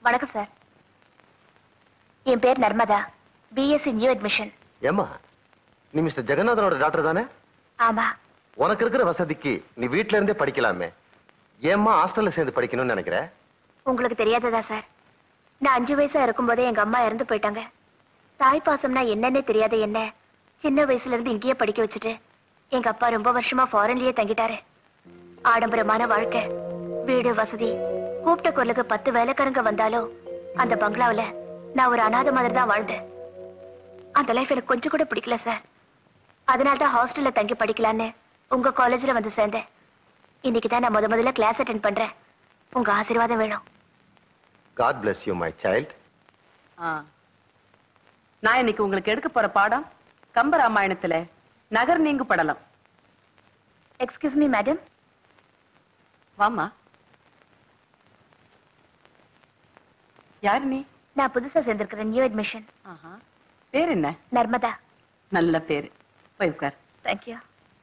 வணக்கம் சார் என் பேர் Narmada BSc new admission ஏம்மா நீ மிஸ்டர் ஜெகநாதனோட டாக்டர் தானே ஆமா உனக்கு இருக்கிற வசதிக்கு நீ வீட்ல இருந்தே படிக்கலாமே ஏம்மா ஹாஸ்டல்ல சேர்ந்து படிக்கணும்னு நினைக்கிற உங்களுக்கு தெரியாததா சார் நான் அஞ்சு வயசா இருக்கும்போதே எங்க அம்மா இறந்து போயிட்டாங்க தாய் பாசம்னா என்னன்னே தெரியாத என்ன சின்ன வயசுல இருந்து இங்கேயே படிக்க வச்சுட்டு எங்க அப்பா ரொம்ப வருஷமா ஃபாரின்லயே தங்கிட்டாரு ஆடம்பரமான வாழ்க்கை வீடு வசதி கூப்பிட்ட குரலுக்கு பத்து வேலைக்காரங்க வந்தாலும் அந்த பங்களாவுல நான் ஒரு அனாதை மாதிரி தான் வாழ்ந்தேன் அந்த லைஃப் எனக்கு கொஞ்சம் கூட பிடிக்கல சார் அதனால தான் ஹாஸ்டல்ல தங்கி படிக்கலான்னு உங்க காலேஜ்ல வந்து சேர்ந்தேன் இன்னைக்கு தான் நான் முத முதல்ல கிளாஸ் அட்டென்ட் பண்றேன் உங்க ஆசீர்வாதம் வேணும் God bless you my child ஆ. நான் இன்னைக்கு உங்களுக்கு எடுக்க போற பாடம் கம்பராமாயணத்துல நகர் நீங்கு படலம் எக்ஸ்கியூஸ் மீ மேடம் வாமா யார் நீ நான் புதுசா சேர்ந்திருக்கிறேன் நியூ அட்மிஷன் ஆஹா. பேர் என்ன நர்மதா நல்ல பேரு போய் உட்கார் தேங்க்யூ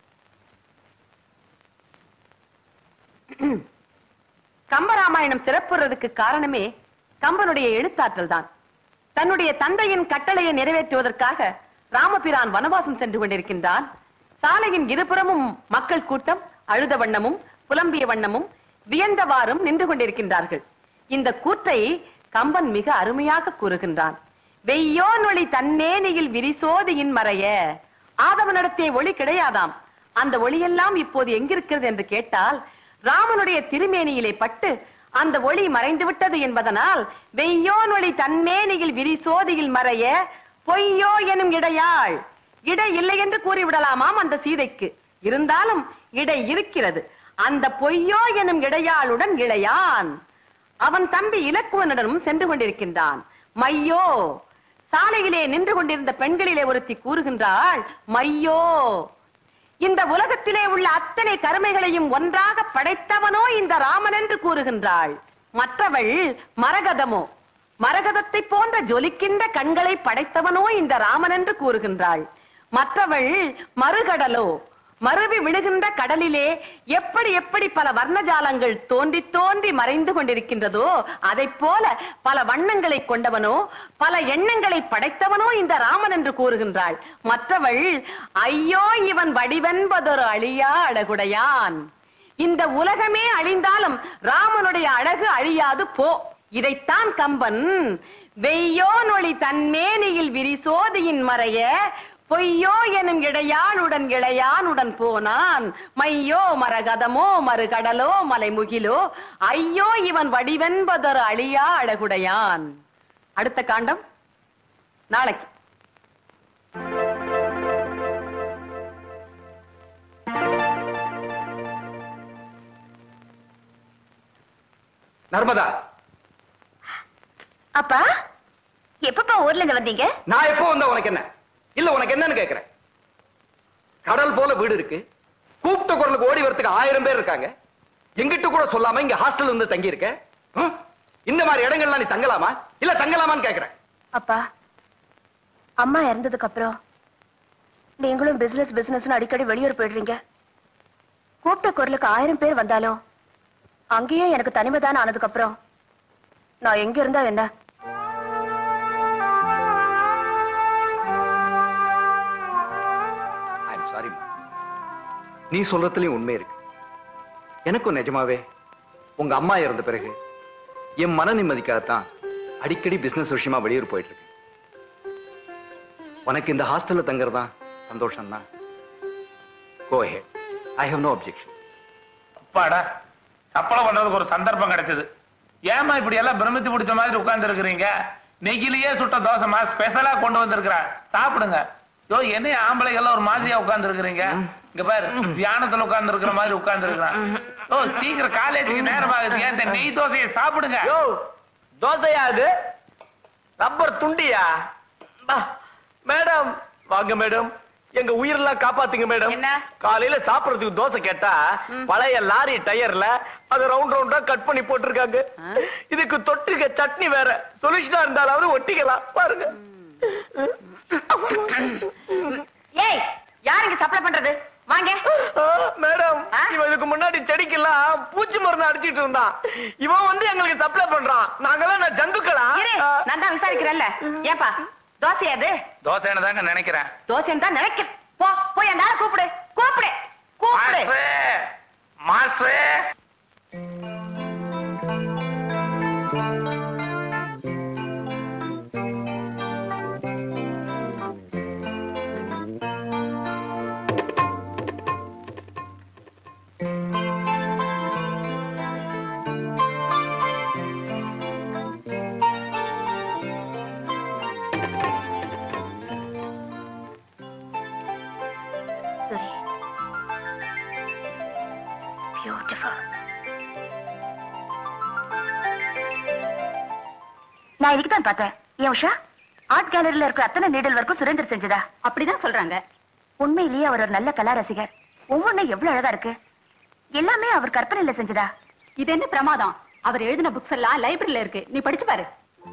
கம்பராமாயணம் சிறப்புறதுக்கு காரணமே கம்பனுடைய எழுத்தாற்றல் தான் தன்னுடைய தந்தையின் கட்டளையை நிறைவேற்றுவதற்காக ராமபிரான் வனவாசம் சென்று கொண்டிருக்கின்றான் சாலையின் இருபுறமும் மக்கள் கூட்டம் அழுத வண்ணமும் புலம்பிய வண்ணமும் வியந்தவாறும் நின்று கொண்டிருக்கின்றார்கள் இந்த கூற்றை கம்பன் மிக அருமையாக கூறுகின்றான் வெய்யோன் ஒளி தன்னேனியில் விரிசோதியின் மறைய ஆதவனிடத்தே ஒளி கிடையாதாம் அந்த ஒளியெல்லாம் இப்போது எங்கிருக்கிறது என்று கேட்டால் ராமனுடைய திருமேனியிலே பட்டு அந்த ஒளி மறைந்து விட்டது என்பதனால் வெய்யோன் ஒளி தன்மேனியில் விரிசோதியில் மறைய பொய்யோ எனும் இடையாள் இடை இல்லை என்று கூறிவிடலாமாம் அந்த சீதைக்கு இருந்தாலும் இடை இருக்கிறது அந்த பொய்யோ எனும் இடையாளுடன் இளையான் அவன் தம்பி இலக்குவனுடனும் சென்று கொண்டிருக்கின்றான் மையோ சாலையிலே நின்று கொண்டிருந்த பெண்களிலே ஒருத்தி கூறுகின்றாள் மையோ இந்த உலகத்திலே உள்ள அத்தனை கருமைகளையும் ஒன்றாக படைத்தவனோ இந்த ராமன் என்று கூறுகின்றாள் மற்றவள் மரகதமோ மரகதத்தை போன்ற ஜொலிக்கின்ற கண்களை படைத்தவனோ இந்த ராமன் என்று கூறுகின்றாள் மற்றவள் மறுகடலோ மருவி விழுகின்ற கடலிலே எப்படி எப்படி பல வர்ணஜாலங்கள் தோன்றி தோன்றி மறைந்து கொண்டிருக்கின்றதோ அதைப் போல பல வண்ணங்களை கொண்டவனோ பல எண்ணங்களை படைத்தவனோ இந்த ராமன் என்று கூறுகின்றாள் மற்றவள் ஐயோ இவன் வடிவென்பதொரு அழியா அழகுடையான் இந்த உலகமே அழிந்தாலும் ராமனுடைய அழகு அழியாது போ இதைத்தான் கம்பன் வெய்யோ நொழி தன்மேனியில் விரிசோதியின் மறைய பொய்யோ எனும் இடையாளுடன் இளையானுடன் போனான் மையோ மரகதமோ மறுகடலோ மலைமுகிலோ ஐயோ இவன் வடிவென்பதொரு அழியா அழகுடையான் அடுத்த காண்டம் நாளைக்கு நர்மதா அப்பா எப்பப்பா ஊர்ல இருந்து வந்தீங்க நான் எப்போ வந்தா உனக்கு என்ன இல்ல உனக்கு என்னன்னு கேக்குறேன் கடல் போல வீடு இருக்கு கூப்பிட்ட குரலுக்கு ஓடி வரதுக்கு ஆயிரம் பேர் இருக்காங்க எங்கிட்ட கூட சொல்லாம இங்க ஹாஸ்டல் வந்து தங்கி இருக்க ம்? இந்த மாதிரி இடங்கள்லாம் நீ தங்கலாமா இல்ல தங்கலாமான்னு கேக்குறேன் அப்பா அம்மா இறந்ததுக்கு அப்புறம் நீங்களும் பிசினஸ் பிசினஸ் அடிக்கடி வெளியூர் போயிடுறீங்க கூப்பிட்ட குரலுக்கு ஆயிரம் பேர் வந்தாலும் அங்கேயும் எனக்கு தனிமைதான் ஆனதுக்கு அப்புறம் நான் எங்க இருந்தா என்ன ஐம் சாரி நீ சொல்றதுலயும் உண்மை இருக்கு எனக்கும் நிஜமாவே உங்க அம்மா இறந்த பிறகு என் மன நிம்மதிக்காகத்தான் அடிக்கடி பிசினஸ் விஷயமா வெளியூர் போயிட்டு இருக்கு உனக்கு இந்த ஹாஸ்டல்ல தங்குறதா சந்தோஷம் தான் go I have no objection அப்பாடா சப்பளை பண்றதுக்கு ஒரு சந்தர்ப்பம் கிடைச்சது ஏமா இப்படி எல்லாம் பிரமித்து பிடிச்ச மாதிரி உட்கார்ந்து இருக்கிறீங்க நெகிலியே சுட்ட தோசைமா ஸ்பெஷலா கொண்டு வந்திருக்கிறேன் சாப்பிடுங்க யோ என்ன ஆம்பளைகள் ஒரு மாதிரியா உட்கார்ந்து இருக்கிறீங்க இங்க பாரு தியானத்துல உட்கார்ந்து இருக்கிற மாதிரி உட்கார்ந்து இருக்கிறான் ஓ சீக்கிரம் காலேஜுக்கு நேரம் ஆகுது ஏன் இந்த நெய் தோசையை சாப்பிடுங்க தோசையா அது ரப்பர் துண்டியா மேடம் வாங்க மேடம் எங்க உயிரெல்லாம் காப்பாத்துங்க மேடம் என்ன? காலையில சாப்பிடறதுக்கு தோசை கேட்டா பழைய லாரி டயர்ல அது ரவுண்ட் ரவுண்டா கட் பண்ணி போட்டிருக்காங்க இதுக்கு தொட்டுக்க சட்னி வேற சொல்யூஷனா இருந்தாலாவது ஒட்டிக்கலாம் பாருங்க ஏய் யார் இங்க சப்ளை பண்றது வாங்க மேடம் ஆ? இவன் இதுக்கு முன்னாடி செடிக்கெல்லாம் பூச்சி மருந்து அடிச்சிட்டு இருந்தான் இவன் வந்து எங்களுக்கு சப்ளை பண்றான் நாங்கெல்லாம் நான் ஜந்துக்களா இரு நான் தான் விசாரிக்கிறேன்ல ஏப்பா தோசையா அது தோசைன்னு தாங்க நினைக்கிறேன் தோசைன்னு தான் நினைக்க போ போய் அந்த ஆளை கூப்பிடு கூப்பிடு கூப்பிடு மாஸ்டரே மாஸ்டரே சுரே பியூட்டிஃபுல் நான் இதுக்கு தான் பார்த்தேன் ஏன் உஷா ஆர்ட் கேலரியில இருக்கிற அத்தனை நீடல் வரைக்கும் சுரேந்தர் செஞ்சதா அப்படிதான் சொல்றாங்க உண்மையிலேயே அவர் ஒரு நல்ல கலா ரசிகர் ஒவ்வொன்றும் எவ்வளவு அழகா இருக்கு எல்லாமே அவர் கற்பனையில செஞ்சதா இது என்ன பிரமாதம் அவர் எழுதின புக்ஸ் எல்லாம் லைப்ரரியில இருக்கு நீ படிச்சு பாரு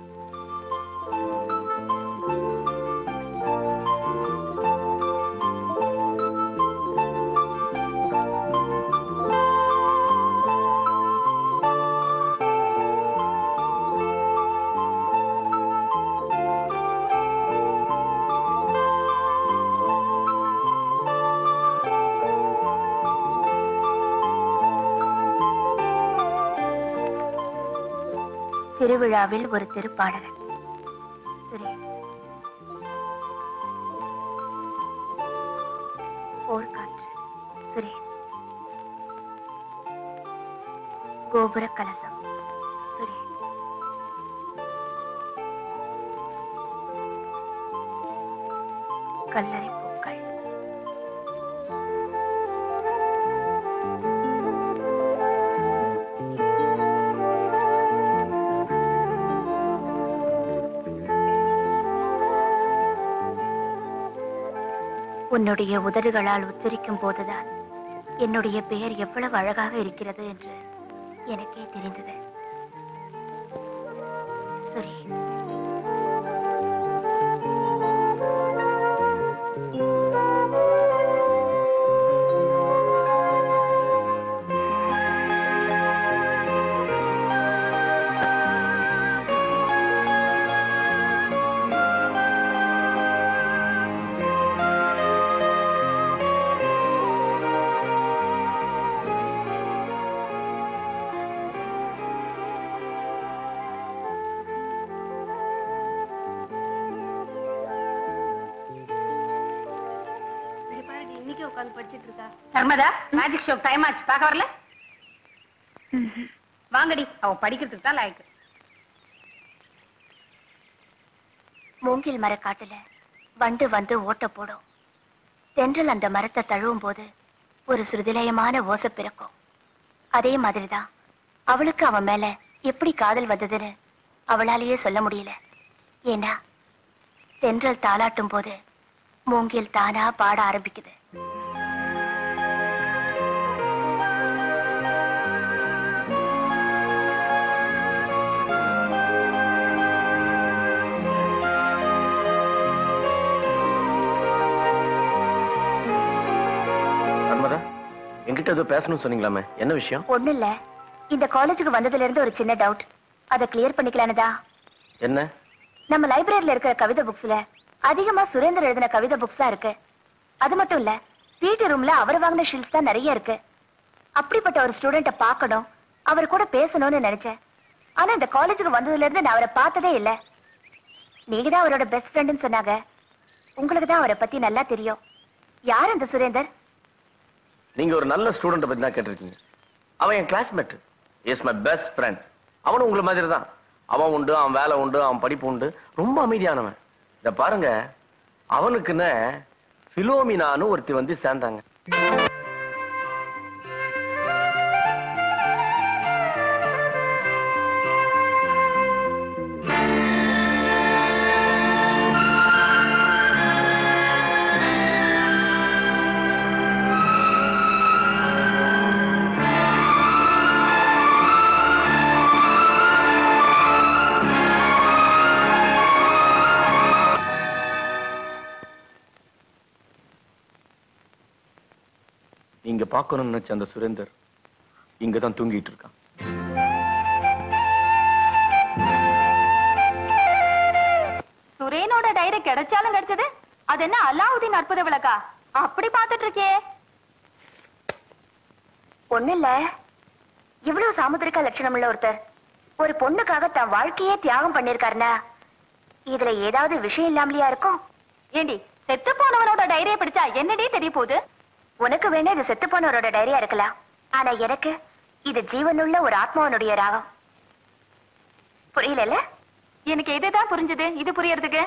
திருவிழாவில் ஒரு திருப்பாடகன் சுரே போர்க்காற்று சுரே கோபுர கலசம் சுரே கல்லறை பூக்கள் உன்னுடைய உதடுகளால் உச்சரிக்கும் போதுதான் என்னுடைய பெயர் எவ்வளவு அழகாக இருக்கிறது என்று எனக்கே தெரிந்தது சுரே இன்னைக்கு உட்காந்து படிச்சிட்டு இருக்கா தர்மதா மேஜிக் ஷோ டைம் ஆச்சு பார்க்க வரல வாங்கடி அவ படிக்கிறதுக்கு தான் லாய்க்கு மூங்கில் மரக்காட்டுல வண்டு வந்து ஓட்ட போடும் தென்றல் அந்த மரத்தை தழுவும் போது ஒரு சுருதிலயமான ஓசை பிறக்கும் அதே மாதிரிதான் அவளுக்கு அவன் மேல எப்படி காதல் வந்ததுன்னு அவளாலேயே சொல்ல முடியல ஏன்னா தென்றல் தாளாட்டும் போது மூங்கில் தானா பாட ஆரம்பிக்குது நர்மதா என்கிட்ட ஏதோ பேசணும்னு சொன்னீங்களாமே என்ன விஷயம் ஒண்ணு இல்ல இந்த காலேஜுக்கு வந்ததுல இருந்து ஒரு சின்ன டவுட் அதை கிளியர் பண்ணிக்கலானதா என்ன நம்ம லைப்ரரியில இருக்கிற கவிதை புக்ஸ்ல அதிகமா சுரேந்தர் எழுதின கவிதை புக்ஸ் தான் இருக்கு அது மட்டும் இல்ல பிடி ரூம்ல அவர் வாங்கின ஷீல்ஸ் தான் நிறைய இருக்கு அப்படிப்பட்ட ஒரு ஸ்டூடெண்ட பார்க்கணும் அவர் கூட பேசணும்னு நினைச்சேன் ஆனா இந்த காலேஜுக்கு வந்ததுல இருந்து நான் அவரை பார்த்ததே இல்ல நீங்க தான் அவரோட பெஸ்ட் ஃப்ரெண்ட்னு சொன்னாங்க உங்களுக்கு தான் அவரை பத்தி நல்லா தெரியும் யார் அந்த சுரேந்தர் நீங்க ஒரு நல்ல ஸ்டூடெண்ட் பத்தி தான் கேட்டிருக்கீங்க அவன் என் classmate is my best friend அவனும் உங்களை மாதிரி தான் அவன் உண்டு அவன் வேலை உண்டு அவன் படிப்பு உண்டு ரொம்ப அமைதியானவன் இத பாருங்க அவனுக்குன்னு பிலோமினான்னு ஒருத்தி வந்து சேர்ந்தாங்க பார்க்கணும்னு நினைச்ச அந்த சுரேந்தர் இங்கதான் தூங்கிட்டு இருக்கான் சுரேனோட டைரி கிடைச்சாலும் கிடைச்சது அது என்ன அலாவுதீன் அற்புத விளக்கா அப்படி பாத்துட்டு இருக்கே ஒண்ணு இல்ல இவ்வளவு சாமுத்திரிகா லட்சணம் உள்ள ஒருத்தர் ஒரு பொண்ணுக்காக தன் வாழ்க்கையே தியாகம் பண்ணிருக்காருனா இதுல ஏதாவது விஷயம் இல்லாமலையா இருக்கும் ஏண்டி செத்து போனவனோட டைரியை படிச்சா என்னடி தெரிய போகுது உனக்கு வேணா இது செத்து போனவரோட டைரியா இருக்கலாம் ஆனா எனக்கு இது ஜீவனுள்ள ஒரு ஆத்மாவனுடைய ராகம் புரியல எனக்கு இதுதான் புரிஞ்சது இது புரியறதுக்கு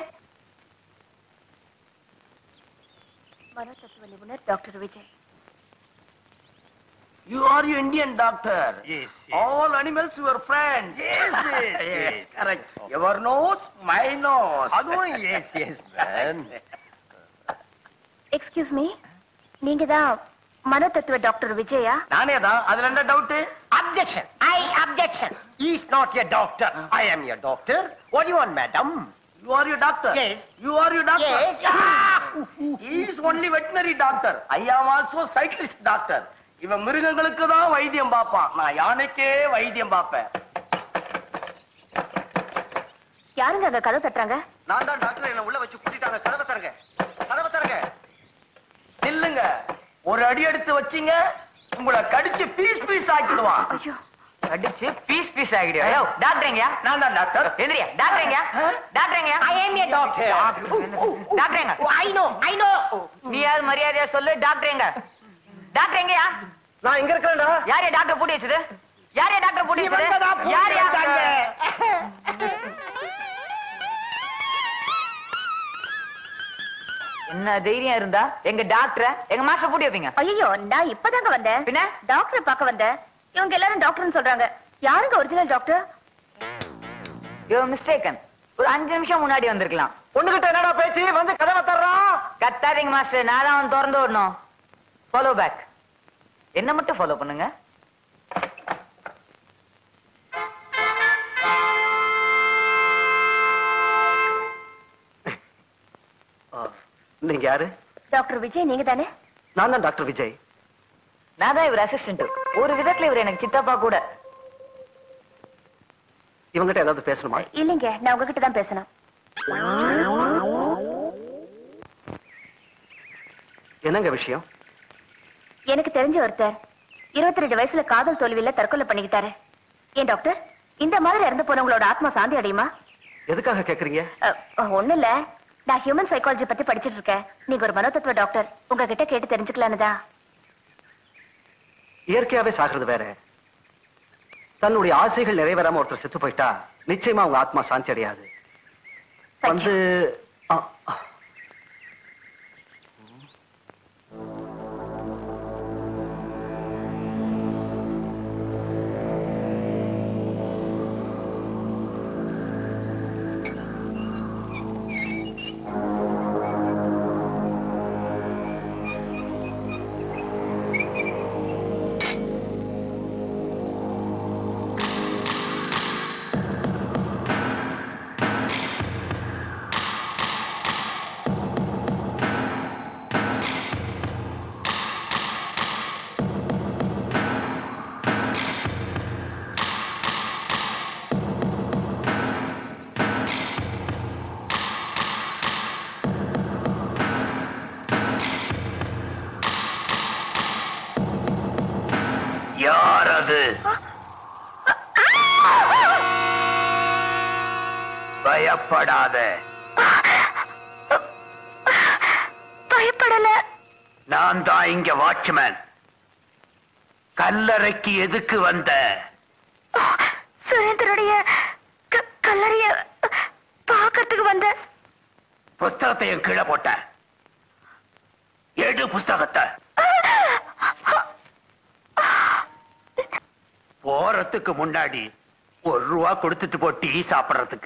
மனோதத்துவ நிபுணர் doctor Vijay You are your Indian doctor. Yes, yes. All animals your friend. Yes, yes, yes. Correct. Your nose, my nose. அதுவும் yes, yes, man. Excuse me நீங்க தான் மனோதத்துவ டாக்டர் விஜயா நானே தான் அதுல என்ன doubt Objection! I objection! He is not your doctor. I am your doctor. What do you want, madam? You are your doctor. Yes. You are your doctor. Yes. Ah! He is only veterinary doctor. I am also cyclist doctor. இவன் மிருகங்களுக்கு தான் வைத்தியம் பார்ப்பான் நான் யானைக்கே வைத்தியம் பார்ப்பேன் யாருங்க அங்க கதை தட்டுறாங்க நான் தான் டாக்டர் என்ன உள்ள வச்சு கூட்டிட்டாங்க கதவை தரங்க கதவை தரங்க நில்லுங்க ஒரு அடி எடுத்து வச்சீங்க உங்களை கடிச்சு பீஸ் பீஸ் ஆக்கிடுவான் ஐயோ அடிச்சு பீஸ் பீஸ் ஆகிடுயா டாக்டருங்க நான் தான் டாக்டர் எந்திரியா டாக்டருங்க டாக்டருங்க ஐ am your doctor டாக்டருங்க ஐ நோ ஐ நோ நீ யார் மரியாதையா சொல்லு டாக்டருங்க டாக்டருங்கயா நான் இங்க இருக்கிறேன்டா யாரையா டாக்டர் பூட்டி வச்சது யாரையா டாக்டர் பூட்டி வச்சது யாரையா என்ன தைரியம் இருந்தா எங்க டாக்டர் எங்க மாஸ்டர் பூட்டி வைப்பீங்க ஐயோ நான் இப்பதாங்க வந்தேன் பின்ன? டாக்டர் பார்க்க வந்தேன் இவங்க எல்லாரும் டாக்டர்னு சொல்றாங்க யாருங்க ஒரிஜினல் டாக்டர் யூ மிஸ்டேக்கன் ஒரு அஞ்சு நிமிஷம் முன்னாடி வந்திருக்கலாம் பொண்ணுகிட்ட என்னடா பேசி வந்து கதவை தர்றான் கத்தாதீங்க மாஸ்டர் நான் தான் அவன் திறந்து விடணும் ஃபாலோ பேக் என்ன மட்டும் ஃபாலோ பண்ணுங்க நீங்க யாரு டாக்டர் விஜய் நீங்க தானே நான் தான் டாக்டர் விஜய் நான் தான் இவர் அசிஸ்டன்ட் ஒரு விதத்துல இவர் எனக்கு சித்தப்பா கூட இவங்கிட்ட ஏதாவது பேசணுமா இல்லைங்க நான் உங்ககிட்ட தான் பேசணும் என்னங்க விஷயம் எனக்கு தெரிஞ்ச ஒருத்தர் இருபத்தி ரெண்டு வயசுல காதல் தோல்வியில தற்கொலை பண்ணிக்கிட்டாரு ஏன் டாக்டர் இந்த மாதிரி இறந்து போனவங்களோட ஆத்மா சாந்தி அடையுமா எதுக்காக கேக்குறீங்க ஒண்ணு இல்ல நான் ஹியூமன் சைக்காலஜி பத்தி படிச்சிட்டு இருக்கேன் நீங்க ஒரு மனோதத்துவ டாக்டர் உங்ககிட்ட கேட்டு தெரிஞ்சுக்கலான்னு தான் இயற்கையாவே சாகிறது வேற தன்னுடைய ஆசைகள் நிறைவேறாம ஒருத்தர் செத்து போயிட்டா நிச்சயமா அவங்க ஆத்மா சாந்தி அடையாது Thank வந்து ஆ, ஆ. யார் அது பயப்படாத பயப்படல நான் தான் இங்க வாட்ச்மேன் கல்லறைக்கு எதுக்கு வந்த சுரேந்தருடைய க- கல்லறைய பாக்கிறதுக்கு வந்த புஸ்தகத்தையும் கீழே போட்ட எடு புஸ்தகத்தை போறதுக்கு முன்னாடி ஒரு ரூபா கொடுத்துட்டு போ டீ சாப்பிடுறதுக்கு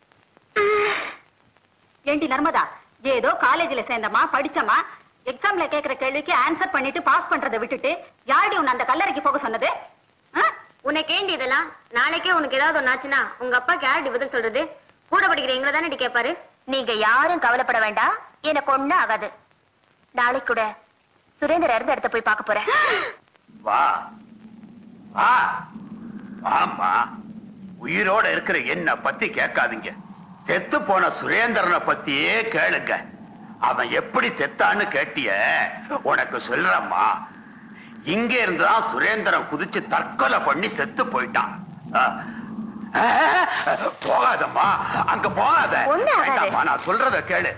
ஏண்டி நர்மதா ஏதோ காலேஜ்ல சேர்ந்தமா படிச்சமா எக்ஸாம்ல கேக்குற கேள்விக்கு ஆன்சர் பண்ணிட்டு பாஸ் பண்றதை விட்டுட்டு யாரடி உன்னை அந்த கல்லறைக்கு போக சொன்னது ஆ? உனக்கு ஏண்டி இதெல்லாம் நாளைக்கே உனக்கு ஏதாவது ஒன்னாச்சுன்னா உங்க அப்பாக்கு யாரடி பதில் சொல்றது கூட படிக்கிற எங்களை தானே கேட்பாரு நீங்க யாரும் கவலைப்பட வேண்டாம் எனக்கு ஒண்ணும் ஆகாது நாளைக்கு கூட சுரேந்தர் இறந்த இடத்த போய் பார்க்க போறேன் வா வா வாமா உயிரோட இருக்கிற என்ன பத்தி கேட்காதீங்க செத்து போன சுரேந்திரனை பத்தியே கேளுங்க அவன் எப்படி செத்தான்னு கேட்டிய உனக்கு சொல்றம்மா இங்க இருந்துதான் சுரேந்திரன் குதிச்சு தற்கொலை பண்ணி செத்து போயிட்டான் ஆ. ஆ, போகாதம்மா அங்க போகாத ஒண்ணும் ஆகாது. வேண்டாம்மா, நான் சொல்றத கேளு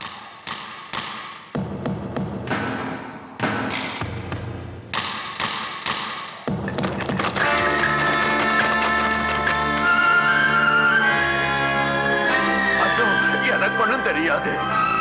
அதுவும் எனக்கு ஒண்ணும் தெரியாது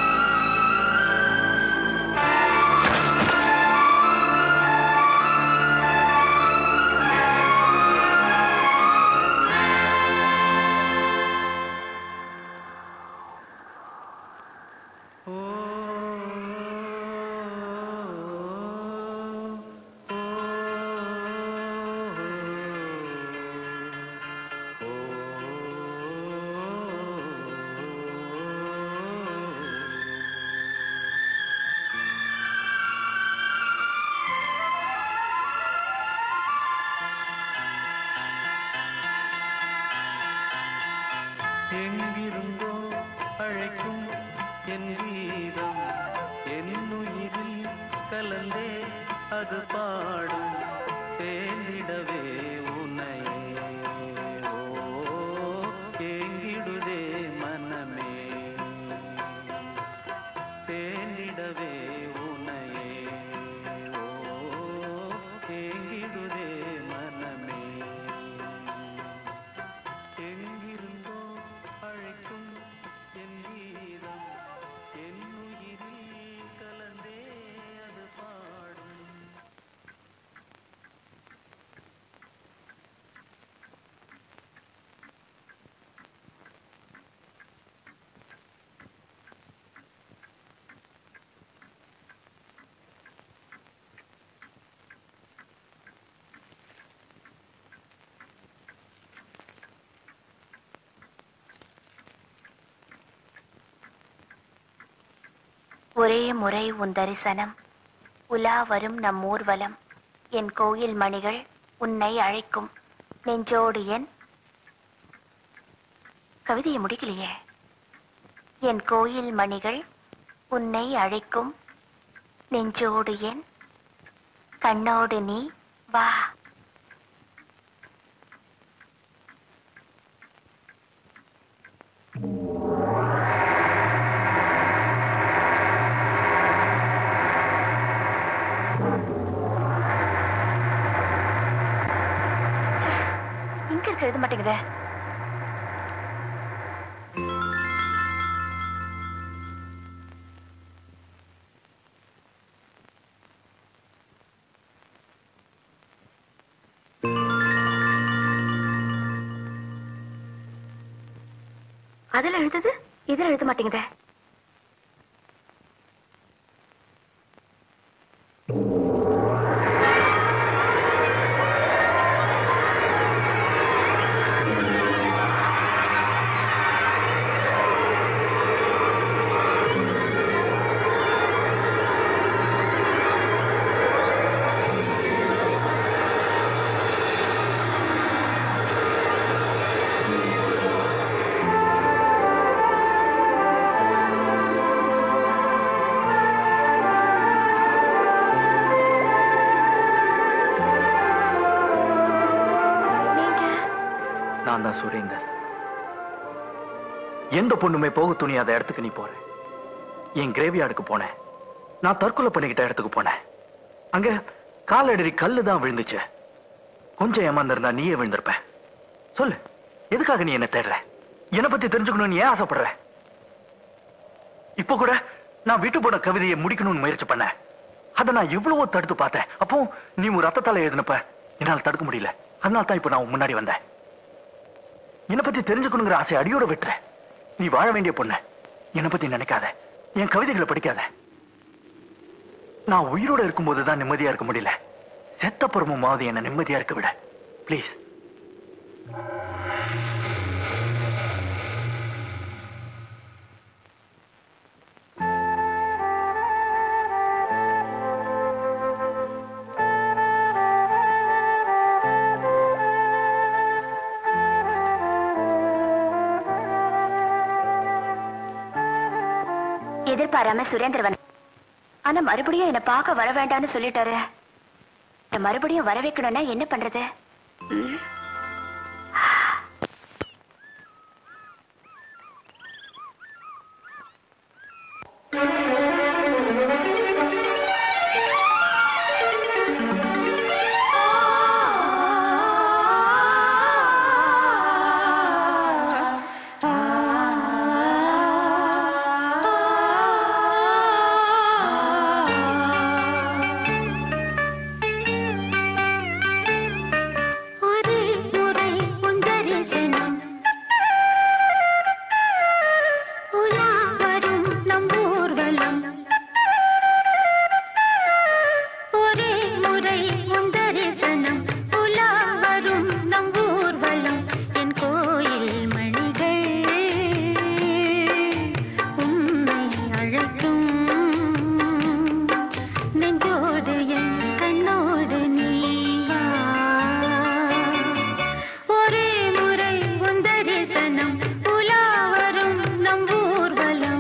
எங்கிருந்தோ அழைக்கும் என் வீரம் என் உயிரில் கலந்தே அது பாடும் தேர்ந்திடவே உன்னையே ஓ ஏங்கிடுதே மனமே தேர்ந்திடவே உன்னையே ஓ ஏங்கிடுதே மனமே எங்கிருந்தோ அழைக்கும் என் வீரம் என் உயிரில் கலந்தே அது பாடும் ஒரே முறை உன் தரிசனம் உலா வரும் நம் ஊர்வலம் என் கோயில் மணிகள் உன்னை அழைக்கும் நெஞ்சோடு என் கவிதையை முடிக்கலையே என் கோயில் மணிகள் உன்னை அழைக்கும் நெஞ்சோடு என் கண்ணோடு நீ வா இங்க இருக்க எழுத மாட்டேங்குதே அதுல எழுதுது இதுல எழுத மாட்டேங்குதே நான் தான் சுரேந்தர் எந்த பொண்ணுமே போக துணியாத இடத்துக்கு நீ போற என் கிரேவியார்டுக்கு போனேன் நான் தற்கொலை பண்ணிக்கிட்ட இடத்துக்கு போனேன் அங்க காலடி கல்லு தான் விழுந்துச்சு கொஞ்சம் ஏமாந்திருந்தா நீயே விழுந்திருப்ப சொல்லு எதுக்காக நீ என்ன தேடுற என்னை பத்தி தெரிஞ்சுக்கணும்னு ஏன் ஆசைப்படுற இப்ப கூட நான் வீட்டு போன கவிதையை முடிக்கணும்னு முயற்சி பண்ணேன் அதை நான் எவ்வளவோ தடுத்து பார்த்தேன் அப்போ நீ உன் ரத்தத்தால எழுதினப்ப என்னால தடுக்க முடியல அதனால தான் இப்ப நான் உன் முன்னாடி வந்தேன் என்னை பத்தி தெரிஞ்சுக்கணுங்கிற ஆசை அடியோட விட்டுற நீ வாழ வேண்டிய பொண்ணு என்னை பத்தி நினைக்காத என் கவிதைகளை படிக்காத நான் உயிரோட இருக்கும்போது தான் நிம்மதியா இருக்க முடியல செத்த புறமுமாவது என்ன நிம்மதியா இருக்க விட ப்ளீஸ் எதிர்பாராம சுரேந்தர் வந்து ஆனா மறுபடியும் என்ன பார்க்க வர வேண்டாம்னு சொல்லிட்டாரு இத மறுபடியும் வர வைக்கணும்னா என்ன பண்றது ம். ஒரு முறை உந்தரிசனம் உலா வரும் நம் ஊர்வலம் ஒரே முறை உந்தரிசனம் உலா வரும் நம் ஊர்வலம் என் கோயில் மணிகள் உன்னை அழைக்கும் நெஞ்சோடு என் கண்ணோடு நீயா ஒரே முறை உந்தரிசனம் உலா வரும் நம் ஊர்வலம்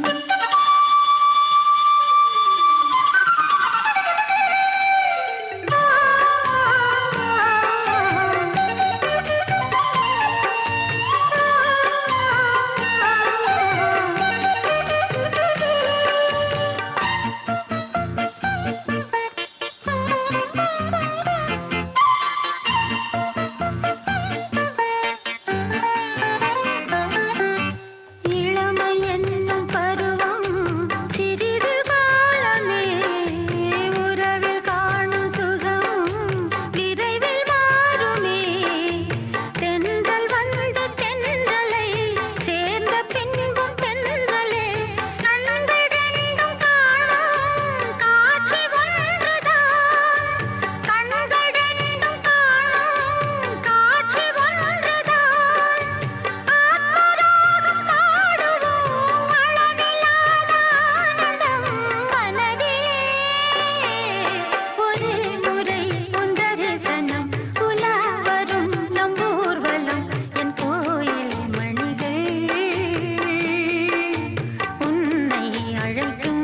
இளமை என்னும் பருவம் சிறிது காலமே உறவில் காணும் சுகம் விரைவில் மாறுமே தென்றல் வந்து தென்றலை சேர்ந்த பின்பும் தென்றலே கண்களிரண்டும் காணும் காட்சி ஒன்றுதான் கண்களிரண்டும் காணும் காட்சி ஒன்றுதான் ஆத்மராகம் பாடுவோம் அளவில்லாத ஆனந்தம் மனதிலே ஒரு முறை உந்தரிசனம் உலா வரும் நம் ஊர்வலம் என் கோயில் மணிகள் உன்னை அழைக்கும்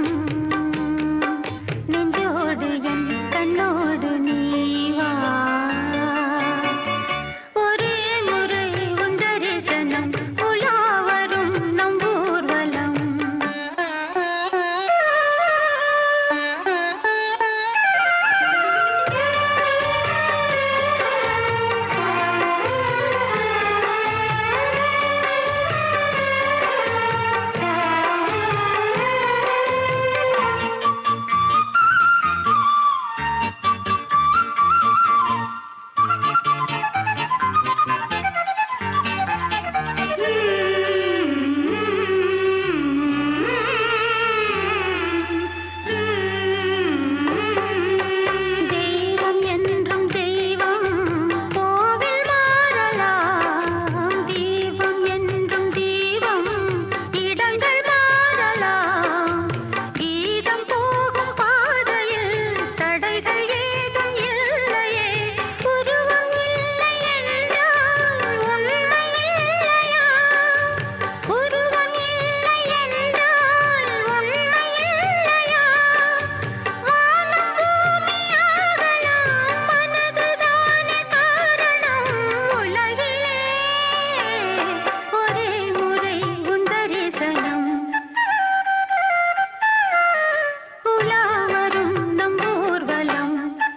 நெஞ்சோடு என் கண்ணோடு நீ வா ஒரே முறை உந்தரிசனம் உலா வரும் நம் ஊர்வலம் தெய்வம் என்றும் தெய்வம் கோவில் மாறலாம் தீபம் என்றும் தீபம் இடங்கள் மாறலாம் கீதம் போகும் பாதையில் தடைகள் ஏதும் இல்லையே உருவம் இல்லை என்றால் உண்மை இல்லையா உருவம் இல்லை என்றால் உண்மை இல்லையா வானம் பூமியாகலாம் மனதுதானே காரணம் உலகிலே ஒரே முறை உந்தரிசனம் உலா வரும் நம் ஊர்வலம்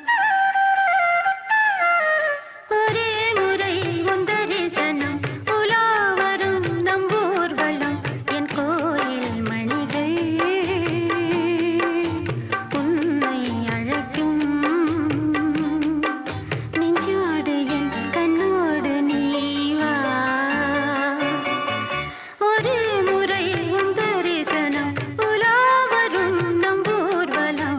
ஒரே முறை உந்தரிசனம் உலா வரும் நம் ஊர்வலம் என் கோயில் மணிகள் உன்னை அழைக்கும் நெஞ்சோடு என் கண்ணோடு நீ வா ஒரு முறை உந்தரிசனம் உலா வரும் நம் ஊர்வலம்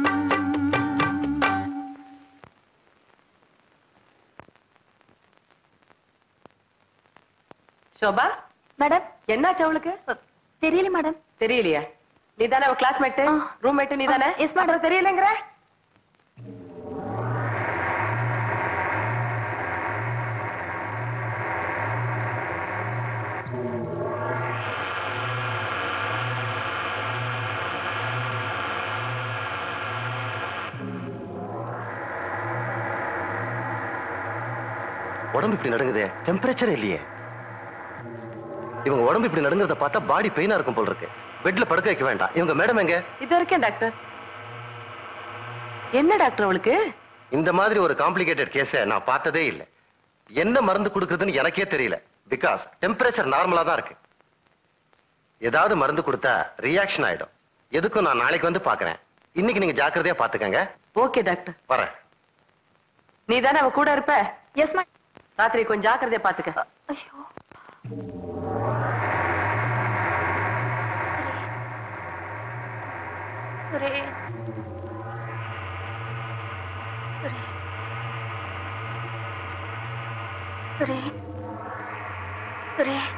சோபா மேடம் என்னாச்சு அவளுக்கு தெரியல மேடம் தெரியலையா நீ தானே கிளாஸ்மேட் ரூம்மேட் நீ தானே எஸ் மேடம் தெரியலங்கிற உடம்பு இப்படி நடுங்குதே டெம்பரேச்சர் இல்லையே இவங்க உடம்பு இப்படி நடுங்குறத பார்த்தா பாடி பெயினா இருக்கும் போல் இருக்கு பெட்ல படுக்க வைக்க வேண்டாம் இவங்க மேடம் எங்க இது இருக்கேன் டாக்டர் என்ன டாக்டர் அவளுக்கு இந்த மாதிரி ஒரு காம்ப்ளிகேட்டட் கேஸ நான் பார்த்ததே இல்லை என்ன மருந்து கொடுக்குறதுன்னு எனக்கே தெரியல பிகாஸ் டெம்பரேச்சர் நார்மலா தான் இருக்கு ஏதாவது மருந்து கொடுத்தா ரியாக்ஷன் ஆயிடும் எதுக்கும் நான் நாளைக்கு வந்து பாக்குறேன் இன்னைக்கு நீங்க ஜாக்கிரதையா பாத்துக்கங்க ஓகே டாக்டர் வரேன் நீ தானே அவ கூட இருப்ப எஸ் மா ராத்திரி கொஞ்சம் ஜாக்கிரதையா பாத்துக்க ஐயோ சுரேஷ் சுரேஷ் சுரேஷ்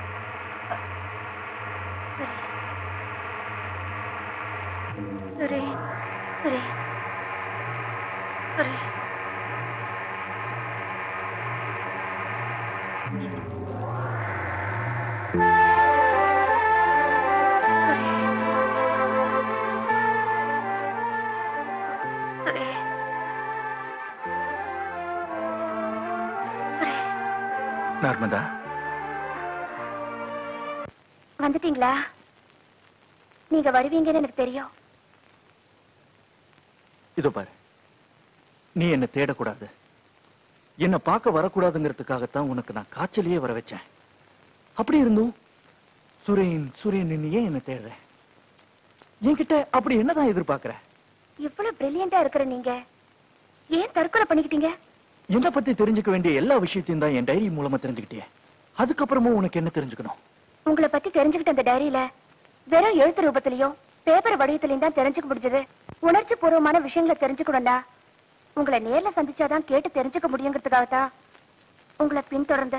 சுரேஷ் சுரேஷ் சுரேஷ் சுரேஷ் நர்மதா வந்துட்டீங்களா நீங்க வருவீங்கன்னு எனக்கு தெரியும் இதோ பாரு நீ என்ன தேடக்கூடாது என்ன பார்க்க வரக்கூடாதுங்கிறதுக்காகத்தான் உனக்கு நான் காய்ச்சலையே வர வச்சேன் அப்படி இருந்தும் சுரேன் சுரேன் நீ ஏன் என்ன தேடுற என்கிட்ட அப்படி என்னதான் எதிர்பார்க்கற இவ்வளவு பிரில்லியண்டா இருக்கிற நீங்க ஏன் தற்கொலை பண்ணிக்கிட்டீங்க என்ன பத்தி தெரிஞ்சுக்க வேண்டிய எல்லா விஷயத்தையும் தான் என் டைரி மூலமா தெரிஞ்சுக்கிட்டியே அதுக்கப்புறமும் உனக்கு என்ன தெரிஞ்சுக்கணும் உங்களை பத்தி தெரிஞ்சுக்கிட்ட அந்த டைரியில வெறும் எழுத்து ரூபத்திலையும் பேப்பர் வடிவத்திலையும் தான் தெரிஞ்சுக்க முடிஞ்சது உணர்ச்சி பூர்வமான விஷயங்களை தெரிஞ்சுக்கணும்னா உங்களை நேர்ல சந்திச்சாதான் கேட்டு தெரிஞ்சுக்க முடியுங்கிறதுக்காகத்தான் உங்களை பின்தொடர்ந்த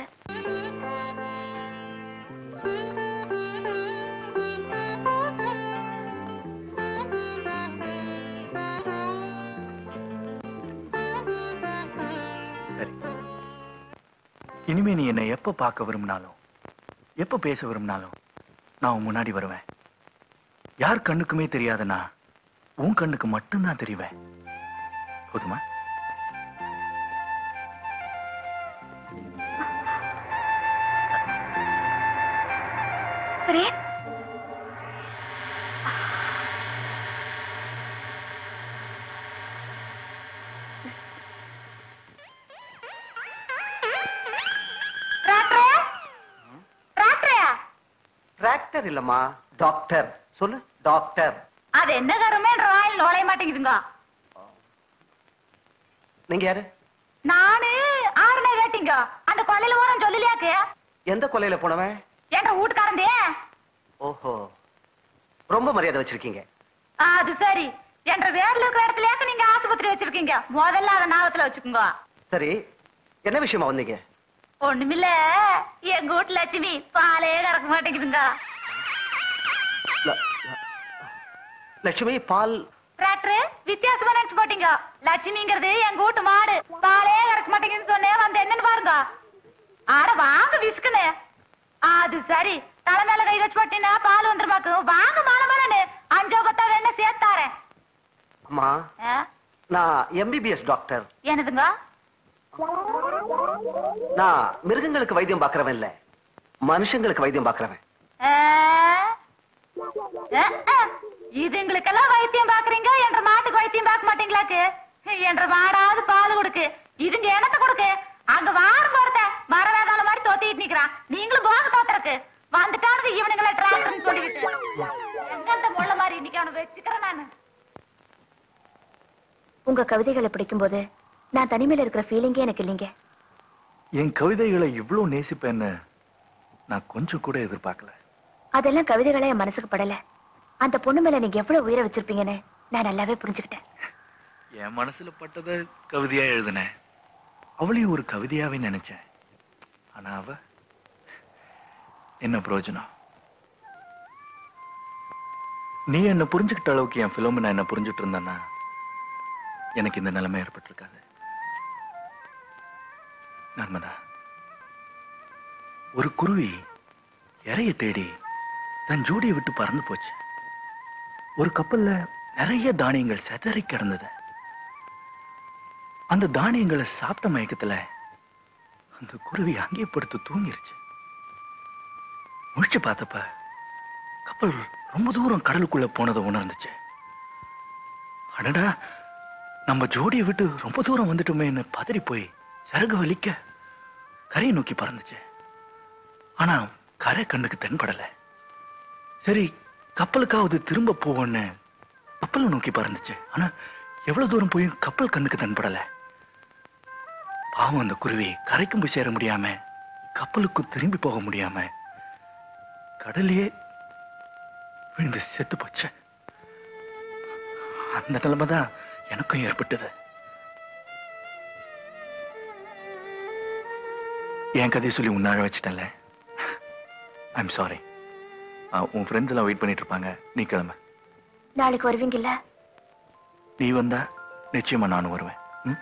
சரி இனிமே நீ என்னை எப்ப பார்க்க விரும்பினாலும் எப்ப பேச விரும்பினாலும் நான் உன் முன்னாடி வருவேன் யார் கண்ணுக்குமே தெரியாத நான் உன் கண்ணுக்கு மட்டும்தான் தெரிவேன் போதுமா சுரேன் டிராக்டர் இல்லம்மா டாக்டர் சொல்லு டாக்டர் அது என்ன கருமே என்ற வாயில் நுழைய மாட்டேங்குதுங்க நீங்க யாரு நானு ஆறுனே கேட்டீங்க அந்த கொள்ளையில ஓரம் சொல்லலையாக்கு எந்த கொலையில போனவன் என்ற வீட்டுக்காரந்தே ஓஹோ ரொம்ப மரியாதை வச்சிருக்கீங்க அது சரி என்ற வேர்ல இருக்கிற இடத்துலயாக்கு நீங்க ஆஸ்பத்திரி வச்சிருக்கீங்க முதல்ல அதை ஞாபகத்துல வச்சுக்கோங்க சரி என்ன விஷயமா வந்தீங்க ஒண்ணுமில்ல எங்க வீட்டு லட்சுமி பாலே கறக்க மாட்டேங்குதுங்க ல- ல- லட்சுமி பால் டிராக்டர் வித்தியாசமா நினைச்சு போட்டீங்க லட்சுமிங்கிறது எங்க வீட்டு மாடு பாலே கறக்க மாட்டேங்குதுன்னு சொன்னேன் வந்து என்னன்னு பாருங்க ஆட வாங்க விசுக்குனே அது சரி தலை மேல கை வச்சு போட்டீங்கன்னா பால் வந்துருமாக்கு வாங்க மால மாலன்னு அஞ்சோ பத்தா வேணா சேர்த்தாரேன் அம்மா நான் எம்பிபிஎஸ் டாக்டர் என்னதுங்க நான் மிருகங்களுக்கு வைத்தியம் பார்க்கறவன் இல்ல மனுஷங்களுக்கு வைத்தியம் பார்க்கறவன் ஆ? ஆ, ஆ. இதுங்களுக்கெல்லாம் வைத்தியம் பாக்குறீங்க என்ற மாட்டுக்கு வைத்தியம் பார்க்க மாட்டீங்களாக்கு என்ற மாடாவது பால் கொடுக்கு இதுங்க எனத்த கொடுக்கு அங்க வாரம் போறத மரவேதாள மாதிரி தோத்திட்டு நிக்கிறான் நீங்களும் போக தோத்துறக்கு வந்துட்டானது இவனுங்கள டிராக்டர்னு சொல்லிக்கிட்டு எங்க அந்த முள்ள மாதிரி இன்னைக்கு அவனை வச்சுக்கிறேன் நானு உங்க கவிதைகளை படிக்கும்போது நான் தனிமையில இருக்கிற ஃபீலிங்கே எனக்கு இல்லைங்க என் கவிதைகளை இவ்வளவு நேசிப்பேன்னு நான் கொஞ்சம் கூட எதிர்பார்க்கல அதெல்லாம் கவிதைகளே என் மனசுக்கு படல அந்த பொண்ணு மேல நீங்க எவ்வளவு உயிரை வச்சிருப்பீங்கன்னு நான் நல்லாவே புரிஞ்சுக்கிட்டேன் என் மனசுல பட்டத கவிதையா எழுதினேன் அவளையும் ஒரு கவிதையாவே நினைச்சேன் ஆனா அவ என்ன பிரயோஜனம் நீ என்ன புரிஞ்சுக்கிட்ட அளவுக்கு என் பிலோமினா என்ன புரிஞ்சுட்டு இருந்தானா எனக்கு இந்த நிலைமை ஏற்பட்டிருக்காது நர்மதா ஒரு குருவி இறைய தேடி தன் ஜோடியை விட்டு பறந்து போச்சு ஒரு கப்பல்ல நிறைய தானியங்கள் சிதறி கிடந்தது அந்த தானியங்களை சாப்பிட்ட மயக்கத்துல அந்த குருவி அங்கேயே படுத்து தூங்கிருச்சு முழிச்சு பார்த்தப்ப கப்பல் ரொம்ப தூரம் கடலுக்குள்ள போனதை உணர்ந்துச்சு அடடா நம்ம ஜோடியை விட்டு ரொம்ப தூரம் வந்துட்டோமேன்னு பதறி போய் சரகு வலிக்க கரையை நோக்கி பறந்துச்சு ஆனா கரை கண்ணுக்கு தென்படல சரி கப்பலுக்காவது திரும்ப போவோன்னு கப்பலை நோக்கி பறந்துச்சு ஆனா எவ்வளவு தூரம் போயும் கப்பல் கண்ணுக்கு தென்படல பாவம் அந்த குருவி கரைக்கும் போய் சேர முடியாம கப்பலுக்கு திரும்பி போக முடியாம கடலையே விழுந்து செத்து போச்சு அந்த நிலைமை தான் எனக்கும் ஏற்பட்டது என் கதையை சொல்லி உன்னாழ வச்சிட்டேன்ல ஐம் சாரி உன் ஃப்ரெண்ட்ஸ் எல்லாம் வெயிட் பண்ணிட்டு இருப்பாங்க நீ கிளம்ப நாளைக்கு வருவீங்கல்ல நீ வந்தா நிச்சயமா நானும் வருவேன் ம்?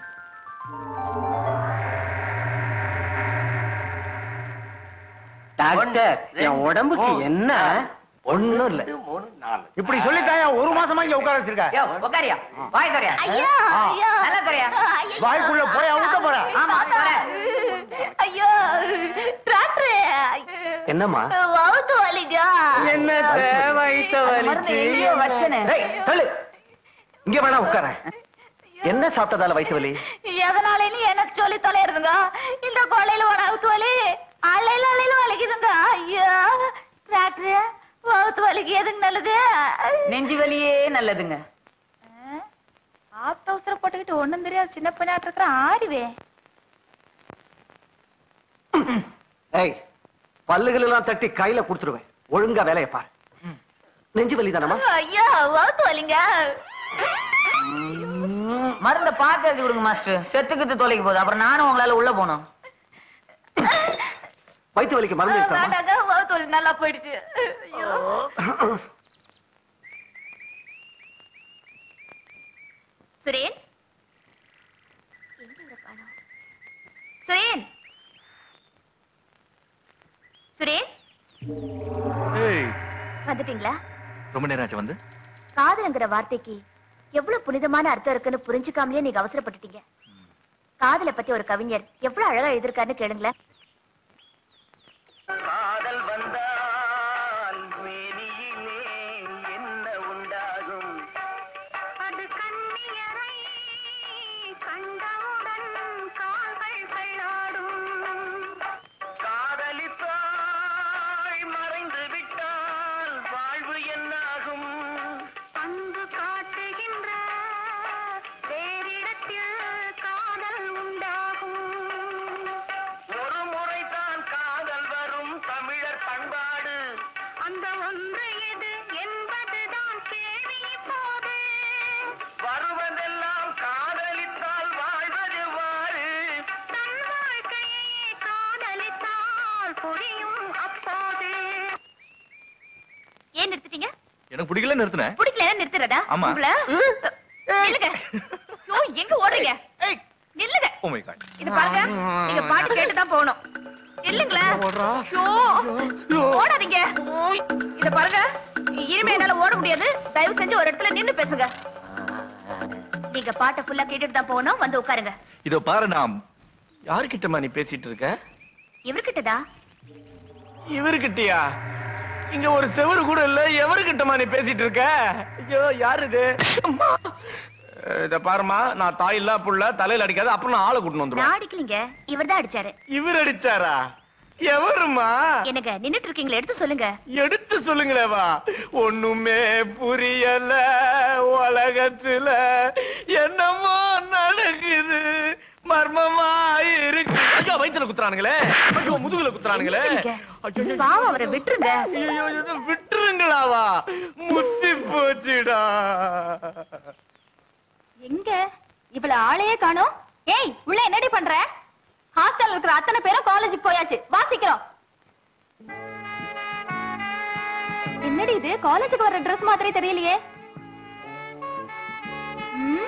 டாக்டர் என் உடம்புக்கு என்ன ஒண்ணும் இல்ல இப்படி சொல்லிட்டாயா ஒரு மாசமா இங்க உட்கார வச்சிருக்க உட்காரியா வாய் தரையா ஐயா, ஐயா. நல்லா தரையா வாய்க்குள்ள போய் அவுத்த போற ஆமா தரேன் ஐயோ டாக்டர் என்னம்மா வவுத்து வலிங்க என்ன வயித்த வலிச்சு வச்சனே தள்ளு இங்க வேணா உட்கார என்ன சாப்பிட்டதால வயிற்று வலி எதனாலேன்னு எனக்கு சொல்லி தொலைறதுங்க இந்த கொள்ளையில ஒரு அவுத்து வலி அலையில அலையில வலிக்குதுங்க ஐயோ டாக்டர் வவுத்து வலிக்கு எதுக்கு நல்லது நெஞ்சு வலியே நல்லதுங்க ஆத்த அவசரம் போட்டுக்கிட்டு ஒண்ணும் தெரியாது சின்ன பையனாட்டு இருக்கிற ஆடிவே ஏய் பல்லுகள் எல்லாம் தட்டி கையில கொடுத்துருவேன் ஒழுங்கா வேலையை பாரு நெஞ்சு வலி தானமா ஐயா வவுத்து வலிங்க மருந்த பாத்து எழுதி விடுங்க மாஸ்டர் செத்துக்கிட்டு தொலைக்கு போகுது அப்புறம் நானும் உங்களால உள்ள போகணும் வயிற்று வலிக்கு மருந்து இருக்காமா வேண்டாங்க வவுத்து வலி நல்லா போயிடுச்சு ஐயோ சுரேன் எங்க காணோம்? சுரேன் சுரேன் ஏய் வந்துட்டீங்களா ரொம்ப நேரம் ஆச்சு வந்து காதல்ங்கிற வார்த்தைக்கு எவ்வளவு புனிதமான அர்த்தம் இருக்குன்னு புரிஞ்சுக்காமலே நீங்க அவசரப்பட்டுட்டீங்க காதலை பத்தி ஒரு கவிஞர் எவ்வளவு அழகா எழுதிருக்காருன்னு கேளுங்களேன் காதல் வந்தால் மேனியிலே என்ன உண்டாகும் அது கண்ணியரை கண்டவுடன் கால்கள் தள்ளாடும் காதலித்தாய் மறைந்து விட்டால் வாழ்வு என்னாகும் அன்பு காட்டுகின்ற வேறிடத்தில் காதல் உண்டாகும் ஒரு முறைதான் காதல் வரும் தமிழர் பண்பாடு அந்த ஒன்று எது என்பதுதான் கேள்வி இப்போது வருவதெல்லாம் காதலித்தால் வாழ்வது வாழு தன் வாழ்க்கையை காதலித்தால் புரியும் அப்போது ஏன் நிறுத்திட்டீங்க எனக்கு பிடிக்கல நிறுத்தினேன் பிடிக்கல நிறுத்துறதா ஆமா. உங்களை நில்லுங்க ஐயோ, எங்க ஓடுறீங்க நில்லுங்க ஓ மை காட் இது பாருங்க நீங்க பாட்டு கேட்டு தான் போகணும் இல்லங்களேன் ஐயோ, ஓடாதீங்க இத பாருங்க இனிமே என்னால ஓட முடியாது தயவு செஞ்சு ஒரு இடத்துல நின்னு பேசுங்க நீங்க பாட்டை ஃபுல்லா கேட்டுட்டு தான் போகணும் வந்து உட்காருங்க இதோ பாரு நான் யாருக்கிட்டமா நீ பேசிட்டு இருக்க இவர்கிட்டதா இவருக்கிட்டயா இங்க ஒரு செவரு கூட இல்ல எவருக்கிட்டமா நீ பேசிட்டு இருக்க ஐயோ யாரு இது அம்மா. இத பாருமா நான் தாய் இல்ல புள்ள தலையில அடிக்காத அப்புறம் நான் ஆளை கூட்டிட்டு வந்துருவேன் நான் அடிக்கலீங்க இவர்தான் அடிச்சாரு இவர் அடிச்சாரா எவருமா என்னங்க நின்னுட்டு இருக்கீங்களா எடுத்து சொல்லுங்க எடுத்து சொல்லுங்களேவா ஒண்ணுமே புரியல உலகத்துல என்னமோ நடக்குது மர்மமா இருக்கு ஐயோ வயித்துல குத்துறானுங்களே ஐயோ முதுகுல குத்துறானுங்களே ஐயோ, பாவம் அவரை விட்டுருங்க ஐயோ இது விட்டுருங்களாவா முத்தி போச்சுடா எங்க இவ்வளவு ஆளையே காணோம் ஏய் உள்ள என்னடி பண்ற ஹாஸ்டல்ல இருக்கிற அத்தனை பேரும் காலேஜுக்கு போயாச்சு வாசிக்கிறோம் என்னடி இது காலேஜுக்கு வர ட்ரெஸ் மாதிரி தெரியலையே ம்?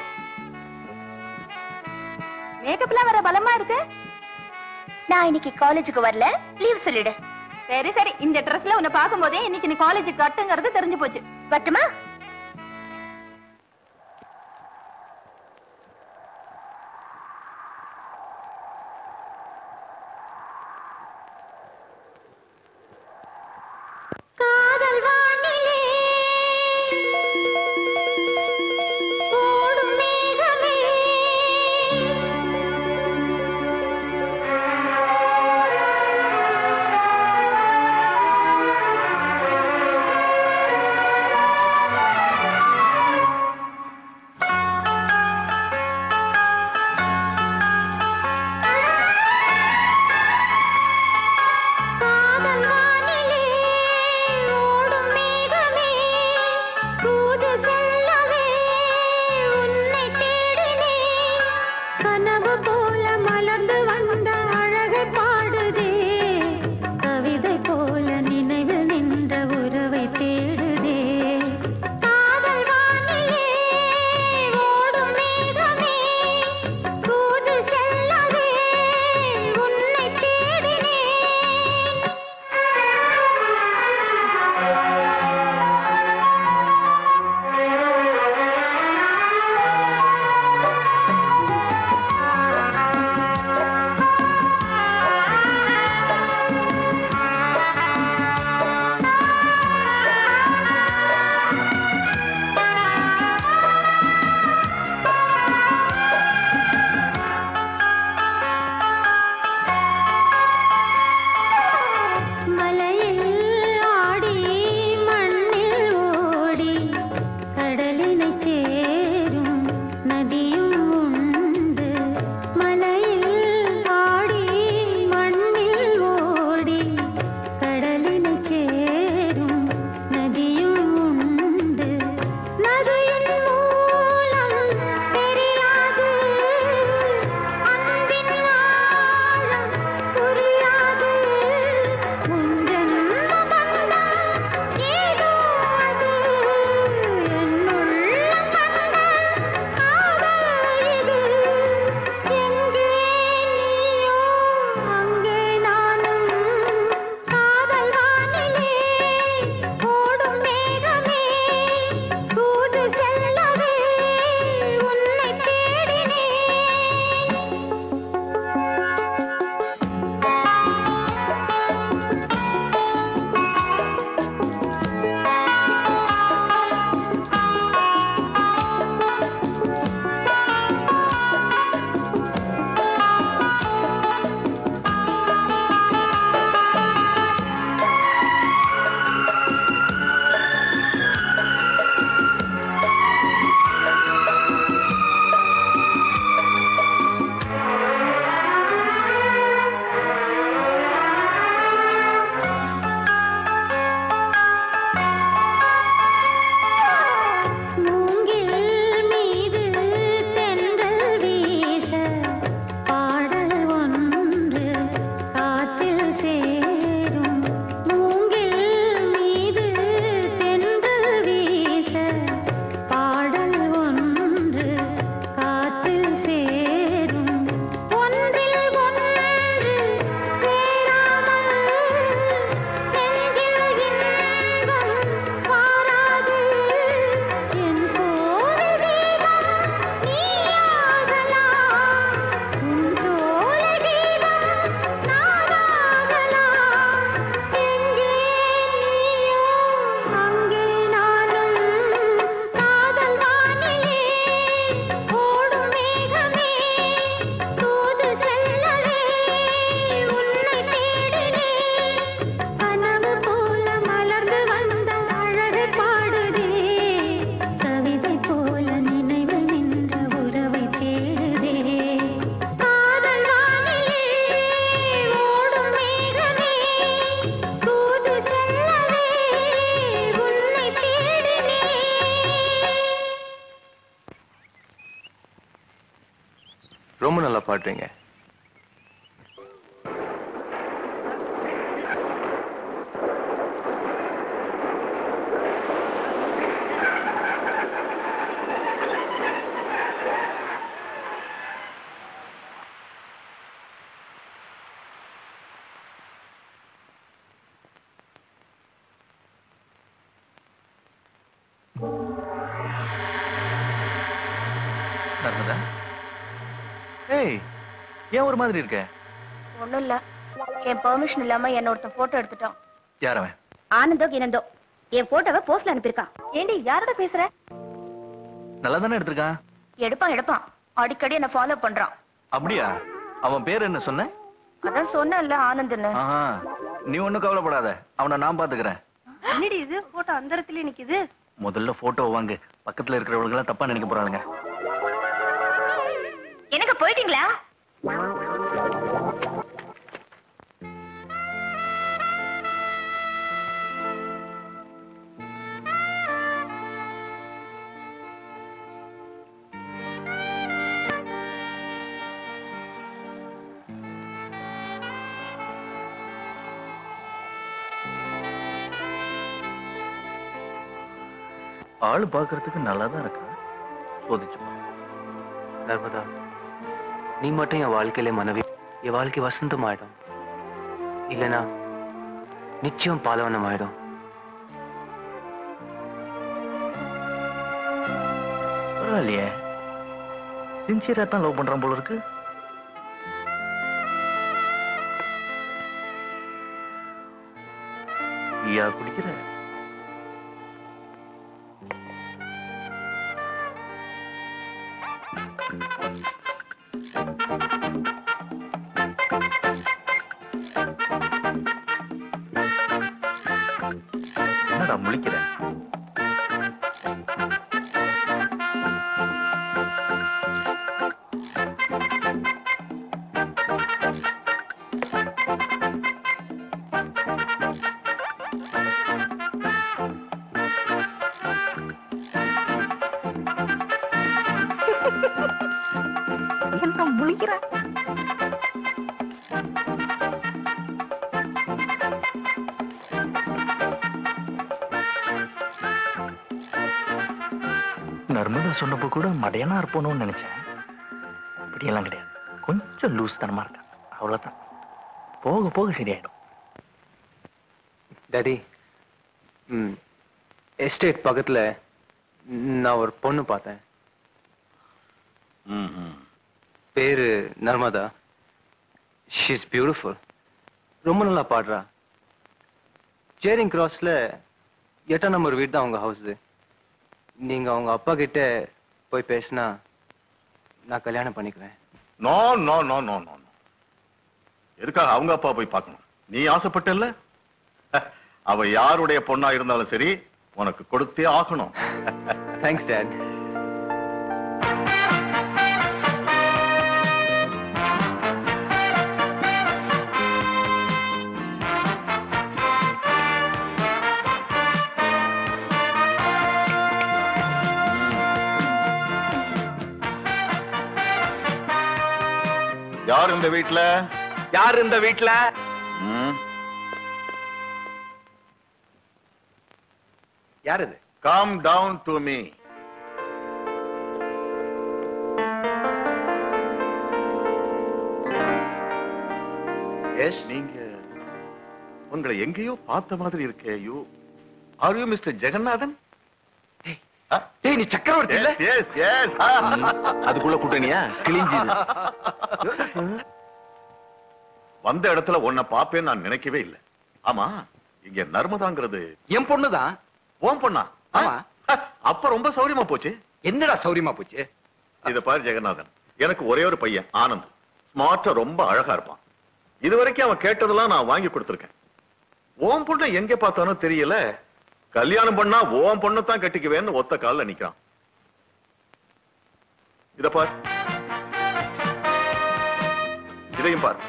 மேக்கப்லாம் வர பலமா இருக்கு நான் இன்னைக்கு காலேஜுக்கு வரல லீவ் சொல்லிடு சரி சரி இந்த ட்ரெஸ்ல உன்னை பார்க்கும்போதே இன்னைக்கு நீ காலேஜுக்கு கட்டுங்கிறது தெரிஞ்சு போச்சு பட்டுமா பாடுறீங்க நர்மதா ஏய் ஏன் ஒரு மாதிரி இருக்க ஒண்ணும் இல்ல என் பெர்மிஷன் இல்லாம என்ன ஒருத்தன் போட்டோ எடுத்துட்டான் யார் அவன் ஆனந்தோ கினந்தோ என் போட்டோவை போஸ்ட்ல அனுப்பியிருக்கான் ஏண்டி யாரோட பேசுற நல்லா தானே எடுத்திருக்கான் எடுப்பான் எடுப்பான் அடிக்கடி என்ன ஃபாலோ பண்றான் அப்படியா அவன் பேர் என்ன சொன்ன அதான் சொன்னேன்ல ஆனந்த்னு ஆஹா நீ ஒண்ணும் கவலைப்படாத அவனை நான் பாத்துக்கிறேன் என்னடி இது போட்டோ அந்த இடத்துல நிக்குது முதல்ல போட்டோ வாங்கு பக்கத்துல இருக்கிறவங்க எல்லாம் தப்பா நினைக்க போறாங்க எனக்கு போயிட்டீங்களா ஆளு பாக்குறதுக்கு நல்லா தான் இருக்கா சோதிச்சு பாரு. நர்மதா நீ மட்டும் என் வாழ்க்கையில மனைவி என் வாழ்க்கை வசந்தம் ஆயிடும் இல்லனா நிச்சயம் பாலவனம் ஆயிடும் பரவாயில்லையே சின்சியரா தான் லவ் பண்றான் போல இருக்கு யா குடிக்கிற என்னடா முழிக்கிற என்ன முழிக்கிற நர்மதா சொன்னப்போ கூட மடையனா இருப்போம்னு நினைச்சேன் அப்படியெல்லாம் கிடையாது கொஞ்சம் லூஸ் தனமா இருக்கா அவ்வளவுதான் போக போக சரியாயிடும் டாடி ம் எஸ்டேட் பக்கத்துல நான் ஒரு பொண்ணு பார்த்தேன் பேரு நர்மதா ஷீஸ் பியூட்டிஃபுல் ரொம்ப நல்லா பாடுறா சேரிங் கிராஸ்ல எட்டாம் நம்பர் வீடு தான் அவங்க ஹவுஸ் நீங்க அவங்க அப்பா கிட்ட போய் பேசினா நான் கல்யாணம் பண்ணிக்குவேன் no no no no no no. எதுக்காக அவங்க அப்பா போய் பார்க்கணும் நீ ஆசைப்பட்டல்ல அவ யாருடைய பொண்ணா இருந்தாலும் சரி உனக்கு கொடுத்தே ஆகணும் தேங்க்ஸ் டேட் யார் இந்த வீட்ல யார் இந்த வீட்ல யார் இது come down to me yes நீங்க உங்களை எங்கேயோ பார்த்த மாதிரி இருக்கே you are you mister Jagannathan டேய் நீ சக்கரவர்த்தி இல்ல எஸ் எஸ் அதுக்குள்ள கூட்டணியா கிழிஞ்சுது வந்த இடத்துல உன்னை பாப்பேன்னு நான் நினைக்கவே இல்லை ஆமா இங்க நர்மதாங்கிறது என் பொண்ணுதான் ஓம் பொண்ணா ஆமா. அப்ப ரொம்ப சௌரியமா போச்சு என்னடா சௌரியமா போச்சு இத பாரு ஜெகநாதன் எனக்கு ஒரே ஒரு பையன் ஆனந்த் ஸ்மார்ட்டா ரொம்ப அழகா இருப்பான் இது வரைக்கும் அவன் கேட்டதெல்லாம் நான் வாங்கி கொடுத்திருக்கேன் ஓம் பொண்ணை எங்க பார்த்தானோ தெரியல கல்யாணம் பண்ணா ஓம் பொண்ணை தான் கட்டிக்குவேன்னு ஒத்த கால்ல நிக்கிறான் இத பார் இதையும் பார்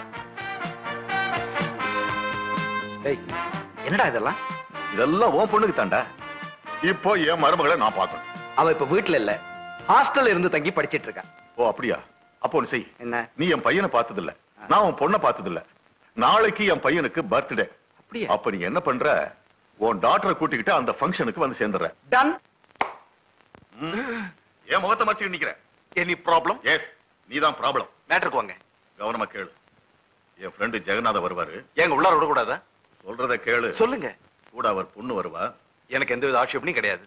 டேய் என்னடா இதெல்லாம் இதெல்லாம் ஓம் பொண்ணுக்கு தாண்டா இப்போ என் மருமகளை நான் பார்க்கணும் அவ இப்ப வீட்ல இல்ல ஹாஸ்டல்ல இருந்து தங்கி படிச்சிட்டு இருக்கா ஓ அப்படியா அப்போ ஒண்ணு செய் என்ன நீ என் பையனை பார்த்தது இல்ல நான் உன் பொண்ணை பார்த்தது இல்ல நாளைக்கு என் பையனுக்கு பர்த்டே அப்படியே அப்ப நீ என்ன பண்ற உன் டாக்டரை கூட்டிக்கிட்டு அந்த ஃபங்க்ஷனுக்கு வந்து சேர்ந்துடுற டன் என் முகத்தை மறைச்சு நிக்கிற எனி ப்ராப்ளம் எஸ் நீதான் ப்ராப்ளம் மேட்டருக்கு வாங்க கவனமா கேளு என் ஃப்ரெண்டு ஜெகநாத வருவாரு ஏங்க உள்ளார விடக்கூடாதா சொல்றத கேளு சொல்லுங்க கூட அவர் பொண்ணு வருவா எனக்கு எந்த வித ஆட்சேபனையும் கிடையாது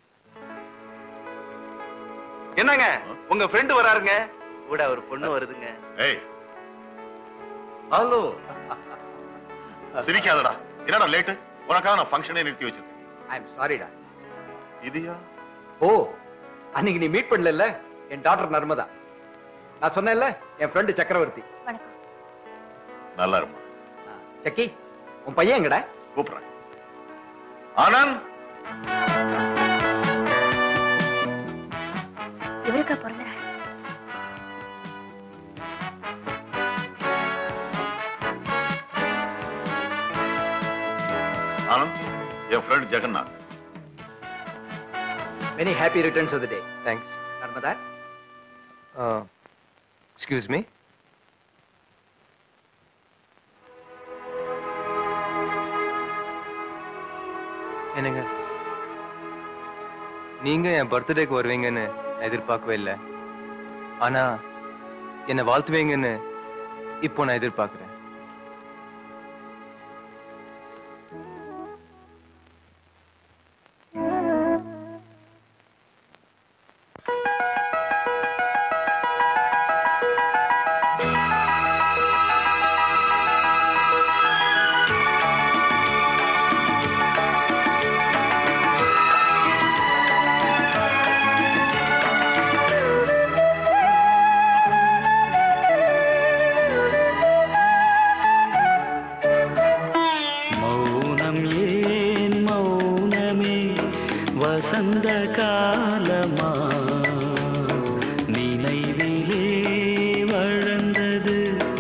என்னங்க உங்க ஃப்ரெண்டு வராருங்க கூட ஒரு பொண்ணு வருதுங்க ஏய் ஹலோ சிரிக்காதடா என்னடா லேட்டு உனக்காக நான் ஃபங்க்ஷனே நிறுத்தி வச்சிருக்கேன் ஐ எம் சாரிடா இதுயா ஓ அன்னைக்கு நீ மீட் பண்ணல என் டாக்டர் நர்மதா நான் சொன்னேன்ல என் ஃப்ரெண்டு சக்கரவர்த்தி நல்லா இருக்கும் சக்கி உன் பையன் எங்கடா கூப்பிடுறேன் ஆனந்த் இவருக்கா பிறந்த நாள் ஆனந்த் என் friend Jagannath many happy returns of the day thanks Narmada excuse me என்னங்க நீங்க என் பர்த்டேக்கு வருவீங்கன்னு நான் எதிர்பார்க்கவே இல்லை ஆனா என்னை வாழ்த்துவீங்கன்னு இப்போ நான் எதிர்பார்க்கிறேன் மௌனம் ஏன் மௌனமே வசந்த காலமா நினைவிலே வளர்ந்தது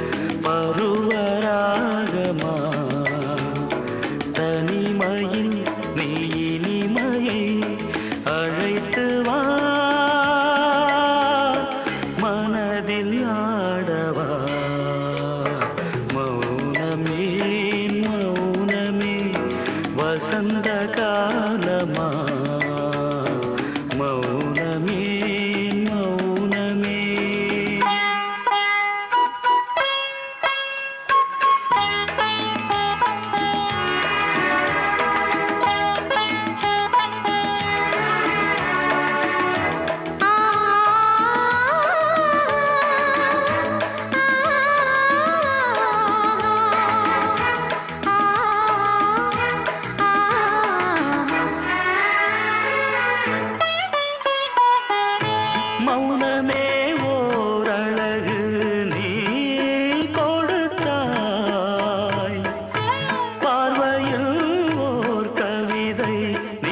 பருவராகமா தனிமையில் நீ இனிமையை அழைத்து வா மனதில் ஆடவா மௌனமே மௌனமே வசந்த காலமா மௌனமே மௌனமே மௌனமே ஓரழகு நீ கொடுத்தாய் பார்வையில் ஓர் கவிதை நீ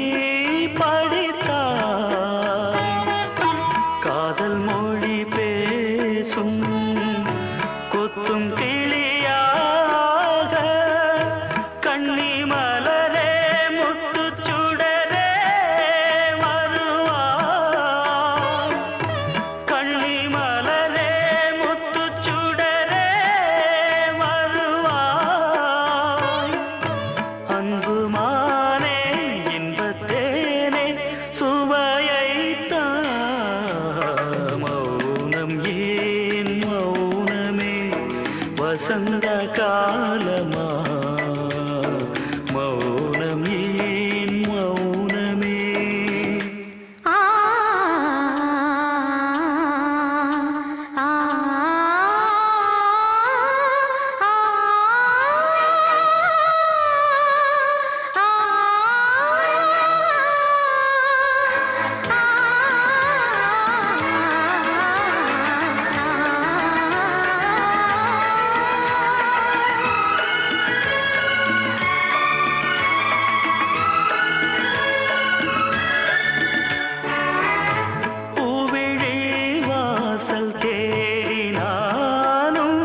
படித்தாய் காதல் மொழி பேசும் கொத்தும் கிளியாக கண்ணி மலரே முத்துச் சுடரே வருவாய் கண்ணி மலரே முத்துச் சுடரே வருவாய் அன்புமானே இன்பத்தேனே சுவையைத்தா மௌனம் ஏன் மௌனமே வசந்த காலமா மௌனம் ஏன் மௌனமே பூவிழி வாசல் தேடி நானும்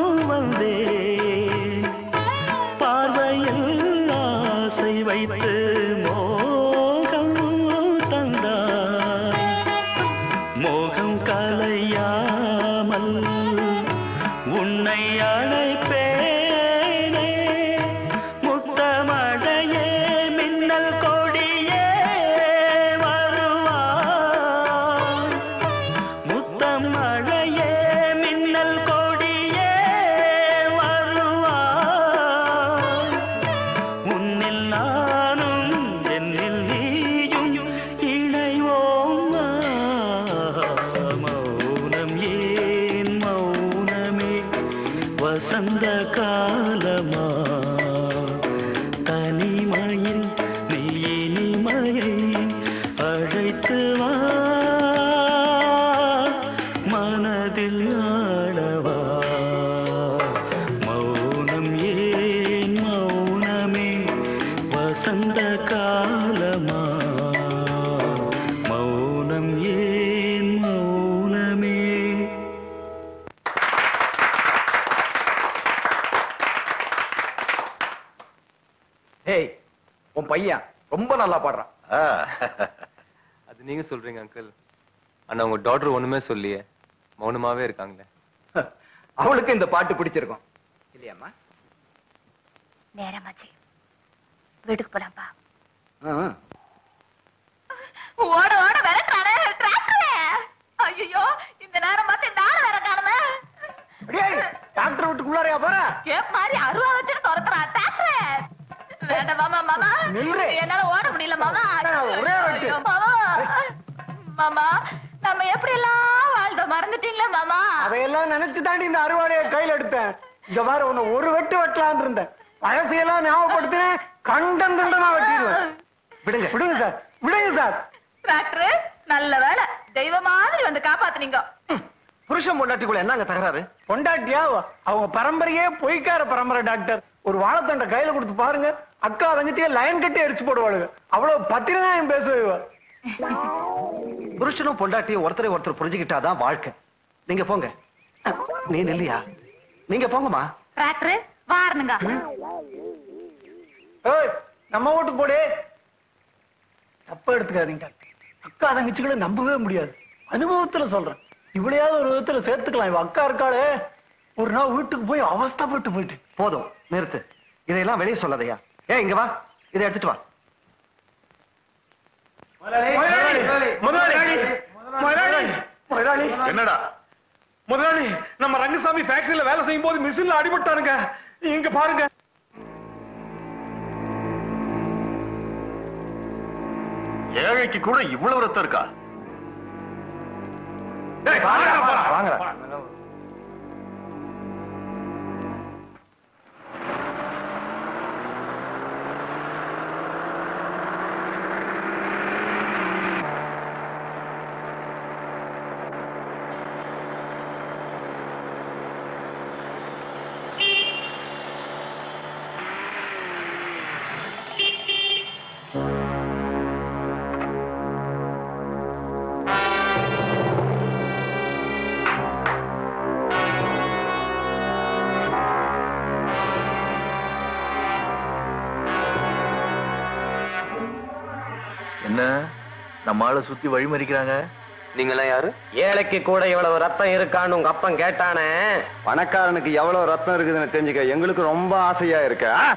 வந்தேன் பார்வையில் ஆசை வைத்து மோகம் தந்தாய் மோகம் கலையாமல் வசந்த காலமா மௌனம் ஏன் மௌனமே ஏய் உன் பையன் ரொம்ப நல்லா பாடுறான் அது நீங்க சொல்றீங்க அங்கிள் ஆனா உங்க டாக்டர் ஒண்ணுமே சொல்லியே மௌனமாவே இருக்காங்களே அவளுக்கு இந்த பாட்டு பிடிச்சிருக்கும் இல்லையாம்மா நேரமாச்சு வீட்டுக்கு போலாம்ப்பா ஓட ஓட விரட்டானே டிராக்டரே ஐயோ இந்த நேரம் பார்த்து இந்த ஆள் வேற காணுமே டாக்டர் வீட்டுக்குள்ளாரையா போற கேப் மாதிரி அருவா வச்சுட்டு துரத்துறான் டிராக்டரே வேண்டாம் மாமா மாமா நில்லு. என்னால ஓட முடியல மாமா ஒரே வெட்டு. ஐயோ, மாமா மாமா நம்ம எப்படி எல்லாம் வாழ்ந்த மறந்துட்டீங்களே மாமா அதையெல்லாம் நினைச்சு தாண்டி இந்த அறுவாடைய கையில எடுத்தேன் இந்த மாதிரி உன்னை ஒரு வெட்டு வெட்டலாம்னு இருந்தேன் பழசையெல்லாம் ஞாபகப்படுத்தினேன் கண்டம் கண்டமா வெட்டிடுவேன் விடுங்க விடுங்க சார் விடுங்க சார் டிராக்டர் நல்ல வேலை தெய்வம் மாதிரி வந்து காப்பாத்துனீங்க புருஷன் பொண்டாட்டிக்குள்ள என்னங்க தகராறு பொண்டாட்டியா அவங்க பரம்பரையே பொய்க்கார பரம்பரை டாக்டர் ஒரு வாழைத்தண்டை கையில கொடுத்து பாருங்க அக்கா தங்கச்சியே லைன் கட்டி அடிச்சு போடுவாளுங்க அவ்வளவு பத்திரநாயம் பேசுவா புருஷனும் பொண்டாட்டியும் ஒருத்தரை ஒருத்தர் புரிஞ்சுக்கிட்டாதான் வாழ்க்கை நீங்க போங்க நீ நில்லையா நீங்க போங்கம்மா டிராக்டர் வாரணுங்க ஏய் நம்ம ஓட்டு போடு தப்பா எடுத்துக்காதீங்க டாக்டர் அக்கா தங்கச்சிகளை நம்பவே முடியாது அனுபவத்துல சொல்றேன் இவ்வளையாவது ஒரு விதத்துல சேர்த்துக்கலாம் இவ அக்கா இருக்காளே ஒரு நாள் வீட்டுக்கு போய் அவஸ்தைப்பட்டு போயிட்டு போதும் நிறுத்து இதையெல்லாம் வெளியே சொல்லாதயா ஏ இங்க வா இதை எடுத்துட்டு வா என்னடா முதலாளி நம்ம ரங்கசாமி ஃபேக்டரியில வேலை செய்யும் போது மிஷின்ல அடிபட்டானுங்க இங்க பாருங்க ஏழைக்கு கூட இவ்வளவு ரத்தம் இருக்கா என்ன நம்ம ஆளை சுத்தி வழிமறிக்கிறாங்க நீங்க எல்லாம் யாரு ஏழைக்கு கூட இவ்வளவு ரத்தம் இருக்கான்னு உங்க அப்பன் கேட்டானே பணக்காரனுக்கு எவ்வளவு ரத்தம் இருக்குதுன்னு தெரிஞ்சுக்க எங்களுக்கு ரொம்ப ஆசையா இருக்கு ஆ?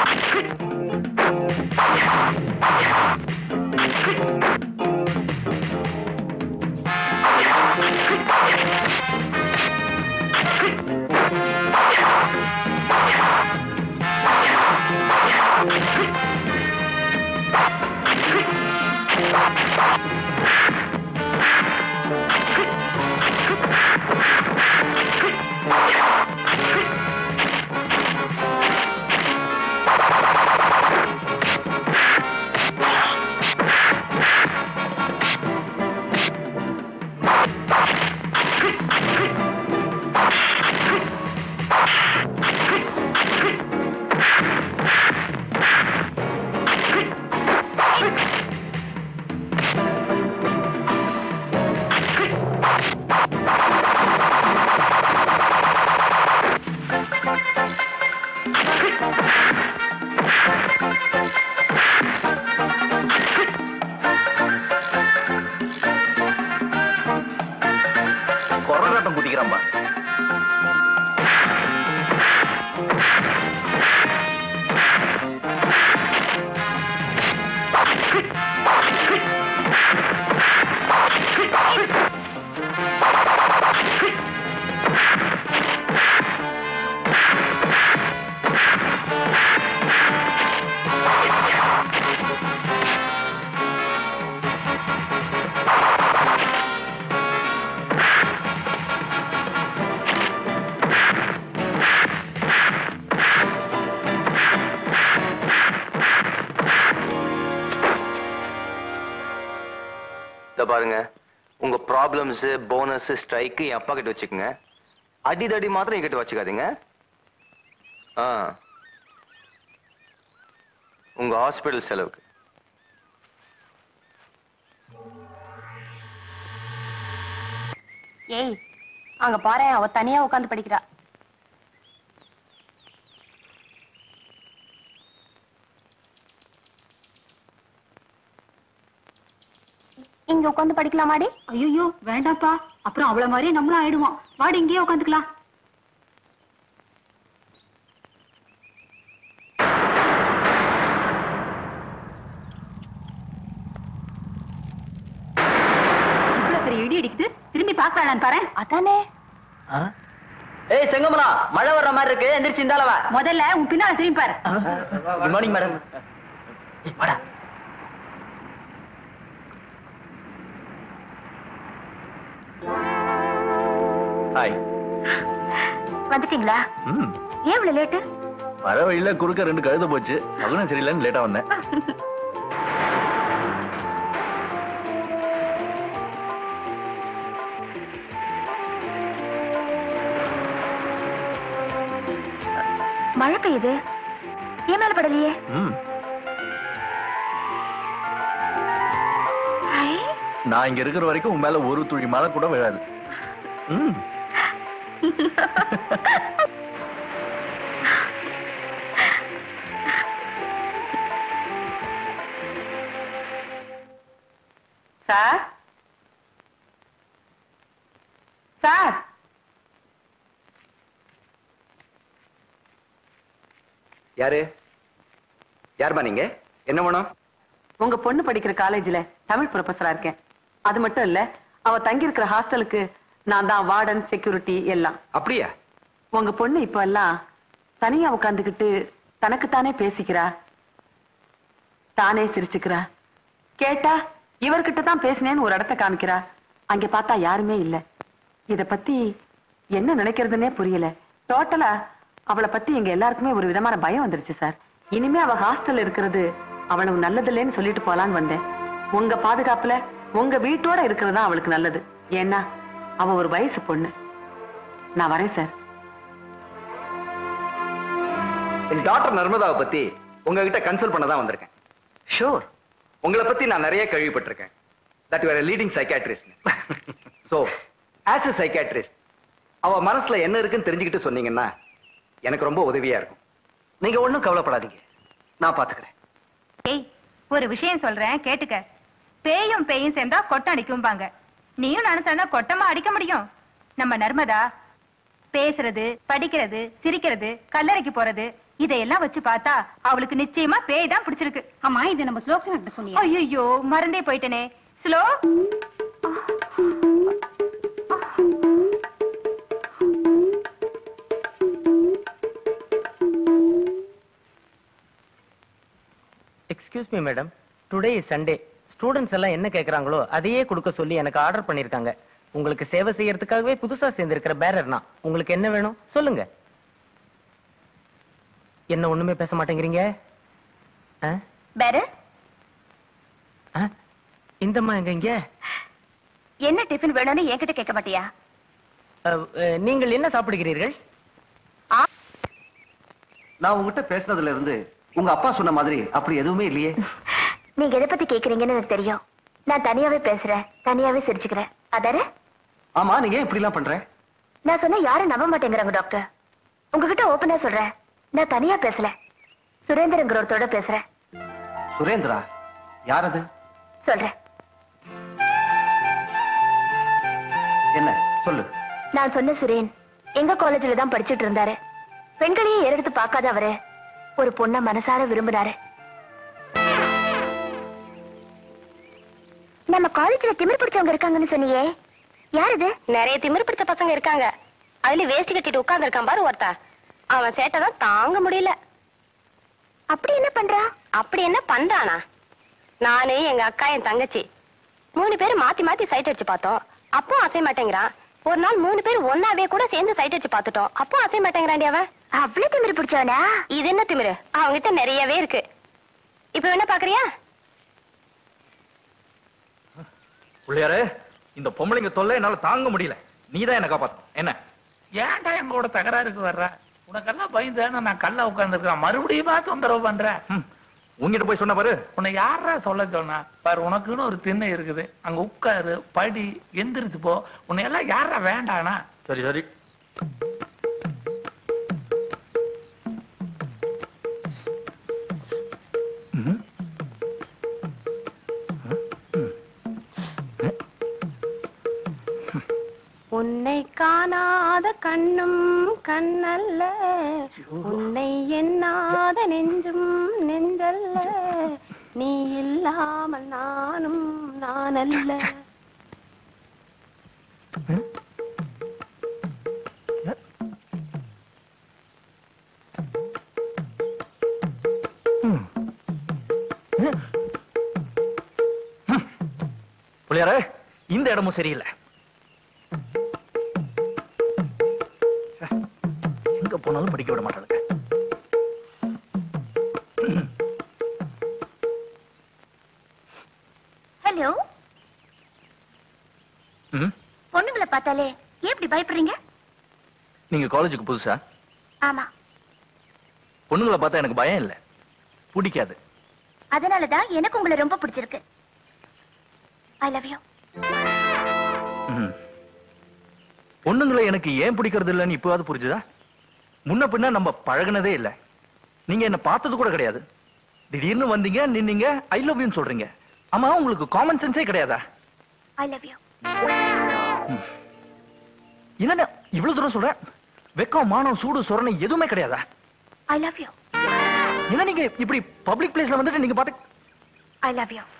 கொரநாட்டம் குதிக்கிறான்பா இத பாருங்க உங்க ப்ராப்ளம்ஸ் போனஸ் ஸ்ட்ரைக்கு என் அப்பா கிட்ட வச்சுக்கோங்க அடிதடி மாத்திரம் என்கிட்ட வச்சுக்காதீங்க ஆ உங்க ஹாஸ்பிடல் செலவுக்கு ஏய் அங்க பாரு அவ தனியா உட்கார்ந்து படிக்கிறா இங்க உட்கார்ந்து படிக்கலாமாடி ஐயோ வேண்டாப்பா அப்புறம் அவள மாதிரியே நம்மளும் ஆயிடுவோம் வாடி இங்கேயே உட்காந்துக்கலாம் இவ்வளவு பெரிய இடி அடிக்குது திரும்பி பாக்கலான்னு பாரு அதானே ஏய் செங்கமலா மழை வர்ற மாதிரி இருக்கு எந்திரிச்சு இந்தாலவா முதல்ல உன் பின்னால திரும்பி பாரு குட் மார்னிங் மேடம் ஹாய் வந்துட்டீங்களா ம் ஏன் இவ்வளவு லேட்டு வர வழியில குறுக்க ரெண்டு கழுத போச்சு மகனும் சரியில்லைன்னு லேட்டா வந்தேன் மழை பெய்யுது ஏன் மேல படலையே ம் ஐ, நான் இங்க இருக்கிற வரைக்கும் உன் மேல ஒரு துளி மழை கூட விழாது ம் சார் சார் யாரு யாருமா நீங்க என்ன வேணும் உங்க பொண்ணு படிக்கிற காலேஜ்ல தமிழ் ப்ரொஃபஸரா இருக்கேன் அது மட்டும் இல்ல அவ தங்கி இருக்கிற ஹாஸ்டலுக்கு நான் தான் வார்டன் செக்யூரிட்டி எல்லாம் அப்படியா உங்க பொண்ணு இப்ப எல்லாம் தனியா உட்காந்துக்கிட்டு தனக்குத்தானே பேசிக்கிறா தானே சிரிச்சுக்கிறா கேட்டா இவர்கிட்ட தான் பேசினேன்னு ஒரு இடத்த காமிக்கிறா அங்க பார்த்தா யாருமே இல்ல இத பத்தி என்ன நினைக்கிறதுனே புரியல டோட்டலா அவளை பத்தி எங்க எல்லாருக்குமே ஒரு விதமான பயம் வந்துருச்சு சார் இனிமே அவ ஹாஸ்டல்ல இருக்கிறது அவளுக்கு நல்லதில்லைன்னு சொல்லிட்டு போலான்னு வந்தேன் உங்க பாதுகாப்புல உங்க வீட்டோட இருக்கிறது தான் அவளுக்கு நல்லது ஏன்னா அவ ஒரு வயசு பொண்ணு நான் வரேன் சார் என் டாக்டர் நர்மதாவை பத்தி உங்ககிட்ட கன்சல்ட் பண்ண தான் வந்திருக்கேன் ஷூர் உங்களை பத்தி நான் நிறைய கேள்விப்பட்டிருக்கேன் that you leading psychiatrist so as a psychiatrist அவ மனசுல என்ன இருக்குன்னு தெரிஞ்சுக்கிட்டு சொன்னீங்கன்னா எனக்கு ரொம்ப உதவியா இருக்கும் நீங்க ஒண்ணும் கவலைப்படாதீங்க நான் பாத்துக்கிறேன் ஏய் ஒரு விஷயம் சொல்றேன் கேட்டுக்க பேயும் பேயும் சேர்ந்தா கொட்டம் அடிக்கும்பாங்க நீயும் நினைச்சானா கொட்டமா அடிக்க முடியும் நம்ம நர்மதா பேசுறது படிக்கிறது சிரிக்கிறது கல்லறைக்கு போறது இதையெல்லாம் வச்சு பார்த்தா அவளுக்கு நிச்சயமா பேய் தான் பிடிச்சிருக்கு ஆமா இது நம்ம ஸ்லோக்ஷன் கிட்ட சொன்னீங்க ஐயோ மறந்தே போயிட்டனே slow excuse me madam today is Sunday students எல்லாம் என்ன கேக்குறாங்களோ அதையே கொடுக்க சொல்லி எனக்கு ஆர்டர் பண்ணிருக்காங்க உங்களுக்கு சேவை செய்யறதுக்காகவே புதுசா சேர்ந்திருக்கிற பேரர் நான் உங்களுக்கு என்ன வேணும் சொல்லுங்க என்ன ஒண்ணுமே பேச மாட்டேங்கிறீங்க ஆ? வேற ஆ? இந்தம்மா எங்க இங்க என்ன டிஃபன் வேணும்னு என்கிட்ட கேட்க மாட்டியா அஹ், அஹ், நீங்கள் என்ன சாப்பிடுகிறீர்கள் நான் உங்ககிட்ட பேசுனதுல இருந்து உங்க அப்பா சொன்ன மாதிரி அப்படி எதுவுமே இல்லையே நீங்க எதை பத்தி கேக்குறீங்கன்னு எனக்கு தெரியும் நான் தனியாவே பேசுறேன் தனியாவே சிரிச்சுக்கிறேன் அதானே ஆமா நீ ஏன் இப்படி எல்லாம் பண்ற நான் சொன்னா யாரும் நம்ப மாட்டேங்கிறாங்க டாக்டர் உங்ககிட்ட ஓபனா சொல்றேன் நான் தனியா பேசல சுரேந்திரங்கிற ஒருத்தரோட பேசுறேன் சுரேந்திரா யார் அது சொல்றேன் என்ன சொல்லு நான் சொன்ன சுரேன் எங்க காலேஜ்ல தான் படிச்சிட்டு இருந்தாரு பெண்களையே ஏறெடுத்து பார்க்காத அவரு ஒரு பொண்ண மனசார விரும்பினாரு நம்ம காலேஜ்ல திமிர் பிடிச்சவங்க இருக்காங்கன்னு சொன்னியே யார் இது நிறைய திமிரு பிடிச்ச பசங்க இருக்காங்க அதுல வேஷ்டி கட்டிட்டு உட்கார்ந்து இருக்கான் பாரு ஒருத்த அவன் சேட்டை தான் தாங்க முடியல அப்படி என்ன பண்றா அப்படி என்ன பண்றானா நானு எங்க அக்கா என் தங்கச்சி மூணு பேரும் மாத்தி மாத்தி சைட் அடிச்சு பார்த்தோம் அப்போ அசைய மாட்டேங்கிறான் ஒரு நாள் மூணு பேர் ஒன்னாவே கூட சேர்ந்து சைட் அடிச்சு பார்த்துட்டோம் அப்போ அசைய மாட்டேங்கிறாண்டி அவன் அவ்வளவு திமிரு பிடிச்சவனா இது என்ன திமிரு அவன்கிட்ட நிறையவே இருக்கு இப்ப என்ன பாக்குறியா பிள்ளையாரு இந்த பொம்பளைங்க தொல்லை என்னால தாங்க முடியல நீதான் என்ன காப்பாத்தணும் என்ன ஏன்டா எங்களோட தகராறுக்கு வர்ற உனக்கெல்லாம் பயந்து நான் கல்ல உட்காந்துருக்கேன் மறுபடியுமா தொந்தரவு பண்றேன் ம், உங்ககிட்ட போய் சொன்ன பாரு உன்னை யாரா சொல்ல சொன்னா பாரு உனக்குன்னு ஒரு திண்ணை இருக்குது அங்க உட்காரு படி எந்திரிச்சு போ உன்னை எல்லாம் யாரா வேண்டானா சரி சரி உன்னை காணாத கண்ணும் கண்ணல்ல உன்னை எண்ணாத நெஞ்சும் நெஞ்சல்ல நீ இல்லாமல் நானும் நான் அல்ல புள்ளியாரே இந்த இடமும் சரியில்லை எங்க போனாலும் படிக்க விட மாட்டாங்க ஹலோ ம் பொண்ணுங்களை பார்த்தாலே ஏன் இப்படி பயப்படுறீங்க நீங்க காலேஜுக்கு புதுசா ஆமா பொண்ணுங்களை பார்த்தா எனக்கு பயம் இல்ல பிடிக்காது அதனாலதான் எனக்கு உங்களை ரொம்ப பிடிச்சிருக்கு ஐ லவ் யூ ம். பொண்ணுங்களை எனக்கு ஏன் பிடிக்கிறது இல்லைன்னு இப்பவாவது புரிஞ்சுதா முன்ன பின்ன நம்ம பழகுனதே இல்ல நீங்க என்ன பார்த்தது கூட கிடையாது திடீர்னு வந்தீங்க நின்னீங்க ஐ லவ் யூன்னு சொல்றீங்க ஆமா உங்களுக்கு காமன் சென்ஸே கிடையாதா ஐ லவ் யூ என்ன இவ்வளவு தூரம் சொல்றேன் வெக்கம் மானம் சூடு சொரணை எதுவுமே கிடையாதா ஐ லவ் யூ என்ன நீங்க இப்படி பப்ளிக் பிளேஸ்ல வந்துட்டு நீங்க பாட்டு ஐ லவ் யூ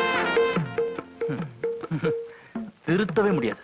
திருத்தவே முடியாது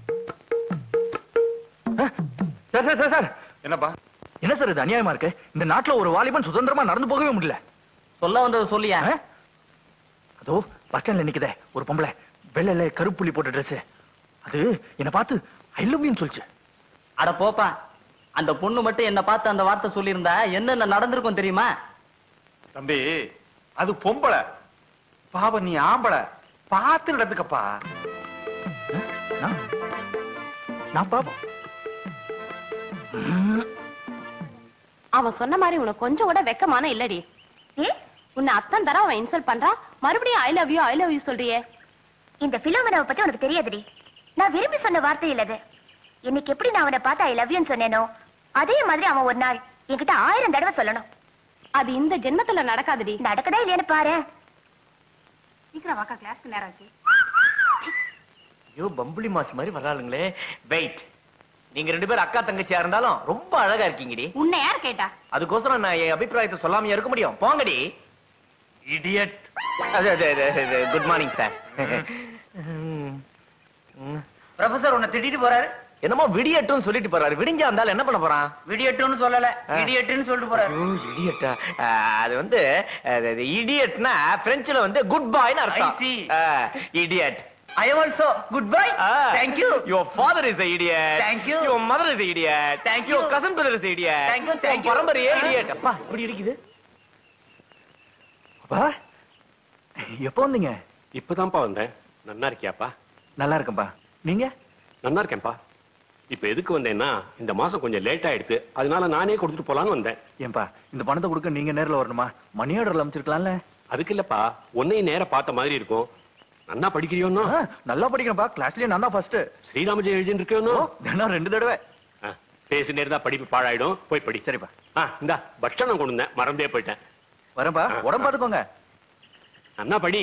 ஆ, சார் சார் சார் சார் என்னப்பா என்ன சார் இது அநியாயமா இருக்கு இந்த நாட்டுல ஒரு வாலிபன் சுதந்திரமா நடந்து போகவே முடியல சொல்ல வந்தது சொல்லியா ஆ? அதோ பஸ் ஸ்டாண்ட்ல நிக்குதே ஒரு பொம்பளை வெள்ளைல கருப்புள்ளி போட்ட Dress அது என்ன பார்த்து ஐ லவ் யூன்னு சொல்லுச்சு அட போப்பா அந்த பொண்ணு மட்டும் என்ன பார்த்து அந்த வார்த்தை சொல்லியிருந்தா என்னென்ன நடந்திருக்கும் தெரியுமா தம்பி அது பொம்பளை பாவம் நீ ஆம்பளை பார்த்து நடந்துக்கப்பா நான் நான் பாப்போம் அவன் சொன்ன மாதிரி உனக்கு கொஞ்சம் கூட வெக்கமான இல்லடி ஏ உன்னை அத்தன் தர அவன் இன்சல்ட் பண்றான் மறுபடியும் I love you I love you சொல்றியே இந்த பிலோமனாவை பத்தி உனக்கு தெரியாதுடி நான் விரும்பி சொன்ன வார்த்தை இல்லது இன்னைக்கு எப்படி நான் அவனை பார்த்து ஐ லவ் யூன்னு சொன்னேனோ அதே மாதிரி அவன் ஒரு நாள் என்கிட்ட ஆயிரம் தடவை சொல்லணும் அது இந்த ஜென்மத்துல நடக்காதுடி நடக்கதா இல்லையான்னு பாரு சீக்கிரம் வாக்கா கிளாஸ்க்கு நேரம் ஆச்சு ஐயோ பம்புளி மாஸ் மாதிரி வர்றாளுங்களே வெயிட் நீங்க ரெண்டு பேரும் அக்கா தங்கச்சியா இருந்தாலும் ரொம்ப அழகா இருக்கீங்கடி உன்னை யார் கேட்டா அதுக்கோசரம் நான் என் அபிப்பிராயத்தை சொல்லாமையா இருக்க முடியும் போங்கடி idiot good morning sir professor உன்னை திட்டிட்டு போறாரு என்னமோ விடியட்டும் சொல்லிட்டு போறாரு விடிஞ்சா இருந்தாலும் என்ன பண்ண போறான் விடியட்டுன்னு சொல்லல இடியட்டுன்னு சொல்லிட்டு போறாரு இடியட்டா அது வந்து இடியட்னா பிரெஞ்சுல வந்து குட் பாய்னு I see. அர்த்தம் idiot I also good bye Thank you. Your father is a idiot. Thank you. Your mother is a idiot. Thank Your you. cousin brother is a idiot. Thank you, உன் thank you. பரம்பரையே idiot. அப்பா இப்படி இருக்குது அப்பா எப்போ வந்தீங்க இப்பதான்ப்பா வந்தேன் நன்னா இருக்கியாப்பா நல்லா இருக்கேன்பா நீங்க நன்னா இருக்கேன்ப்பா இப்ப எதுக்கு வந்தேன்னா இந்த மாசம் கொஞ்சம் லேட் ஆயிடுச்சு அதனால நானே கொடுத்துட்டு போலான்னு வந்தேன் ஏன்பா இந்த பணத்தை கொடுக்க நீங்க நேர்ல வரணுமா மணி ஆர்டர்ல அமைச்சிருக்கலாம்ல அதுக்கு இல்லப்பா உன்னையும் நேர பார்த்த மாதிரி இருக்கும் நன்னா படிக்கிறியோன்னா ஆ, நல்லா படிக்கிறேன்ப்பா கிளாஸ்லயே நான் தான் ஃபர்ஸ்ட் ஸ்ரீராமஜெயம் எழுதின்னு இருக்கியோன்னு தினம் ரெண்டு தடவை பேசி நேரம் தான் படிப்பு பாழாயிடும் போய் படி சரிப்பா ஆ இந்த பட்சணம் கொண்டு வந்தேன் மறந்தே போயிட்டேன் வரேன்பா ஆ, உடம்பு பார்த்துக்கோங்க நன்னா படி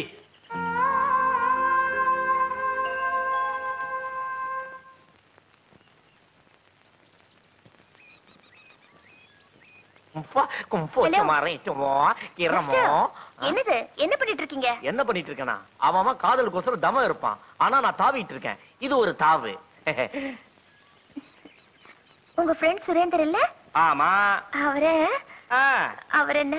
Mister, என்னது என்ன பண்ணிட்டு இருக்கீங்க என்ன பண்ணிட்டு இருக்கேனா அவன் அவன் காதலுக்கோசரம் தமம் இருப்பான் ஆனா நான் தாவிட்டு இருக்கேன் இது ஒரு தாவு உங்க ஃப்ரெண்ட் சுரேந்தர் இல்ல ஆமா அவரு ஆ. அவர் என்ன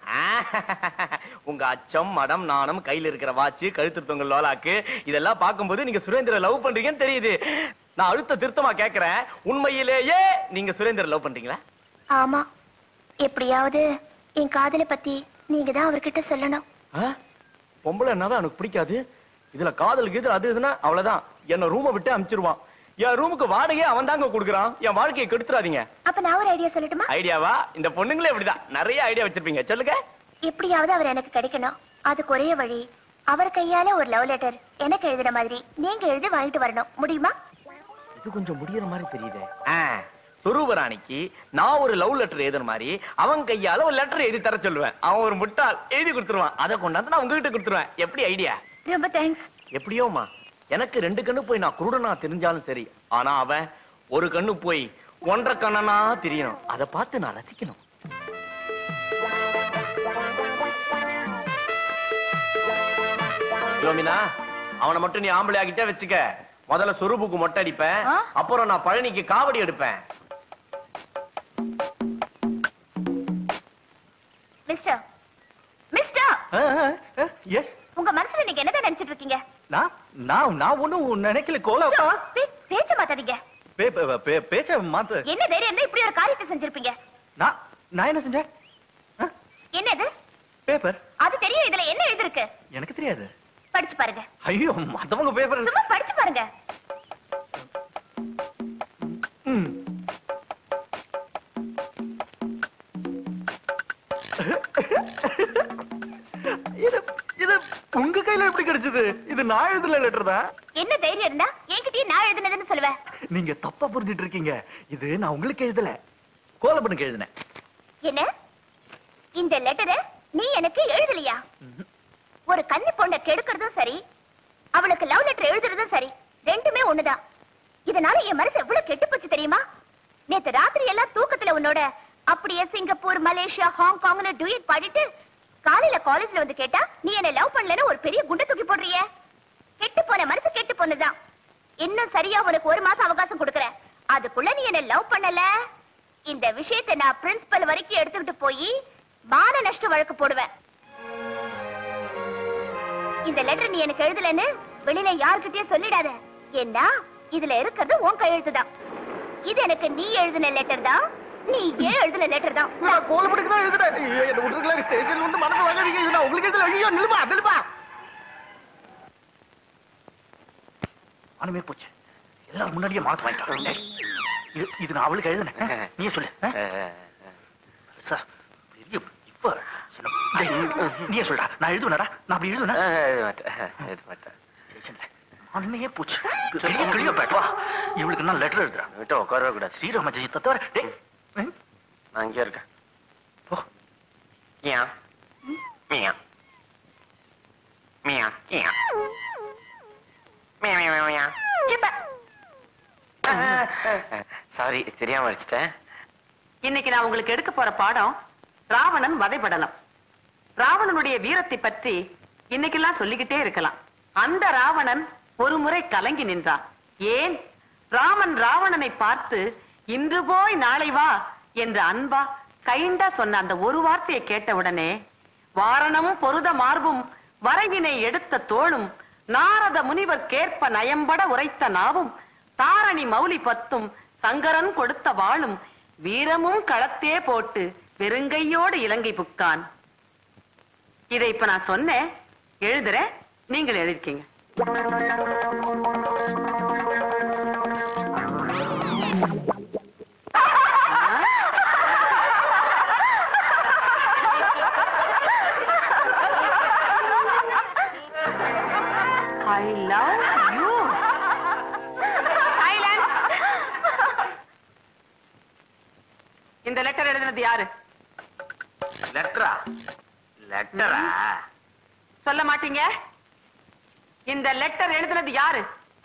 உங்க அச்சம் மடம் நாணம் கையில இருக்கிற வாட்ச் கழுத்து தொங்க லோலாக்கு இதெல்லாம் பார்க்கும்போது நீங்க சுரேந்திர லவ் பண்றீங்கன்னு தெரியுது நான் அழுத்த திருத்தமா கேக்குறேன் உண்மையிலேயே நீங்க சுரேந்திர லவ் பண்றீங்களா ஆமா எப்படியாவது என் காதலை பத்தி நீங்க தான் அவர்கிட்ட சொல்லணும் ஆ? பொம்பளை என்னதான் எனக்கு பிடிக்காது இதுல காதல் கீதல் அது இதுன்னா அவ்வளவுதான் என்ன ரூமை விட்டு அனுப்பிச்சிருவான் என் ரூமுக்கு வாடகையே அவன் தாங்க கொடுக்குறான் என் வாழ்க்கையை கெடுத்துறாதீங்க அப்ப நான் ஒரு ஐடியா சொல்லட்டுமா ஐடியாவா இந்த பொண்ணுங்களே இப்படிதான் நிறைய ஐடியா வச்சிருப்பீங்க சொல்லுங்க எப்படியாவது அவர் எனக்கு கிடைக்கணும் அதுக்கு ஒரே வழி அவர் கையால ஒரு லவ் லெட்டர் எனக்கு எழுதுற மாதிரி நீங்க எழுதி வாங்கிட்டு வரணும் முடியுமா இது கொஞ்சம் முடியற மாதிரி தெரியுதே துருவராணிக்கு நான் ஒரு லவ் லெட்டர் எழுதுற மாதிரி அவன் கையால ஒரு லெட்டர் எழுதி தர சொல்லுவேன் அவன் ஒரு முட்டாள் எழுதி கொடுத்துருவான் அதை கொண்டாந்து நான் உங்ககிட்ட கொடுத்துருவேன் எப்படி ஐடியா ரொம்ப தேங்க்ஸ் எப்படியோமா எனக்கு ரெண்டு கண்ணு போய் நான் குருடனா தெரிஞ்சாலும் சரி ஆனா அவன் ஒரு கண்ணு போய் ஒன்றரை கண்ணனா தெரியணும் அதை பார்த்து நான் ரசிக்கணும் யோமினா அவனை மட்டும் நீ ஆம்பளை ஆகிட்டே வச்சுக்க முதல்ல சொருபுக்கு மொட்டை அடிப்பேன் அப்புறம் நான் பழனிக்கு காவடி எடுப்பேன் மிஸ்டர் மிஸ்டர் எஸ் உங்க மனசுல நீங்க என்னதான் நினைச்சிட்டு இருக்கீங்க நான் நான் நான் ஒண்ணும் நினைக்கல கோலாப்பா பே- பேச்ச மாத்தாதீங்க பே- பே- பே- பேச்ச மாத்து என்ன தைரியம் இருந்தா இப்படி ஒரு காரியத்தை செஞ்சிருப்பீங்க நான் நான் என்ன செஞ்சேன் என்னது பேப்பர் அது தெரியும் இதுல என்ன எழுதிருக்கு எனக்கு தெரியாது படிச்சு பாருங்க ஐயோ மத்தவங்க பேப்பர் சும்மா படிச்சு பாருங்க இது இது உங்க கையில எப்படி கிடைச்சது இது நான் எழுதல லெட்டர் தான் என்ன தைரியம் இருந்தா என்கிட்டயே நான் எழுதுனதுன்னு சொல்லுவேன் நீங்க தப்பா புரிஞ்சிட்டு இருக்கீங்க இது நான் உங்களுக்கு எழுதல கோலப்பனுக்கு எழுதினேன் என்ன இந்த லெட்டரை நீ எனக்கு எழுதலையா ஒரு கன்னி பொண்ணை கெடுக்கிறதும் சரி அவளுக்கு லவ் லெட்டர் எழுதுறதும் சரி ரெண்டுமே ஒண்ணுதான் இதனால என் மனசு எவ்வளவு கெட்டு போச்சு தெரியுமா நேத்து ராத்திரி எல்லாம் தூக்கத்துல உன்னோட அப்படியே சிங்கப்பூர் மலேசியா ஹாங்காங்னு டூயட் பாடிட்டு காலையில காலேஜ்ல வந்து கேட்டா நீ என்ன லவ் பண்ணலன்னு ஒரு பெரிய குண்டை தூக்கி போடுறியே கெட்டு போன மனசு கெட்டு போனதுதான் இன்னும் சரியா உனக்கு ஒரு மாசம் அவகாசம் கொடுக்கறேன் அதுக்குள்ள நீ என்ன லவ் பண்ணல இந்த விஷயத்தை நான் பிரின்சிபல் வரைக்கும் எடுத்துக்கிட்டு போய் மான நஷ்ட வழக்கு போடுவேன் இந்த லெட்டர் நீ எனக்கு எழுதலன்னு வெளியில யார்கிட்டயும் சொல்லிடாத ஏன்னா இதுல இருக்கிறது உன் கையெழுத்து தான் இது எனக்கு நீ எழுதின லெட்டர் தான் நீ ஏன் எழுதின லெட்டர் தான் நான் கோலப்பனுக்கு தான் எழுதுறேன் ஐயோ, என்ன விட்டுருக்கலாம் ஸ்டேஷன்ல வந்து மனசு வாங்காதீங்க இது நான் உங்களுக்கு எழுதல ஐயோ நிலுப்பா நிலுப்பா அனுமே போச்சு எல்லாரும் முன்னாடியே மாத்து வாங்கிட்டாங்க இது இது நான் அவளுக்கு எழுதுனேன் நீயே சொல்லு சார் பெரிய இப்ப சின்ன- டேய், நீயே சொல்றா நான் எழுதுனடா நான் அப்படி எழுதுனேன் ஸ்டேஷன்ல அனுமையே போச்சு பெரிய கிளியோ பேட்டவா இவளுக்கு நான் லெட்டர் எழுதுறேன் விட்டு உட்காரவே கூடாது ஸ்ரீராம ஜெயத்தை தவிர டேய் நான் இங்கே இருக்கேன் மியா மியா மியா மியா மியா மியா மியா சாரி தெரியாம அடிச்சிட்டேன் இன்னைக்கு நான் உங்களுக்கு எடுக்க போற பாடம் ராவணன் வதைபடலம் ராவணனுடைய வீரத்தை பற்றி இன்னைக்கெல்லாம் சொல்லிக்கிட்டே இருக்கலாம் அந்த ராவணன் ஒரு முறை கலங்கி நின்றான் ஏன் ராமன் ராவணனை பார்த்து இன்று போய் நாளை வா என்று அன்பா கைண்டா சொன்ன அந்த ஒரு வார்த்தையை கேட்டவுடனே வாரணமும் பொருத மார்பும் வரைவினை எடுத்த தோளும் நாரத முனிவர் கேற்ப நயம்பட உரைத்த நாவும் தாரணி மௌலி பத்தும் சங்கரன் கொடுத்த வாளும் வீரமும் களத்தே போட்டு வெறுங்கையோடு இலங்கை புக்கான் இதை இப்ப நான் சொன்னேன் எழுதுறேன் நீங்கள் எழுதிருக்கீங்க I love you. Silence. இந்த லெட்டர் எழுதினது யாரு லெட்டரா லெட்டரா சொல்ல மாட்டீங்க இந்த லெட்டர் எழுதினது யாரு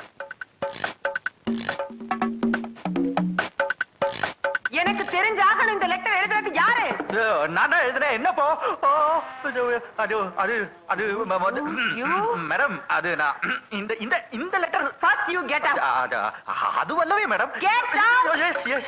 எனக்கு தெரிஞ்சாகணும் இந்த லெட்டர் எழுதினது யாரு நான் தான் எழுதுறேன் என்னப்போ ஓ, அது அது அது அது ம- வந்து, மேடம் அது நான் இந்த இந்த இந்த letter First you get up. அது வல்லவே மேடம் Get up. எஸ் எஸ்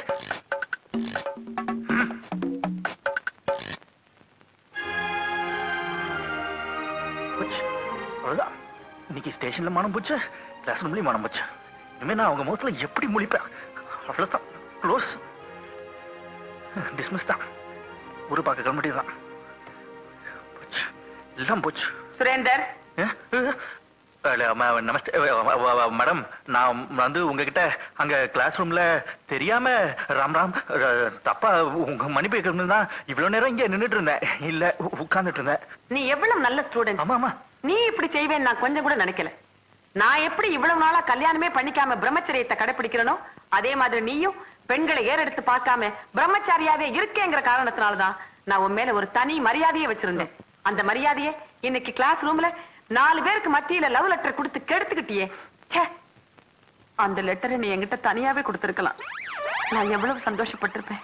அவ்வளவுதான் இன்னைக்கு ஸ்டேஷன்ல மனம் போச்சு கிளாஸ் ரூம்லயும் மனம் போச்சு இனிமே நான் அவங்க முகத்துல எப்படி முழிப்பேன் அவ்வளவுதான் க்ளோஸ் டிஸ்மிஸ் தான் ஊரு பார்க்க கிளம்பிட்டே தான் போச்சு எல்லாம் போச்சு சுரேந்தர் ஏ? ஏ? நமஸ்தே மேடம் நான் வந்து உங்ககிட்ட அங்க கிளாஸ் ரூம்ல தெரியாம ராம் ராம் அஹ், தப்பா உங்க மணி பேக்கணும் தான் இவ்வளவு நேரம் இங்க நின்னுட்டு இருந்தேன் இல்ல உட்கார்ந்துட்டு இருந்தேன் நீ எவ்வளவு நல்ல ஸ்டூடெண்ட் ஆமா நீ இப்படி செய்வேன்னு நான் கொஞ்சம் கூட நினைக்கல நான் எப்படி இவ்வளவு நாளா கல்யாணமே பண்ணிக்காம பிரம்மச்சரியத்தை கடைபிடிக்கிறனோ அதே மாதிரி நீயும் பெண்களை ஏறெடுத்து பார்க்காம பிரம்மச்சாரியாவே இருக்கேங்கிற காரணத்தினாலதான் நான் உன் மேல ஒரு தனி மரியாதையை வச்சிருந்தேன் அந்த மரியாதையை இன்னைக்கு கிளாஸ் ரூம்ல நாலு பேருக்கு மத்தியில லவ் லெட்டர் கொடுத்து கெடுத்துக்கிட்டியே ச்சே. அந்த லெட்டரை நீ என்கிட்ட தனியாவே கொடுத்திருக்கலாம் நான் எவ்வளவு சந்தோஷப்பட்டிருப்பேன்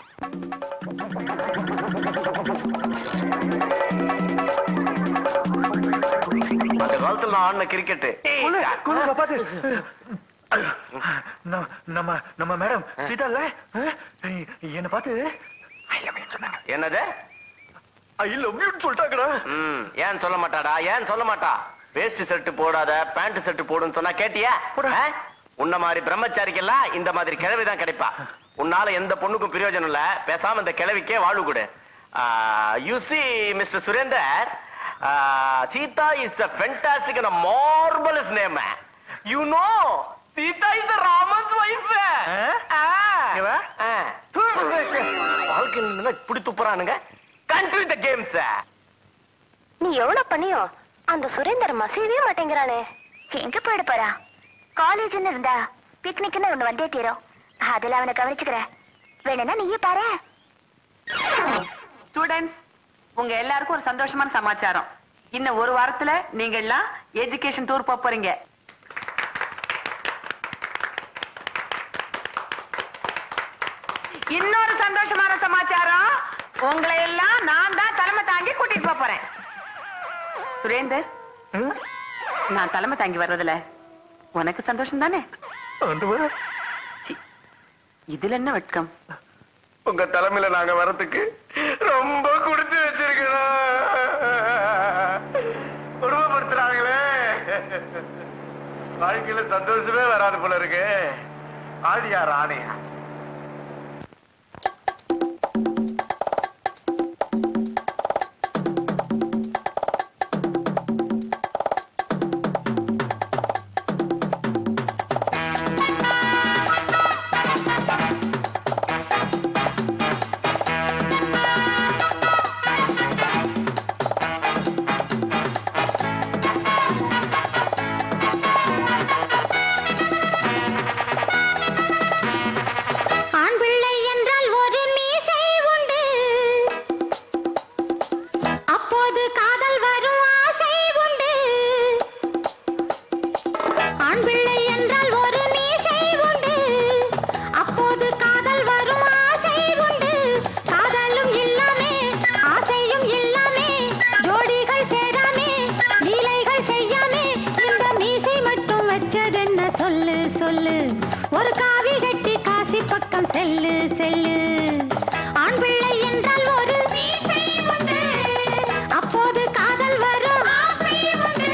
அந்த காலத்துல நான் ஆடின கிரிக்கெட் நம்ம- நம்ம நம்ம மேடம் சீதா இல்ல அஹ், என்ன பார்த்து ஐ லவ் யூ சொன்னாங்க என்னது ஐ லவ் யூ சொல்லிட்டாங்கடா ம் ஏன் சொல்ல மாட்டாடா ஏன் சொல்ல மாட்டா வேஸ்ட் ஷர்ட் போடாத பேண்ட் ஷர்ட் போடுன்னு சொன்னா கேட்டியா ஆ? உன்ன மாதிரி பிரம்மச்சாரிக்கெல்லாம் இந்த மாதிரி கிழவி தான் கிடைப்பா உன்னால எந்த பொண்ணுக்கும் பிரயோஜனம் இல்ல பேசாம இந்த கிழவிக்கே வாழ்வு கொடு you see mister Surender Sita is a fantastic and a marvelous name you know Sita is the Rama's wife வாழ்க்கையில் இருந்தா இப்படி துப்புறானுங்க கண்ட்ரி த கேம்ஸ் நீ எவ்வளவு பண்ணியோ அந்த சுரேந்தர் மசீவே மாட்டேங்கிறானே எங்க போயிட போறா காலேஜ்னு இருந்தா பிக்னிக்னு ஒண்ணு வந்தே தீரும் அதுல அவனை கவனிச்சுக்கிறேன் வேணும்னா நீயே பாரு ஸ்டூடெண்ட்ஸ் உங்க எல்லாருக்கும் ஒரு சந்தோஷமான சமாச்சாரம் இன்னும் ஒரு வாரத்துல நீங்க எல்லாம் எஜுகேஷன் டூர் போக போறீங்க இன்னொரு சந்தோஷமான சமாச்சாரம் உங்களை எல்லாம் நான் தான் தலைமை தாங்கி கூட்டிட்டு போக போறேன் சுரேந்தர் நான் தலைமை தாங்கி வர்றதுல உனக்கு சந்தோஷம் தானே சி, இதுல என்ன வெட்கம் உங்க தலைமையில நாங்க வரதுக்கு ரொம்ப குடுத்து வச்சிருக்கிறோம் குடும்பப்படுத்துறாங்களே வாழ்க்கையில சந்தோஷமே வராது போல இருக்கு ஆடியா ராணியா ஆண் பிள்ளை என்றால் ஒரு மீசை உண்டு அப்போது காதல் வரும் ஆசை உண்டு ஆண் பிள்ளை என்றால் ஒரு மீசை உண்டு அப்போது காதல் வரும் ஆசை உண்டு காதலும் இல்லாமே ஆசையும் இல்லாமே ஜோடிகள் சேராமே லீலைகள் செய்யாமே இந்த மீசை மட்டும் வச்சதென்ன சொல்லு சொல்லு ஒரு காவி கட்டி காசி பக்கம் செல்லு செல்லு ஆண் பிள்ளை என்றால் ஒரு மீசை உண்டு அப்போது காதல் வரும் ஆசை உண்டு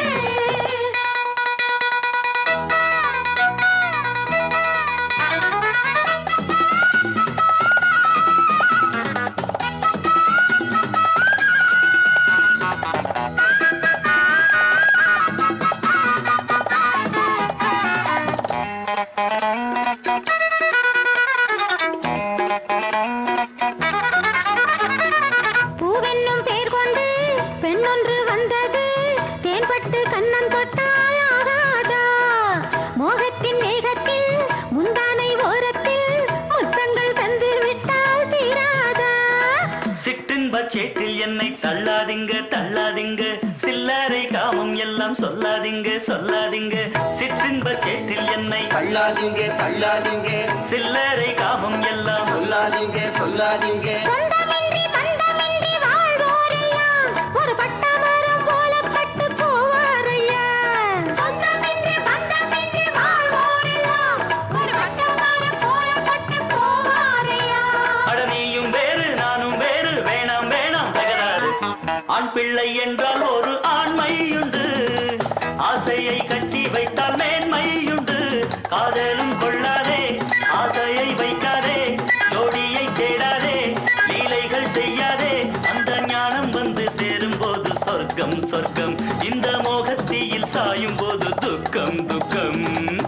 பூவென்னும் பேர் கொண்டு பெண்ணொன்று வந்தது தேன்பட்டு கண்ணம் தொட்டால் ஆகாதா மோகத்தின் வேகத்தில் முந்தானை ஓரத்தில் முத்தங்கள் தந்து விட்டால் தீராதா சிற்றின்ப சேற்றில் என்னை தள்ளாதீங்க தள்ளாதீங்க சில்லறை காமம் எல்லாம் சொல்லாதீங்க சொல்லாதீங்க சிற்றின்ப சேற்றில் என்னை தள்ளாதீங்க தள்ளாதீங்க சில்லறை காமம் எல்லாம் சொல்லாதீங்க சொல்லாதீங்க சொந்தமின்றி பந்தமின்றி வாழ்வோரெல்லாம் ஒரு பட்டமரம் போல பட்டு போவாரையா சொந்தமின்றி பந்தமின்றி வாழ்வோரெல்லாம் ஒரு பட்டமரம் போல பட்டு போவாரையா அட நீயும் வேறு நானும் வேறு வேணாம் வேணாம் தகராறு ஆண் பிள்ளை என்றால் ஒரு ஆண்மையுண்டு ஆசையை கட்டி வைத்தால் மேன்மையுண்டு காதலும் கொள்ளாதே ஆசையை வைக்காதே ஜோடியை தேடாதே லீலைகள் செய்யாதே அந்த ஞானம் வந்து சேரும் போது சொர்க்கம் சொர்க்கம் இந்த மோகத்தீ மடியில் சாயும் போது துக்கம் துக்கம்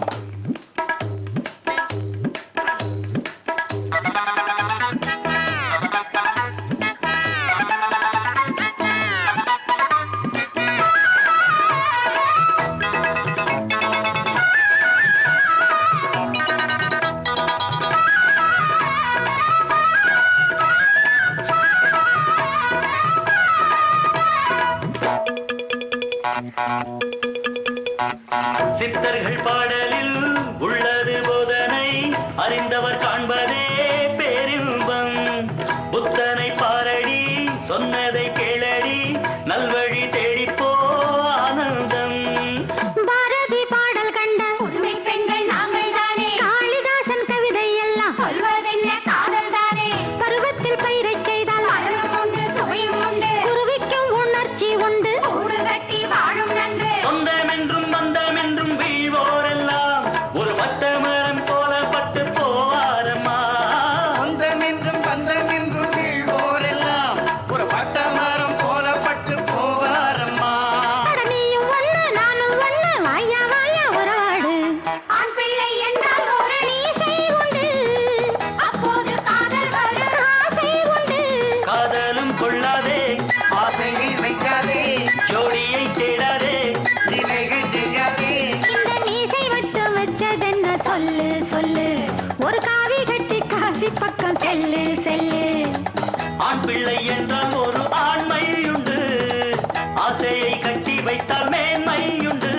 சித்தர்கள் பாடலில் உள்ளது போதனை அறிந்தவர் காண்பதே பேரின்பம் புத்தனை பாரடி சொன்னதை கேளடி நல்வழி தேடிப்போ ஆனந்தம் பாரதி பாடல் கண்ட புதுமை பெண்கள் நாங்கள் தானே காளிதாசன் கவிதை எல்லாம் சொல்வதென்ன காதல் தானே பருவத்தில் பயிரைச் செய்தால் பழமும் உண்டு சுவையும் உண்டு குருவிக்கும் உணர்ச்சி உண்டு கூடு கட்டி வாழும் நன்று சொந்தம் என்றும் பந்தம் என்றும் வீழ்வோரெல்லாம் ஒரு பட்ட மரம் போல பட்டு போவாரம்மா சொந்தம் என்றும் பந்தம் என்றும் வீழ்வோரெல்லாம் ஒரு பட்ட மரம் போல பட்டு போவாரம்மா அட நீயும் ஒண்ணு நானும் ஒண்ணு வாயா வாயா உறவாடு ஆண் பிள்ளை என்றால் ஒரு நீசை உண்டு அப்போது காதல் வரும் ஆசை உண்டு காதலும் கொள்ளாதே ஆசையை வைக்காதே ஜோடியை தேடாதே நிலைகள் செய்யாதே இந்த மீசை மட்டும் வச்சதென்ன சொல்லு சொல்லு ஒரு காவி கட்டி காசி பக்கம் செல்லு செல்லு ஆண் பிள்ளை என்றால் ஒரு ஆண்மை உண்டு ஆசையை கட்டி வைத்தால் மேன்மை உண்டு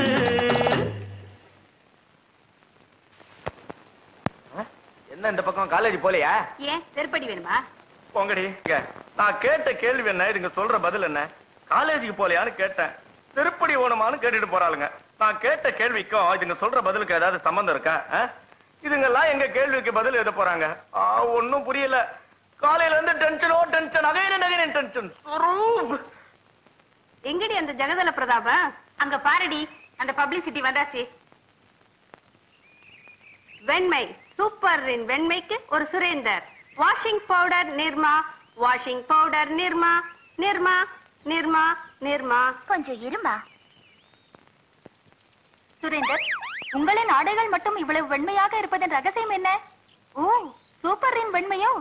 என்ன இந்த பக்கம் காலேஜ் போலையா ஏன் செருப்படி வேணுமா போங்கடி இங்க. நான் கேட்ட கேள்வி என்ன இதுங்க சொல்ற பதில் என்ன காலேஜுக்கு போலையான்னு கேட்டேன் திருப்படி ஓணுமான்னு கேட்டுட்டு போறாளுங்க நான் கேட்ட கேள்விக்கும் இதுங்க சொல்ற பதிலுக்கு ஏதாவது சம்பந்தம் இருக்கா ஆ? இதுங்கெல்லாம் எங்க கேள்விக்கு பதில் எழுத போறாங்க ஆ, ஒண்ணும் புரியல காலையில இருந்து டென்ஷனோ டென்ஷன் அகைன் அகைன் டென்ஷன் எங்கடி அந்த ஜெகதல பிரதாப அங்க பாருடி அந்த பப்ளிசிட்டி வந்தாச்சு வெண்மை சூப்பரின் வெண்மைக்கு ஒரு Surender washing powder Nirma washing powder Nirma Nirma Nirma Nirma கொஞ்சம் இருமா சுரேந்தர் உங்களின் ஆடைகள் மட்டும் இவ்வளவு வெண்மையாக இருப்பதன் ரகசியம் என்ன ஓ சூப்பரின் வெண்மையோ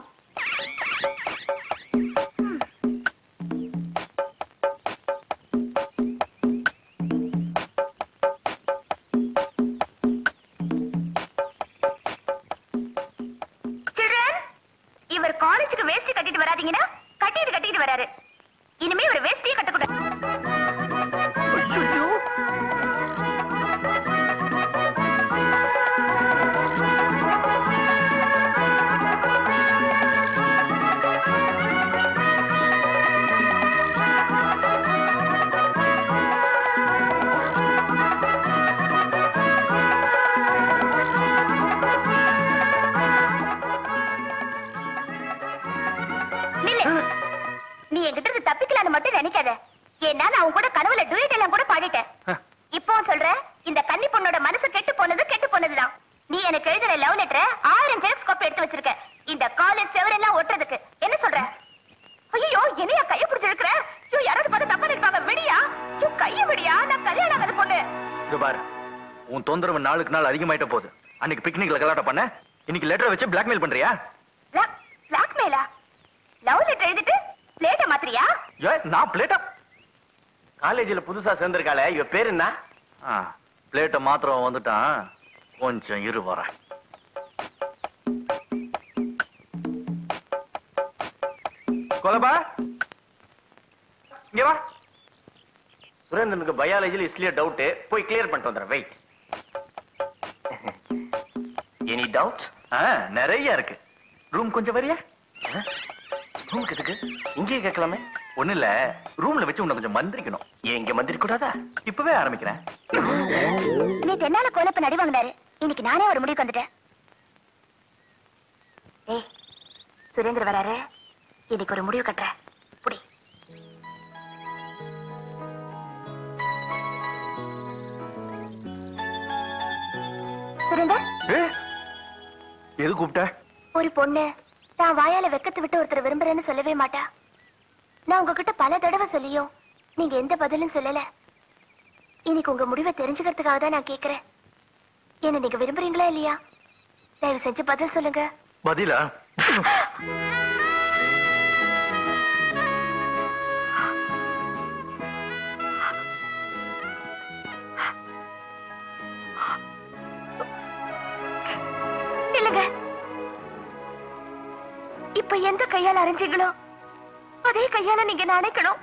சில்ட்ரன் இவர் காலேஜுக்கு வேஷ்டி கட்டிட்டு வராதீங்கன்னா கட்டிட்டு கட்டிட்டு வராரு இனிமே ஒரு வேஷ்டியே கட்டக்கூடாது ஐயையோ. நில்லு. நீ என்கிட்ட இருந்து தப்பிக்கலான்னு மட்டும் நினைக்காத ஏன்னா நான் உன் கூட கனவுல டூயட் எல்லாம் கூட பாடிட்டேன் இப்போ சொல்ற இந்த கன்னி பொண்ணோட மனசு கெட்டு போனது கெட்டு போனதுதான் நீ எனக்கு எழுதுற லவ் லெட்டரை ஆயிரம் ஜெராக்ஸ் காப்பி எடுத்து வச்சிருக்க இந்த காலேஜ் செவரெல்லாம் ஒட்டுறதுக்கு என்ன சொல்ற ஐயோ என்னையா கைய பிடிச்சிருக்கிற ஐயோ யாராவது பார்த்து தப்பா நினைப்பாங்க விடியா ஐயோ கைய விடியா நான் கல்யாணம் ஆகாத பொண்ணு இங்க பாரு உன் தொந்தரவு நாளுக்கு நாள் அதிகமாயிட்ட போகுது அன்னைக்கு பிக்னிக்ல கலாட்டம் பண்ண இன்னைக்கு லெட்டர் வச்சு பிளாக்மெயில் பண்றியா பிளாக்மெயிலா லவ் லெட்டர் எழுதிட்டு பிளேட்ட மாத்திரியா ஏ நான் பிளேட்டா காலேஜ்ல புதுசா சேர்ந்திருக்காளே இவ பேர் என்ன பிளேட்டை மாத்திரம் வந்துட்டான் கொஞ்சம் இரு வரேன் கொலபா இங்க வா சுரேந்திரனுக்கு பயாலஜில இஸ்லிய டவுட் போய் கிளியர் பண்ணிட்டு வந்துடுறேன் வெயிட் எனி டவுட் நிறைய இருக்கு ரூம் கொஞ்சம் வரியா ரூம் எதுக்கு இங்கேயே கேட்கலாமே ஒண்ணு இல்ல ரூம்ல வச்சு உன்னை கொஞ்சம் மந்திரிக்கணும் ஏன் இங்க மந்திரிக்க கூடாதா இப்பவே ஆரம்பிக்கிறேன் நேத்து என்னால கோலப்ப நடி வாங்கினாரு இன்னைக்கு நானே ஒரு முடிவுக்கு வந்துட்டேன் ஏய் சுரேந்தர் வராரு இன்னைக்கு ஒரு முடிவு கட்டுறேன் புடி சுரேந்தர் எது கூப்பிட்ட ஒரு பொண்ணு நான் வாயால வெக்கத்து விட்டு ஒருத்தர் விரும்புறேன்னு சொல்லவே மாட்டா நான் உங்ககிட்ட பல தடவை சொல்லியும் நீங்க எந்த பதிலும் சொல்லல இன்னைக்கு உங்க முடிவை தெரிஞ்சுக்கிறதுக்காக தான் நான் கேக்குறேன் என்ன நீங்க விரும்புறீங்களா இல்லையா தயவு செஞ்சு பதில் சொல்லுங்க பதிலா இல்லங்க இப்ப எந்த கையால அரைஞ்சீங்களோ அதே கையால நீங்க நினைக்கணும்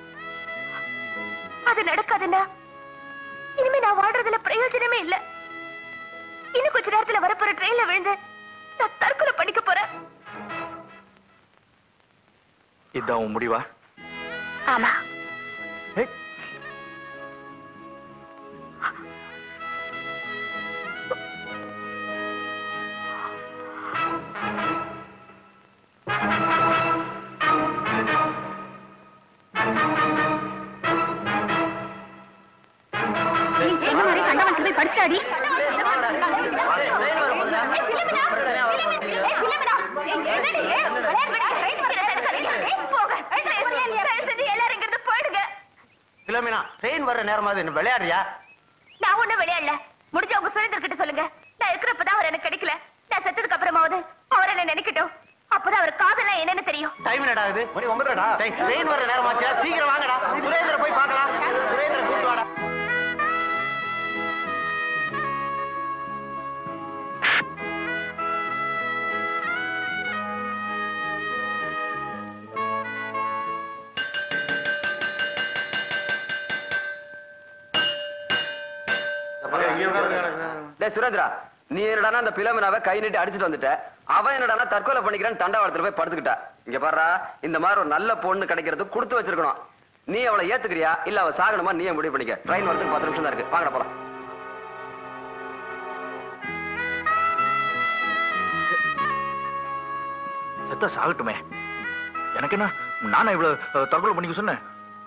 அது நடக்காதுன்னா இனிமே நான் வாழ்றதுல பிரயோஜனமே இல்ல இன்னும் கொஞ்ச நேரத்துல வரப்போற ட்ரெயின்ல விழுந்து நான் தற்கொலை பண்ணிக்க போறேன் இதான் உன் முடிவா ஆமா ஏய், படிச்சாடி கிலோமீனா ட்ரெயின் வர்ற நேரமா என்ன விளையாடுறியா நான் ஒண்ணும் விளையாடல முடிஞ்ச உங்க சுரேந்தர் கிட்ட சொல்லுங்க நான் இருக்கிறப்பதான் அவர் எனக்கு கிடைக்கல நான் செத்ததுக்கு அப்புறமாவது அவர் என்ன நினைக்கட்டும் அப்பதான் அவர் காதெல்லாம் என்னன்னு தெரியும் டைம் என்னடா இது மணி ஒன்பதுடா ட்ரெயின் வர்ற நேரமாச்சா சீக்கிரம் வாங்கடா சுரேந்திர போய் பார்க்கலாம் சுரேந்திர கூட்டு வாடா டேய் சுரேந்திரா நீ என்னடானா அந்த பிலோமினாவை கை நீட்டி அடிச்சிட்டு வந்துட்ட அவன் என்னடானா தற்கொலை பண்ணிக்கிறேன்னு தண்டவாளத்துல போய் படுத்துக்கிட்டா இங்க பாருடா இந்த மாதிரி ஒரு நல்ல பொண்ணு கிடைக்கிறது கொடுத்து வச்சிருக்கணும் நீ அவளை ஏத்துக்கிறியா இல்ல அவ சாகணுமா நீயே முடிவு பண்ணிக்க ட்ரெயின் வரதுக்கு பத்து நிமிஷம் தான் இருக்கு வாங்கடா போலாம் செத்தா சாகட்டுமே எனக்கு என்ன நானா இவ்வளவு அஹ், தற்கொலை பண்ணிக்க சொன்னேன்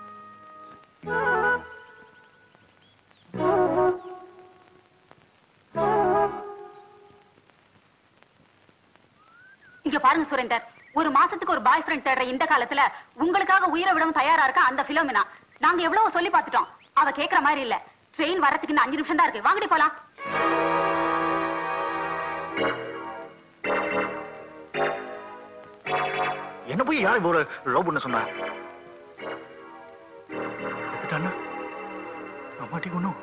இங்க பாருங்க சுரேந்தர் ஒரு மாசத்துக்கு ஒரு பாய் ஃப்ரெண்ட் தேடுற இந்த காலத்துல உங்களுக்காக உயிரை விடவும் தயாரா இருக்க அந்த பிலோமினா நாங்க எவ்வளவு சொல்லி பார்த்துட்டோம் அவ கேக்குற மாதிரி இல்ல ட்ரெயின் வரதுக்கு இன்னும் அஞ்சு நிமிஷம் தான் இருக்கு வாங்கடி போலாம் என்ன போய் யார் இப்போ ஒரு லவ் பண்ண சொன்னா அண்ணா அம்மாட்டி ஒண்ணும்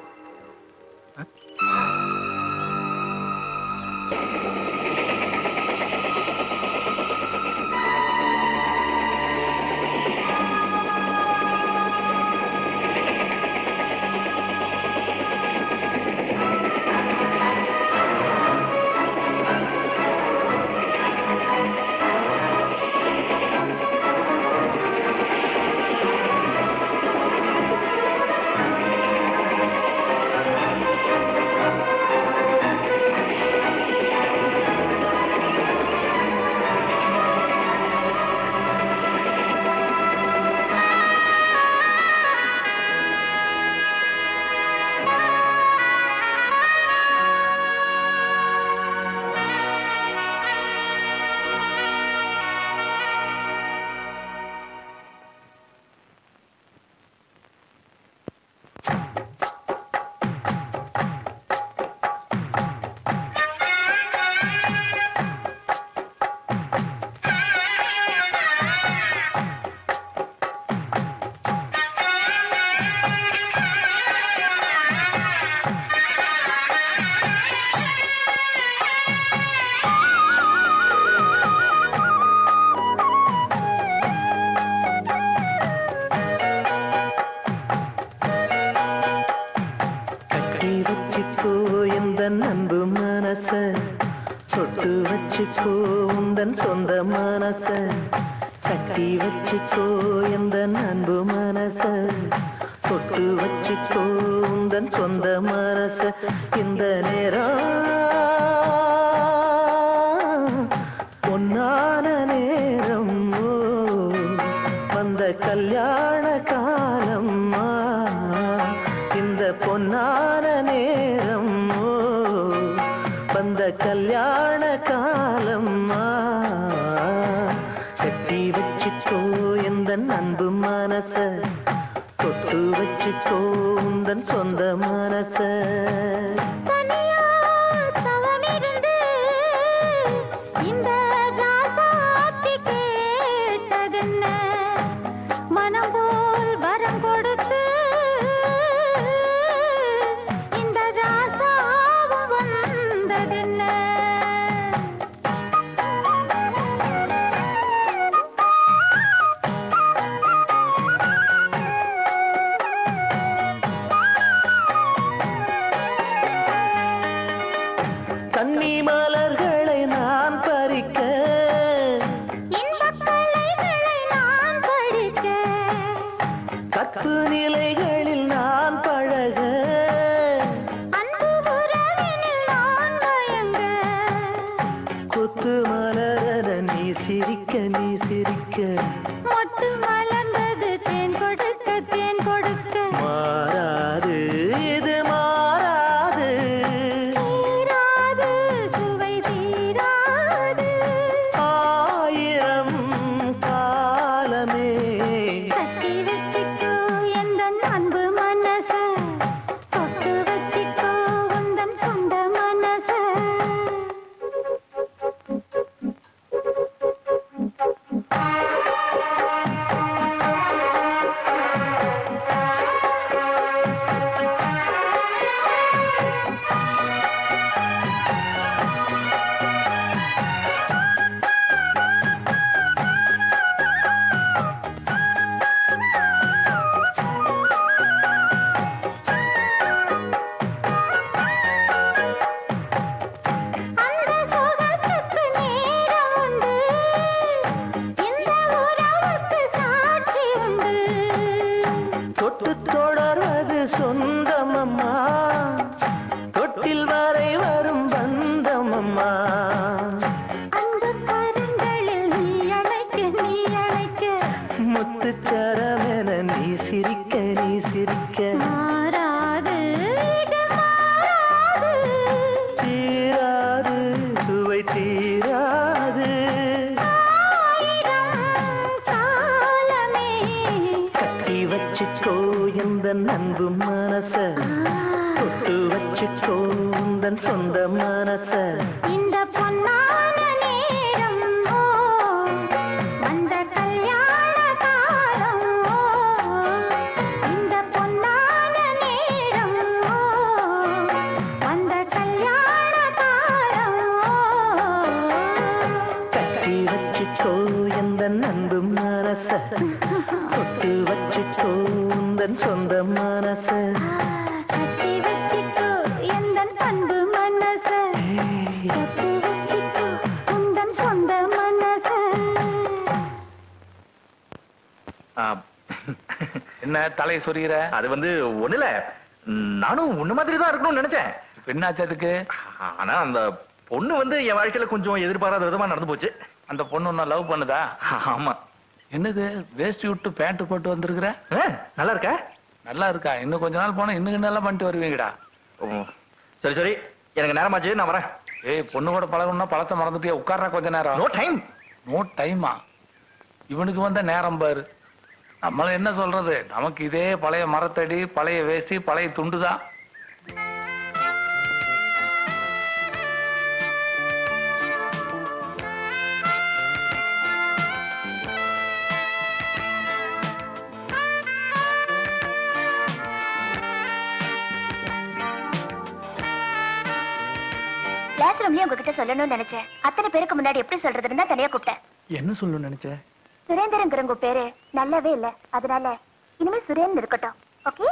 கட்டி வச்சுக்கோ எந்த அன்பு மனச சொட்டு வச்சுக்கோ உந்தன் சொந்த மனச கட்டி வச்சுக்கோ எந்த அன்பு மனச சொட்டு வச்சுக்கோ உந்தன் சொந்த மனச இந்த நேரம் பொன்னான நேரம் ஓ, வந்த கல்யாண காலம் ஆ, இந்த பொன்னான நேரம் ஓ, வந்த கல்யாண காலம் ஆ, கட்டி வச்சுக்கோ எந்த அன்பு மனச தொட்டு தொட்டு வச்சுக்கோ உந்தன் சொந்த மனச தனியா தவமிருந்து இந்த ராசாத்தி கேட்டதென்ன மனம் போல் வரம் கொடுத்து இந்த ராசாவும் வந்ததென்ன கன்னி மலர்களை நான் பறிக்க இன்பக் கலைகளை நான் படிக்க கற்பு நிலைகளில் நான் பழக அன்பு உறவினில் நான் மயங்க கொத்து மலரத நீ சிரிக்க நீ சிரிக்க மொட்டு மலர்ந்தது தேன் கொடுக்க தேன் கொடுக்க மாறாது இது மாறாது தீராது சுவை தீராது ஆயிரம் காலமே கட்டி வச்சிக்கோ எந்தன் அன்பு மனச தொட்டு வச்சிக்கோ உந்தன் சொந்த மனச அந்த சுகத்துக்கு நேரம் உண்டு இந்த உறவுக்கு சாட்சி உண்டு தொட்டு தொடர்வது சொந்தமம்மா தொட்டில் வரை வரும் பந்தமம்மா அன்பு கரங்களில் நீ அழைக்க நீ அழைக்க முத்துச்சரமென நீ சிரிக்க நீ சிரிக்க மாறாது இது மாறாது தீராது சுவை தீராது ஆயிரம் காலமே கட்டி வச்சுக்கோ இந்த அன்பு மனச தொட்டு வச்சுக்கோ உந்தன் சொந்த மனச இந்த பொன்னான நேரம் ஓ வந்த கல்யாண காலம் ஓ இந்த பொன்னான நேரம் ஓ வந்த கல்யாண காலம் ஓ கட்டி வச்சுக்கோ இந்த அன்பு மனச தொட்டு வச்சுக்கோ உந்தன் சொந்த மனச கட்டி வச்சிக்கோ எந்தன் அன்பு மனச கட்டி வச்சிக்கோ உந்தன் சொந்த மனச ஆ, என்ன தலையை சொறிகிற அது வந்து ஒண்ணுல நானும் உன்ன மாதிரி தான் இருக்கணும்னு நினைச்சேன் என்னாச்சு அதுக்கு ஆனா அந்த பொண்ணு வந்து என் வாழ்க்கையில கொஞ்சம் எதிர்பாராத விதமா நடந்து போச்சு அந்த பொண்ணு ஒன்னும் லவ் பண்ணுதா ஆமா என்னது வேஷ்டி விட்டு பேண்ட் போட்டு வந்திருக்கிற நல்லா இருக்க நல்லா இருக்கா இன்னும் கொஞ்ச நாள் போனா இன்னும் நல்லா பண்ணிட்டு வருவீங்கடா சரி சரி எனக்கு நேரமாச்சு நான் வரேன் ஏய் பொண்ணு கூட பழகணும்னா பழத்தை மறந்துட்டு உட்கார்றா கொஞ்ச நேரம் நோ டைம் நோ டைமா இவனுக்கு வந்த நேரம் பாரு நம்மள என்ன சொல்றது நமக்கு இதே பழைய மரத்தடி பழைய வேஷ்டி பழைய துண்டுதான் கிளாஸ் ரூம்லயே உங்ககிட்ட சொல்லணும்னு நினைச்சேன் அத்தனை பேருக்கு முன்னாடி எப்படி சொல்றதுன்னு தான் தனியா கூப்பிட்டேன் என்ன சொல்லணும்னு நினைச்ச சுரேந்திரங்கிற உங்க பேரு நல்லாவே இல்ல அதனால இனிமே சுரேன் இருக்கட்டும் ஓகே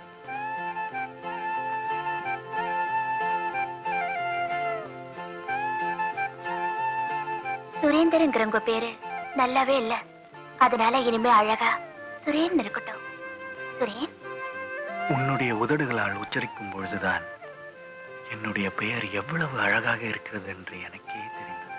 சுரேந்தர்ங்கிற உங்க பேரு நல்லாவே இல்ல அதனால இனிமே அழகா சுரேன் இருக்கட்டும் சுரேன் உன்னுடைய உதடுகளால் உச்சரிக்கும் பொழுதுதான் என்னுடைய பெயர் எவ்வளவு அழகாக இருக்கிறது என்று எனக்கே தெரிந்தது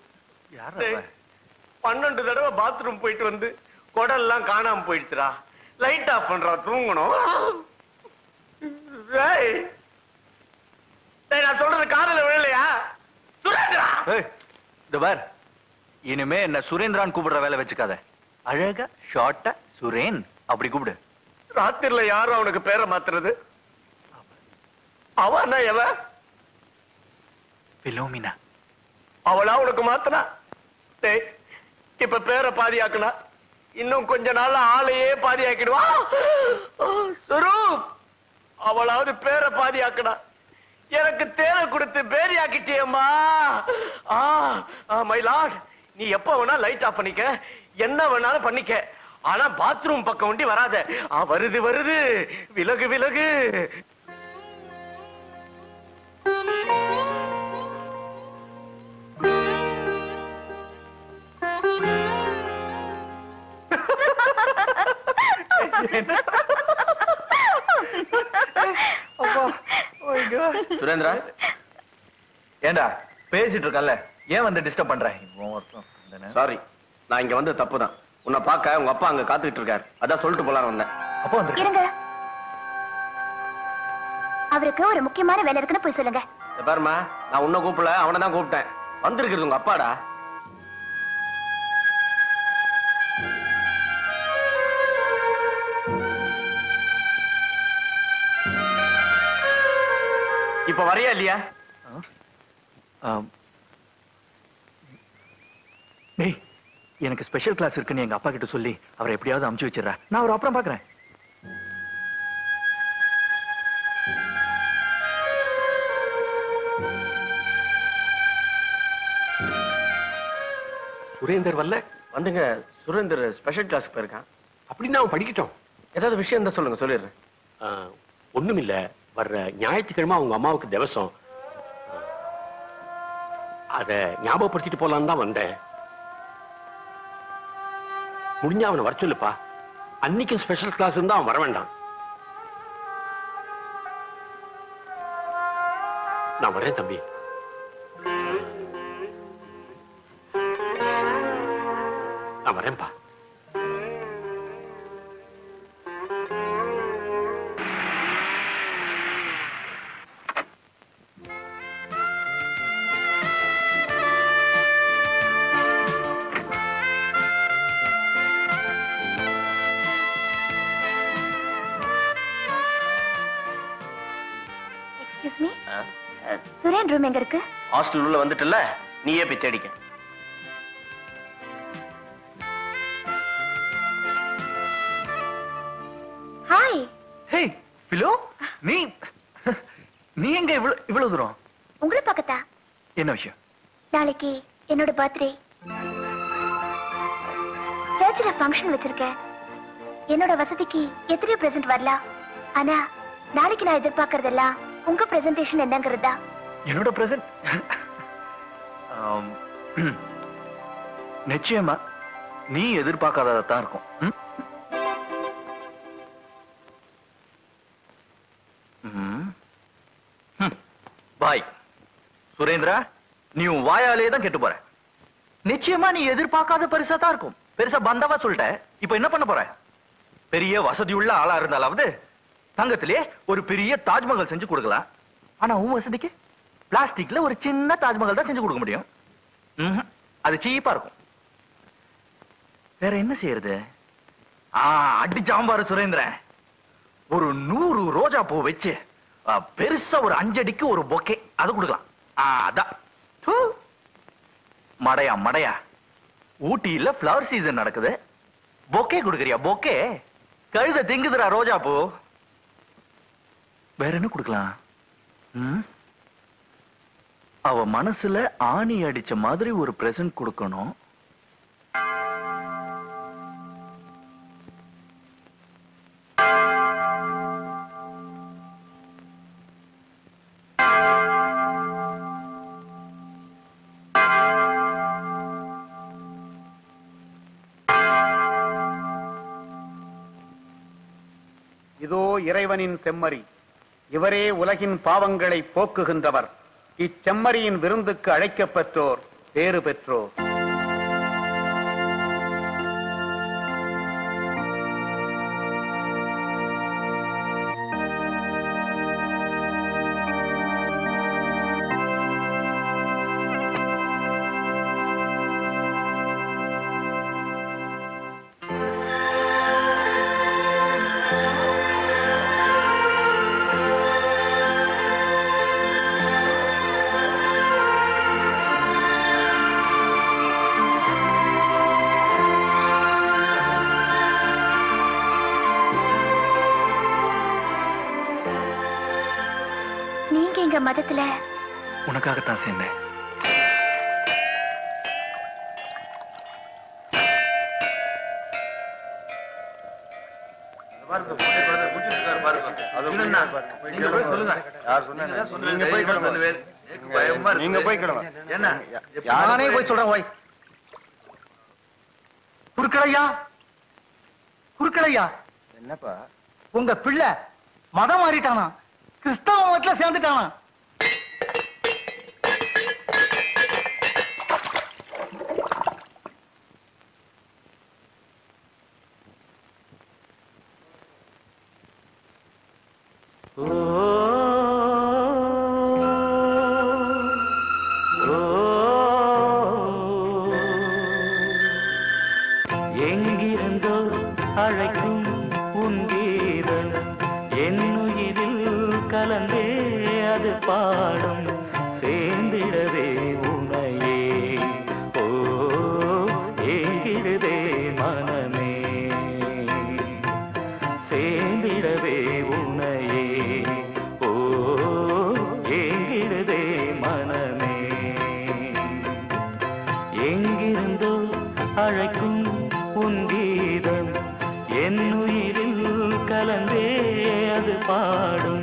டேய், பன்னெண்டு தடவை பாத்ரூம் போயிட்டு வந்து குடல்லாம் காணாம போயிடுச்சுடா லைட் ஆஃப் பண்றான் தூங்கணும் ஏய். டேய், நான் சொல்றது காதுல விழலையா சுரேந்திரா இந்த பார் இனிமே என்ன சுரேந்திரான் கூப்பிடுற வேலை வச்சுக்காத அழகா ஷார்ட்டா சுரேன் அப்படி கூப்பிடு ராத்திரில யாரும் அவனுக்கு பேரை மாத்துறது அவன் எவ பிலோமினா அவளா உனக்கு மாத்தனா டேய் இப்ப பேரை பாதியாக்குனா இன்னும் கொஞ்ச நாள்ல ஆளையே பாதியாக்கிடுவா சுரூப் அவளாவது பேரை பாதியாக்குனா எனக்கு தேரை கொடுத்து பேரியாக்கிட்டியம்மா ஆ மை லார்ட் நீ எப்ப வேணா லைட் ஆஃப் பண்ணிக்க என்ன வேணாலும் பண்ணிக்க ஆனா பாத்ரூம் பக்கம் ஒண்டி வராத ஆ வருது வருது விலகு விலகு சுரேந்திரா ஏண்டா பேசிட்டு இருக்கல ஏன் வந்து டிஸ்டர்ப் பண்ற சாரி நான் இங்க வந்து தப்பு தான் உன்னை பார்க்க உங்க அப்பா அங்க காத்துக்கிட்டு இருக்காரு அதான் சொல்லிட்டு போலான்னு வந்தேன் அப்போ வந்து இருங்க அவருக்கு ஒரு முக்கியமான வேலை இருக்குன்னு போய் சொல்லுங்க பாருமா நான் உன்னை கூப்பிடல அவனை தான் கூப்பிட்டேன் வந்திருக்கிறது உங்க அப்பாடா இப்ப வரையா இல்லையா டேய் எனக்கு ஸ்பெஷல் கிளாஸ் இருக்குன்னு எங்க அப்பா கிட்ட சொல்லி அவரை எப்படியாவது அமுச்சு வச்சிடுறேன் நான் அவர் அப்புறம் பாக்குறேன் சுரேந்தர் வரல வந்துங்க சுரேந்தர் ஸ்பெஷல் கிளாஸ்க்கு போயிருக்கான் அப்படின்னு அவன் படிக்கட்டும் ஏதாவது விஷயம் இருந்தா சொல்லுங்க சொல்லிடுறேன் ஒண்ணும் இல்ல வர்ற ஞாயிற்றுக்கிழமை அவங்க அம்மாவுக்கு திவசம் அத ஞாபகப்படுத்திட்டு போலான்னு தான் வந்தேன் முடிஞ்சா அவனை வர சொல்லுப்பா அன்னைக்கும் ஸ்பெஷல் கிளாஸ் இருந்தா அவன் வர வேண்டாம் நான் வரேன் தம்பி நான் வரேன்ப்பா எக்ஸ்கியூஸ் மீ சுரேன் ரூம் எங்க இருக்கு ஹாஸ்டல் உள்ள வந்துட்டுல நீயே போய் தேடிக்க ஹாய் ஹே பிலோ நீ நீ எங்க இவ்வளவு இவ்வளவு தூரம் உங்களை பக்கத்தா என்ன விஷயம் நாளைக்கு என்னோட பர்த்டே சர்ச்சில் ஃபங்க்ஷன் வச்சிருக்கேன் என்னோட வசதிக்கு எத்தனையோ பிரசன்ட் வரலாம் ஆனா நாளைக்கு நான் எதிர்பார்க்கறதெல்லாம் உங்க பிரசன்டேஷன் என்னங்கிறதா என்னோட பிரசன்ட் நிச்சயமா நீ எதிர்பார்க்காததான் இருக்கும் ம்? ம். ம். பாய் சுரேந்திரா நீ உன் வாயாலே தான் கெட்டு போற நிச்சயமா நீ எதிர்பார்க்காத பெருசா தான் இருக்கும் பெருசா பந்தாவா சொல்லிட்ட இப்ப என்ன பண்ண போற பெரிய வசதி உள்ள ஆளா இருந்தாலாவது தங்கத்திலே ஒரு பெரிய தாஜ்மஹால் செஞ்சு கொடுக்கலாம் ஆனா உன் வசதிக்கு பிளாஸ்டிக்ல ஒரு சின்ன தாஜ்மஹால் தான் செஞ்சு கொடுக்க முடியும் ம்ஹும். அது சீப்பா இருக்கும் வேற என்ன செய்யறது ஆ அடி சாம்பாரு சுரேந்திரன் ஒரு நூறு ரோஜா பூ வச்சு ஆ, பெருசா ஒரு அஞ்சடிக்கு ஒரு பொக்கே அது கொடுக்கலாம் ஆ, அதான் தூ. மடையா மடையா ஊட்டியில ஃப்ளவர் சீசன் நடக்குது பொக்கே கொடுக்கறியா பொக்கே கழுத திங்குதுடா ரோஜா பூ வேற என்ன கொடுக்கலாம் ம்? அவ மனசுல ஆணி அடிச்ச மாதிரி ஒரு பிரசன்ட் கொடுக்கணும் இதோ இறைவனின் செம்மறி இவரே உலகின் பாவங்களை போக்குகின்றவர் இச்செம்மறியின் விருந்துக்கு அழைக்கப்பெற்றோர் பேறு பெற்றோர் நீங்க எங்க மதத்துல உனக்காகத்தான் சேர்ந்தேன் நீங்க போய் என்ன நானே போய் சொல்றேன் ஓய் குறுக்களையா குறுக்களையா என்னப்பா உங்க பிள்ளை மதம் மாறிட்டானா கிறிஸ்தவ மதத்துல சேர்ந்துட்டானா எங்கிருந்தோ அழைக்கும் உன் கீதம் என்னுயிரில் கலந்தே அது பாடும் சேர்ந்திடவே உனையே ஓ ஏங்கிடுதே மனமே சேர்ந்திடவே உனையே ஓ ஏங்கிடுதே மனமே எங்கிருந்தோ அழைக்கும் உன் கீதம் என் உயிரில் கலந்தே அது பாடும்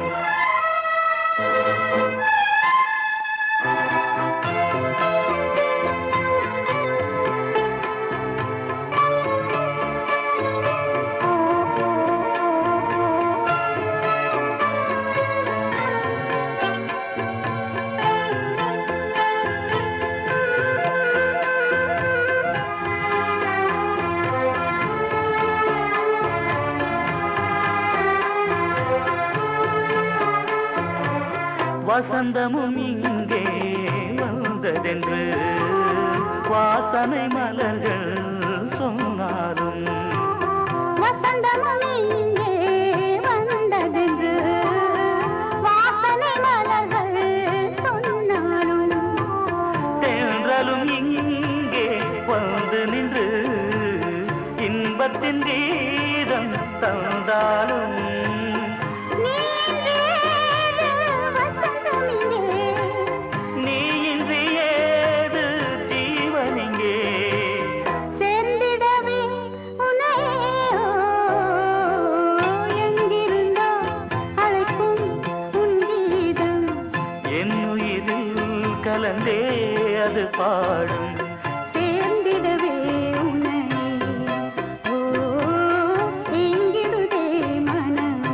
வசந்தமும் இங்கே வந்ததென்று வாசனை மலர்கள் சொன்னாலும் வசந்தமும் இங்கே வந்ததென்று வாசனை மலர்கள் சொன்னாலும் தென்றலும் இங்கே வந்து நின்று இன்பத்தின் கீதம் தந்தாலும் நீ வசந்தமிங்கே நீ இன்றி ஏது ஜீவனிங்கே சேர்ந்திடவே உன்னையோ எங்கிருந்தோ அழைக்கும் உன் கீதம் என் உயிரில் கலந்தே அது பாடும் சேர்ந்திடவே உன்னையே ஓ எங்கிடுதே மனமே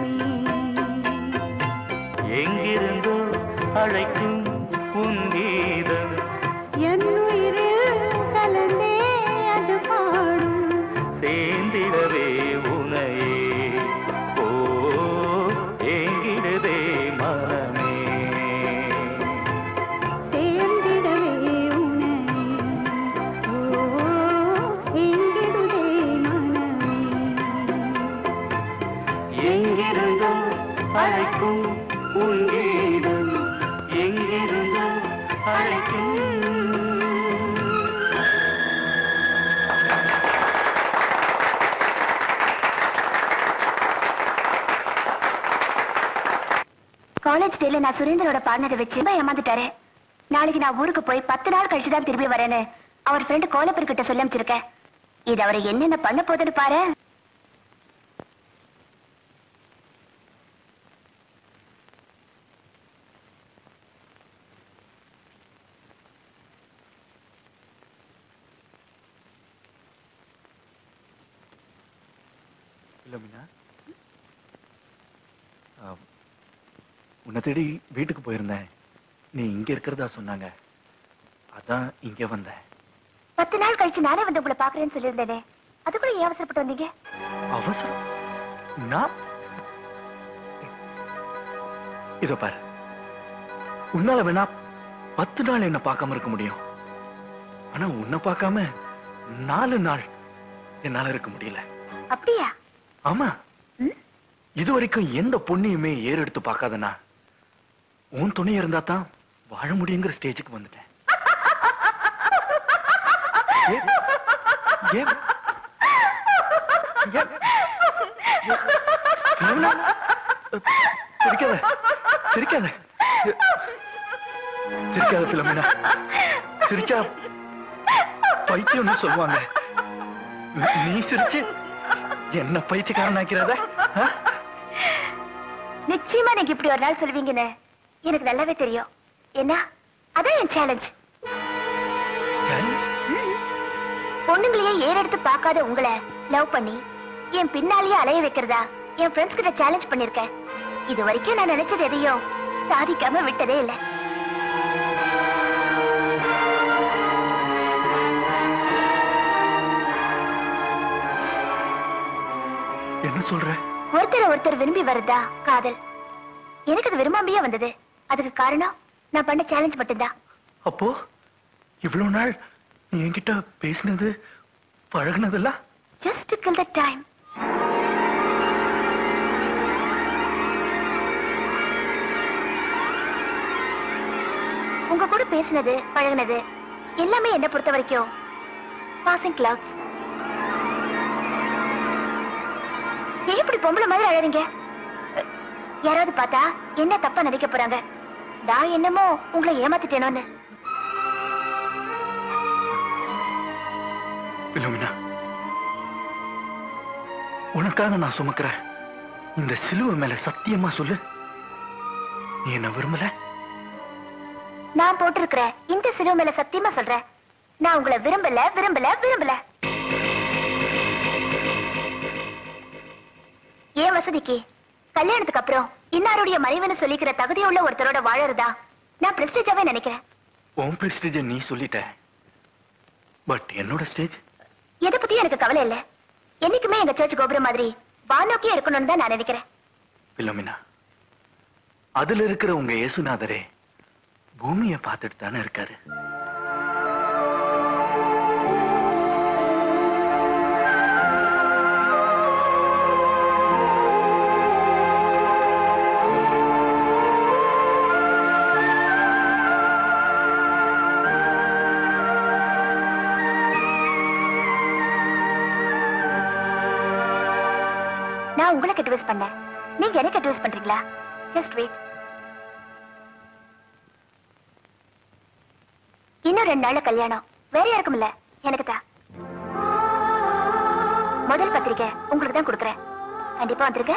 எங்கிருந்தோ அழைக்கும் உன் கீதம் என் உயிரில் கலந்தே அது பாடும் சேர்ந்திடவே உனையே ஓ ஏங்கிடுதே மனமே சேர்ந்திடவே உன்னையே ஓ எங்கிடுதே மனமே எங்கிருந்தோ அழைக்கும் உன் கீதம் எங்கிருந்தோ அழைக்கும் காலேஜ் டேல நான் சுரேந்தரோட பாடினதை வச்சு ரொம்ப ஏமாந்துட்டாரு நாளைக்கு நான் ஊருக்கு போய் பத்து நாள் கழிச்சு தான் திரும்பி வரேன்னு அவர் ஃப்ரெண்டு கோலப்பர் கிட்ட சொல்லி அமைச்சிருக்கேன் இது அவரை என்னென்ன பண்ண போகுதுன்னு பாரு இல்ல மீனா ஆ, உன்னை தேடி வீட்டுக்கு போயிருந்தேன் நீ இங்க இருக்கிறதா சொன்னாங்க அதான் இங்க வந்தேன் பத்து நாள் கழிச்சு நானே வந்து உங்களை பாக்குறேன்னு சொல்லியிருந்தேனே அதுக்குள்ள ஏன் அவசரப்பட்டு வந்தீங்க அவசரம் நான் இதோ பாரு உன்னால வேணா பத்து நாள் என்ன பார்க்காம இருக்க முடியும் ஆனா உன்னை பார்க்காம நாலு நாள் என்னால இருக்க முடியல அப்படியா ஆமா இது வரைக்கும் எந்த பொண்ணையுமே ஏறெடுத்து பார்க்காதனா உன் துணை இருந்தா தான் வாழ முடியுங்கிற ஸ்டேஜுக்கு வந்துட்டேன் ஏன்? ஏன்? ஏன்? கமலா, சிரிக்காத சிரிக்காத சிரிக்காத பிலமினா சிரிச்சா பைத்தியம்னு சொல்லுவாங்க நீ- நீ சிரிச்சு என்ன பைத்தியக்காரன் ஆக்கிறத நிச்சயமா நீங்க இப்படி ஒரு நாள் சொல்வீங்கன்னு எனக்கு நல்லாவே தெரியும் என்ன அதான் என் சேலஞ்ச் பொண்ணுங்களையே ஏறெடுத்து பார்க்காத உங்களை லவ் பண்ணி என் பின்னாலேயே அலைய வைக்கிறதா என் ஃப்ரெண்ட்ஸ் கிட்ட சேலஞ்ச் பண்ணிருக்கேன் இது வரைக்கும் நான் நினைச்சது எதையும் சாதிக்காம விட்டதே இல்ல என்ன சொல்ற ஒருத்தர் ஒருத்தர் விரும்பி வருதா காதல் எனக்கு அது விரும்பாமையே வந்தது அதுக்கு காரணம் நான் பண்ண சேலஞ்ச் மட்டும்தான் அப்போ இவ்வளவு நாள் நீ என்கிட்ட பேசினது பழகுனதெல்லாம் ஜஸ்ட் கில் த டைம் உங்க கூட பேசினது பழகுனது எல்லாமே என்ன பொறுத்த வரைக்கும் பாசிங் கிளவுட்ஸ் ஏன் இப்படி பொம்பளை மாதிரி அழறீங்க அஹ், யாராவது பார்த்தா என்ன தப்பா நினைக்க போறாங்க நான் என்னமோ உங்களை ஏமாத்திட்டேனோன்னு பிலோமினா உனக்காக நான் சுமக்கிறேன் இந்த சிலுவை மேல சத்தியமா சொல்லு நீ என்ன விரும்பல நான் போட்டிருக்கிற இந்த சிலுவை மேல சத்தியமா சொல்றேன் நான் உங்களை விரும்பல விரும்பல விரும்பல ஏன் வசதிக்கு கல்யாணத்துக்கு அப்புறம் இன்னாருடைய மனைவின்னு சொல்லிக்கிற தகுதியுள்ள ஒருத்தரோட வாழறதா நான் பிரஸ்டேஜாவே நினைக்கிறேன் உன் பிரஸ்டேஜ நீ சொல்லிட்ட பட் என்னோட ஸ்டேஜ் எதை பத்தியும் எனக்கு கவலை இல்ல என்னைக்குமே எங்க சர்ச் கோபுரம் மாதிரி வானோக்கியே இருக்கணும்னு தான் நான் நினைக்கிறேன் பிலோமினா அதுல இருக்கிற உங்க இயேசுநாதரே பூமியை பார்த்துட்டு தானே இருக்காரு நான் உங்களை கட்டுவேஸ் பண்ணேன் நீங்க என்ன கட்டுவேஸ் பண்றீங்களா ஜஸ்ட் வெயிட் இன்னும் ரெண்டு நாள்ல கல்யாணம் வேற யாருக்கும் இல்ல எனக்கு தான் முதல் பத்திரிக்கை உங்களுக்கு தான் கொடுக்குறேன் கண்டிப்பா வந்திருக்க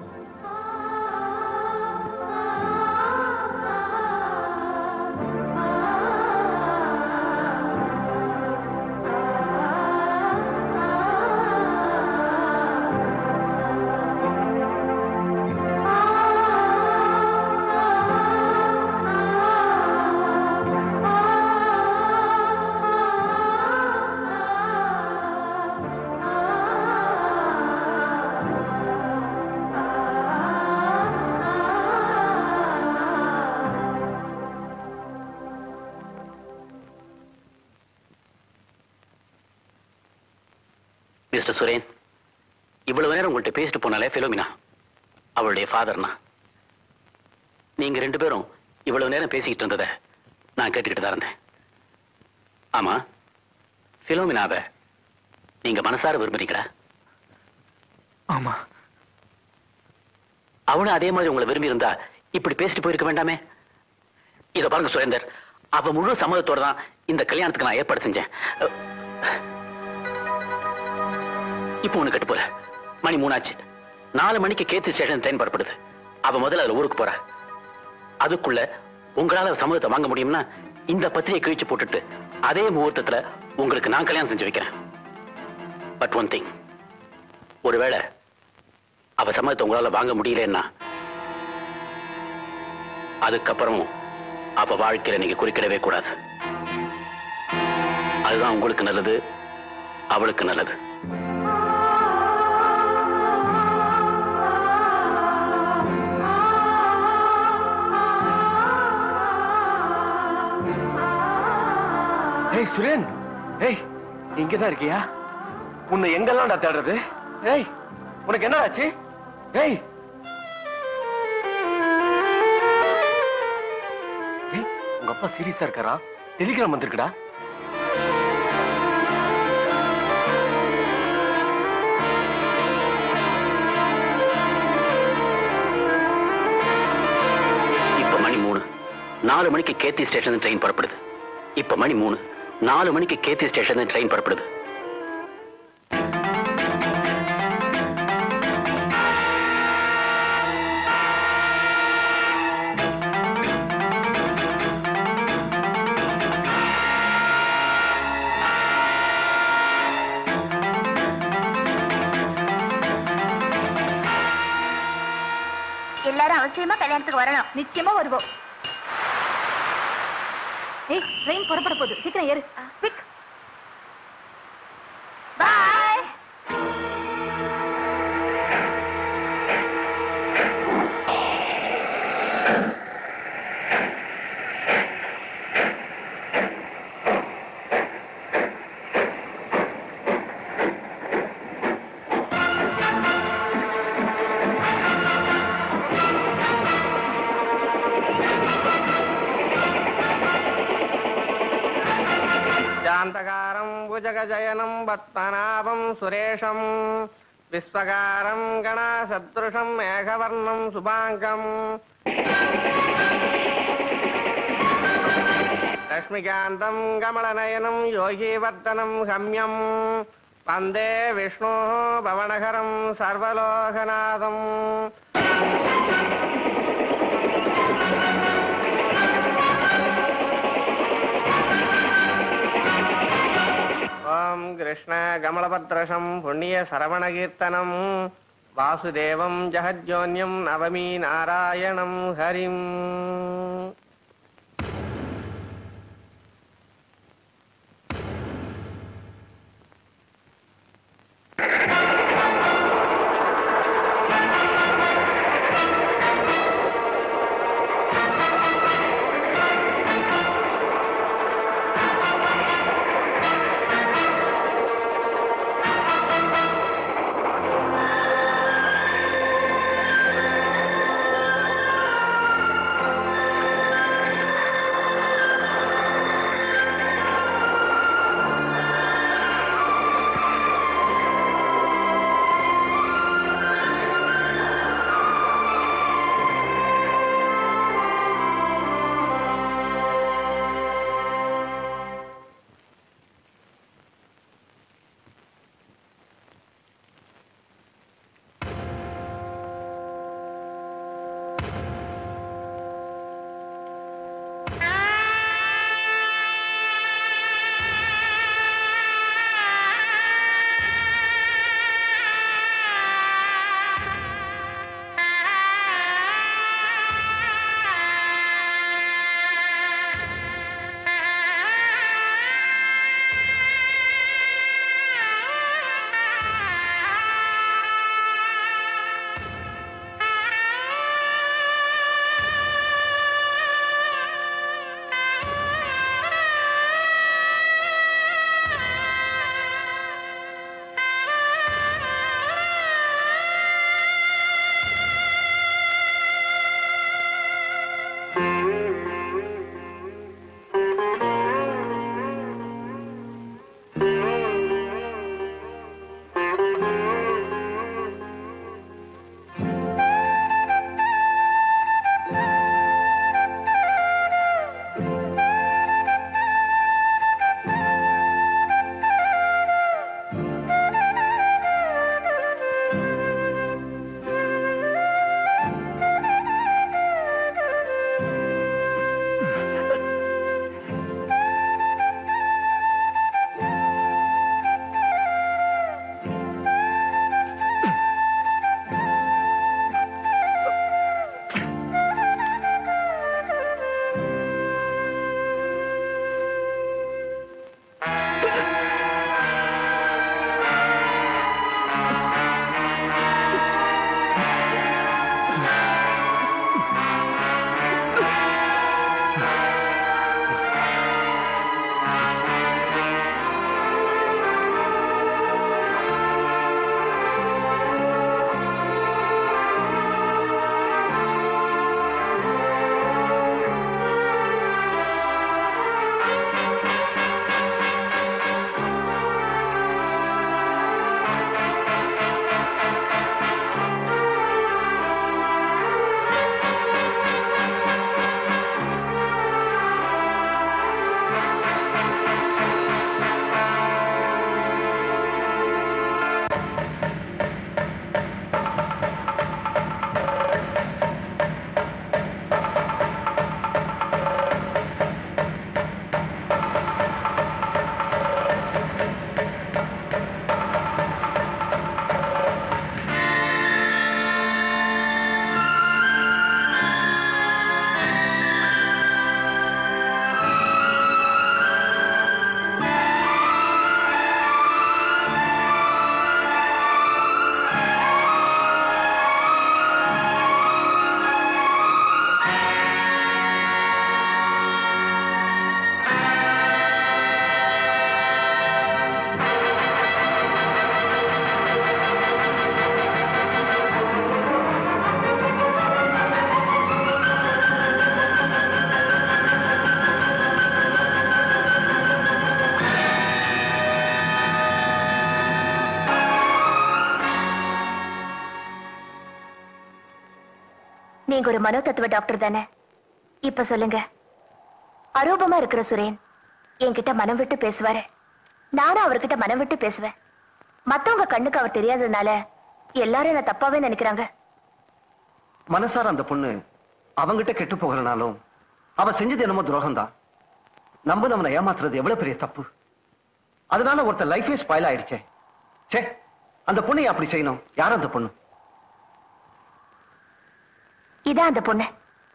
மிஸ்டர் சுரேன் இவ்வளவு நேரம் உங்கள்கிட்ட பேசிட்டு போனாலே பிலோமினா அவளுடைய ஃபாதர்னா நீங்க ரெண்டு பேரும் இவ்வளவு நேரம் பேசிக்கிட்டு இருந்ததை நான் கேட்டுக்கிட்டு தான் இருந்தேன் ஆமா பிலோமினாவை நீங்க மனசார விரும்புறீங்களா ஆமா அவனும் அதே மாதிரி உங்களை விரும்பி இருந்தா இப்படி பேசிட்டு போயிருக்க வேண்டாமே இத பாருங்க சுரேந்தர் அவ முழு சம்மதத்தோட தான் இந்த கல்யாணத்துக்கு நான் ஏற்பாடு செஞ்சேன் அஹ், இப்போ ஒண்ணு கட்டு போல மணி மூணாச்சு நாலு மணிக்கு கேத்து ஸ்டேஷன் ட்ரெயின் புறப்படுது அவ முதல்ல அதுல ஊருக்கு போறா அதுக்குள்ள உங்களால சம்மதத்தை வாங்க முடியும்னா இந்த பத்திரிகை கிழிச்சு போட்டுட்டு அதே முகூர்த்தத்துல உங்களுக்கு நான் கல்யாணம் செஞ்சு வைக்கிறேன் பட் ஒன் திங் ஒருவேளை அவ சம்மதத்தை உங்களால வாங்க முடியலன்னா அதுக்கப்புறம் அவ வாழ்க்கையில நீங்க குறுக்கிடவே கூடாது அதுதான் உங்களுக்கு நல்லது அவளுக்கு நல்லது ஏய் சுரேன் ஏய் இங்கதான் இருக்கியா உன்னை எங்கெல்லாம் நான் தேடுறது ஏய் உனக்கு என்ன ஆச்சு ஏய் ஏய், உங்க அப்பா சீரியஸா இருக்காரா டெலிகிராம் வந்திருக்குடா நாலு மணிக்கு கேத்தி ஸ்டேஷன் ட்ரெயின் புறப்படுது இப்ப மணி மூணு நாலு மணிக்கு கேத்தி ஸ்டேஷன் ட்ரெயின் புறப்படுது எல்லாரும் அவசியமா கல்யாணத்துக்கு வரணும் நிச்சயமா வருவோம் ஏய் ட்ரெயின் புறப்பட போகுது சீக்கிரம் ஏறு குவிக் பாய் శాంతకారం భుజగజయనం పద్మనాభం సురేషం విశ్వకారం గణసదృశం మేఘవర్ణం శుభాంగం లక్ష్మీకాంతం కమలనయనం యోగీవర్ధనం గమ్యం వందే విష్ణు భవనహరం సర్వలోకనాథం ఓం కృష్ణ కమలభద్రశం పుణ్య శరవణకీర్తనం వాసుదేవం జహజ్యోన్యం నవమీ నారాయణం హరిం ఆ நீங்க ஒரு மனோதத்துவ டாக்டர் தானே இப்ப சொல்லுங்க அரூபமா இருக்கிற சுரேன் என்கிட்ட மனம் விட்டு பேசுவாரு நானும் அவர்கிட்ட மனம் விட்டு பேசுவேன் மத்தவங்க கண்ணுக்கு அவர் தெரியாததுனால எல்லாரும் என்ன தப்பாவே நினைக்கிறாங்க மனசார அந்த பொண்ணு அவங்கிட்ட கெட்டு போகிறனாலும் அவ செஞ்சது என்னமோ துரோகம் தான் நம்ம நம்மளை ஏமாத்துறது எவ்வளவு பெரிய தப்பு அதனால ஒருத்தர் லைஃபே ஸ்பாயில் ஆயிடுச்சே சே அந்த பொண்ணு ஏன் அப்படி செய்யணும் யார் அந்த பொண்ணு இதான் அந்த பொண்ணு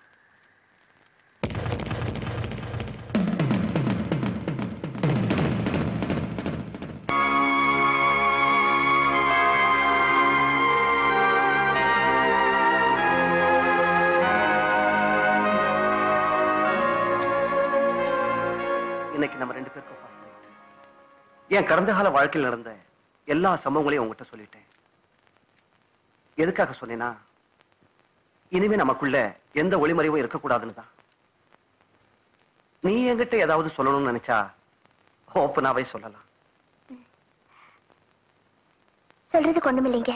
இன்னைக்கு நம்ம ரெண்டு பேருக்கும் first night. என் கடந்த கால வாழ்க்கையில் நடந்த எல்லா சம்பவங்களையும் உங்ககிட்ட சொல்லிட்டேன் எதுக்காக சொன்னேன்னா இனிமே நமக்குள்ள எந்த ஒளிமறைவும் இருக்கக்கூடாதுன்னு தான் நீ என்கிட்ட ஏதாவது சொல்லணும்னு நினைச்சா ஓப்பனாவே சொல்லலாம் சொல்றதுக்கு ஒண்ணும் இல்லைங்க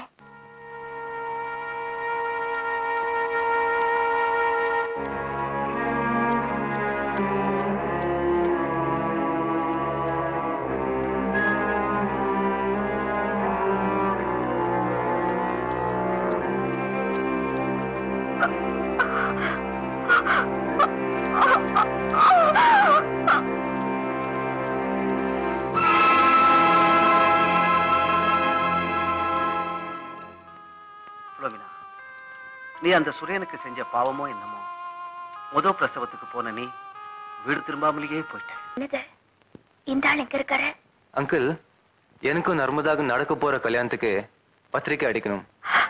புலோமினா நீ அந்த சுரேனுக்கு செஞ்ச பாவமோ என்னமோ முத பிரசவத்துக்கு போன நீ வீடு திரும்பாமலேயே போயிட்ட என்னது இந்த ஆள் எங்க இருக்காரு அங்கிள் எனக்கும் நர்மதாக்கும் நடக்க போற கல்யாணத்துக்கு பத்திரிக்கை அடிக்கணும்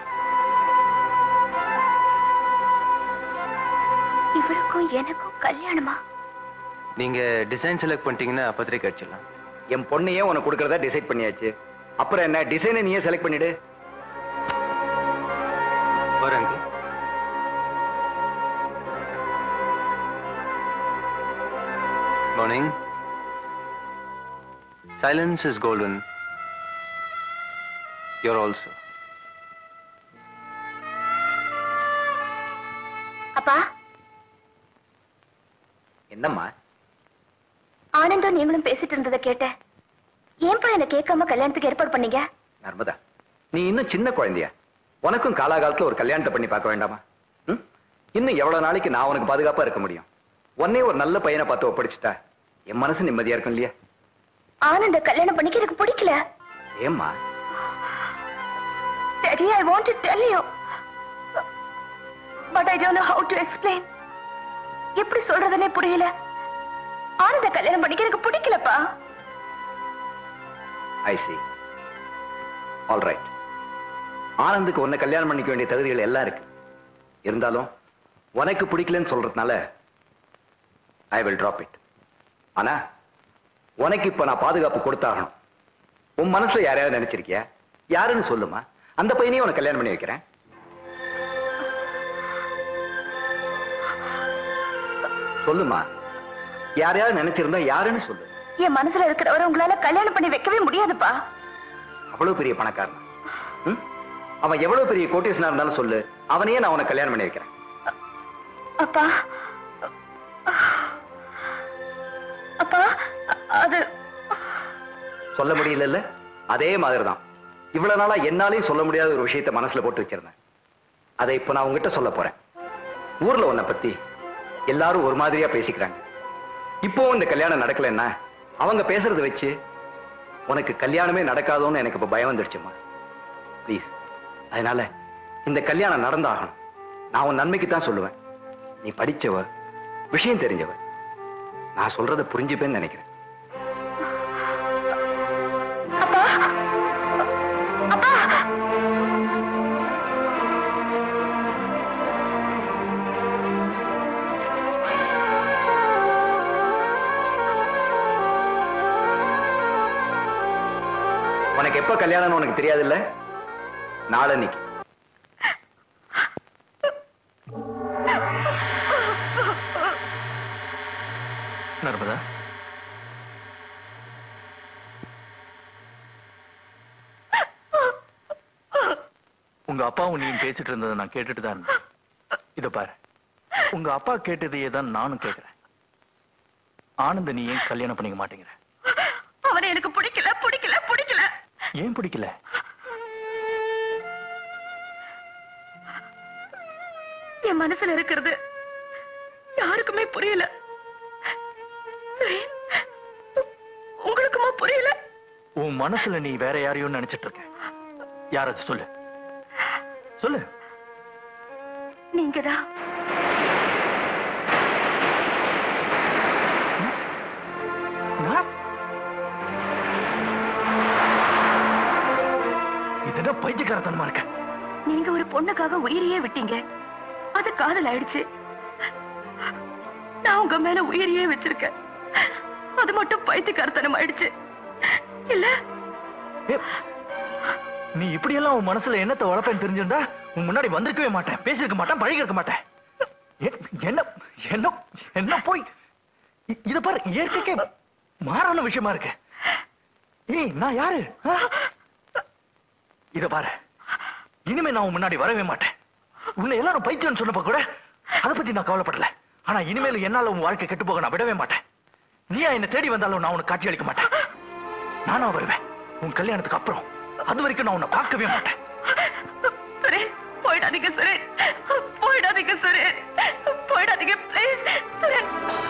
இவருக்கும் எனக்கும் கல்யாணமா நீங்க டிசைன் செலக்ட் பண்ணிட்டீங்கன்னா பத்திரிக்கை அடிச்சிடலாம் என் பொண்ணையே உனக்கு கொடுக்கறதா டிசைட் பண்ணியாச்சு அப்புறம் என்ன டிசைனை நீயே செலக்ட் பண்ணிடு வரேன் uncle morning silence is golden your also அப்பா என்னம்மா ஆனந்தும் நீங்களும் பேசிட்டு இருந்ததை கேட்டேன் ஏன்பா என்ன கேட்காம கல்யாணத்துக்கு ஏற்பாடு பண்ணீங்க நர்மதா நீ இன்னும் சின்ன குழந்தையா உனக்கும் காலாகாலத்துல ஒரு கல்யாணத்தை பண்ணி பார்க்க வேண்டாமா ம்? இன்னும் எவ்வளவு நாளைக்கு நான் உனக்கு பாதுகாப்பா இருக்க முடியும் உன்னே ஒரு நல்ல பையனை பார்த்து ஒப்படைச்சிட்டா என் மனசு நிம்மதியா இருக்கும் இல்லையா ஆனந்த கல்யாணம் பண்ணிக்க எனக்கு பிடிக்கல ஏம்மா Daddy, I want to tell you. But I don't know how to explain. எப்படி சொல்றதுனே புரியல ஆனந்த கல்யாணம் பண்ணிக்க எனக்கு பிடிக்கலப்பா ஐ சி ஆல் ரைட் ஆனந்துக்கு உன்னை கல்யாணம் பண்ணிக்க வேண்டிய தகுதிகள் எல்லாம் இருக்கு இருந்தாலும் உனக்கு பிடிக்கலன்னு சொல்றதுனால ஐ வில் டிராப் இட் ஆனா உனக்கு இப்ப நான் பாதுகாப்பு கொடுத்தாகணும் உன் மனசுல யாரையாவது நினைச்சிருக்கியா யாருன்னு சொல்லுமா அந்த பையனையும் உனக்கு கல்யாணம் பண்ணி வைக்கிறேன் சொல்லுமா யாரையாவது நினைச்சிருந்தா யாருன்னு சொல்லு என் மனசுல இருக்கிறவரை உங்களால கல்யாணம் பண்ணி வைக்கவே முடியாதுப்பா அவ்வளவு பெரிய பணக்காரன் ம்? அவன் எவ்வளவு பெரிய கோட்டேஷனா இருந்தாலும் சொல்லு அவனையே நான் உனக்கு கல்யாணம் பண்ணி வைக்கிறேன் அப்பா அப்பா அது சொல்ல முடியல அதே மாதிரிதான் இவ்வளவு நாளா என்னாலையும் சொல்ல முடியாத ஒரு விஷயத்தை மனசுல போட்டு வச்சிருந்தேன் அதை இப்ப நான் உங்ககிட்ட சொல்ல போறேன் ஊர்ல உன்னை பத்தி எல்லாரும் ஒரு மாதிரியா பேசிக்கிறாங்க இப்போ இந்த கல்யாணம் நடக்கலைன்னா அவங்க பேசுறத வச்சு உனக்கு கல்யாணமே நடக்காதோன்னு எனக்கு இப்ப பயம் வந்துடுச்சுமா ப்ளீஸ் அதனால இந்த கல்யாணம் நடந்தாகணும் நான் உன் நன்மைக்கு தான் சொல்லுவேன் நீ படிச்சவ விஷயம் தெரிஞ்சவ நான் சொல்றத புரிஞ்சுப்பேன்னு நினைக்கிறேன் உனக்கு எப்ப கல்யாணம்னு உனக்கு தெரியாதுல்ல நாளன்னைக்கு நர்மதா உங்க அப்பாவும் நீயும் பேசிட்டு இருந்ததை நான் கேட்டுட்டு தான் இருந்தேன் இத பாரு உங்க அப்பா கேட்டதையே தான் நானும் கேக்குறேன் ஆனந்த நீ ஏன் கல்யாணம் பண்ணிக்க மாட்டேங்கிற அவனை எனக்கு பிடிக்கல பிடிக்கல பிடிக்கல ஏன் பிடிக்கல என் மனசுல இருக்கிறது யாருக்குமே புரியல சரி, உங்களுக்குமா புரியல உன் மனசுல நீ வேற யாரையும் நினைச்சிட்டு இருக்க யார் அது சொல்லு சொல்லு நீங்கதான் இது என்ன பைத்தியக்காரத்தனமா இருக்க நீங்க ஒரு பொண்ணுக்காக உயிரையே விட்டீங்க அது காதல் ஆயிடுச்சு நான் உங்க மேல உயிரையே வச்சிருக்கேன் அது மட்டும் பைத்தியக்காரத்தனம் ஆயிடுச்சு இல்ல நீ இப்படியெல்லாம் உன் மனசுல என்னத்தை வளர்ப்பேன்னு தெரிஞ்சிருந்தா உன் முன்னாடி வந்திருக்கவே மாட்டேன் பேசியிருக்க மாட்டேன் பழகி இருக்க மாட்டேன் எ- என்ன என்ன என்ன போய் இ- இத பாரு இயற்கைக்கே மாறான விஷயமா இருக்கு ஏய் நான் யாரு ஆ? இத பாரு இனிமே நான் உன் முன்னாடி வரவே மாட்டேன் உன்னை எல்லாரும் பைத்தியம்னு சொன்னப்ப கூட அதை பத்தி நான் கவலைப்படல ஆனா இனிமேல் என்னால உன் வாழ்க்கை கெட்டு போக நான் விடவே மாட்டேன் நீயா என்ன தேடி வந்தாலும் நான் உனக்கு காட்சி அளிக்க மாட்டேன் நானா வருவேன் உன் கல்யாணத்துக்கு அப்புறம் அது வரைக்கும் நான் உன்னை பார்க்கவே மாட்டேன் சரி போயிடாதீங்க சரி போயிடாதீங்க சரி போயிடாதீங்க ப்ளீஸ் சரி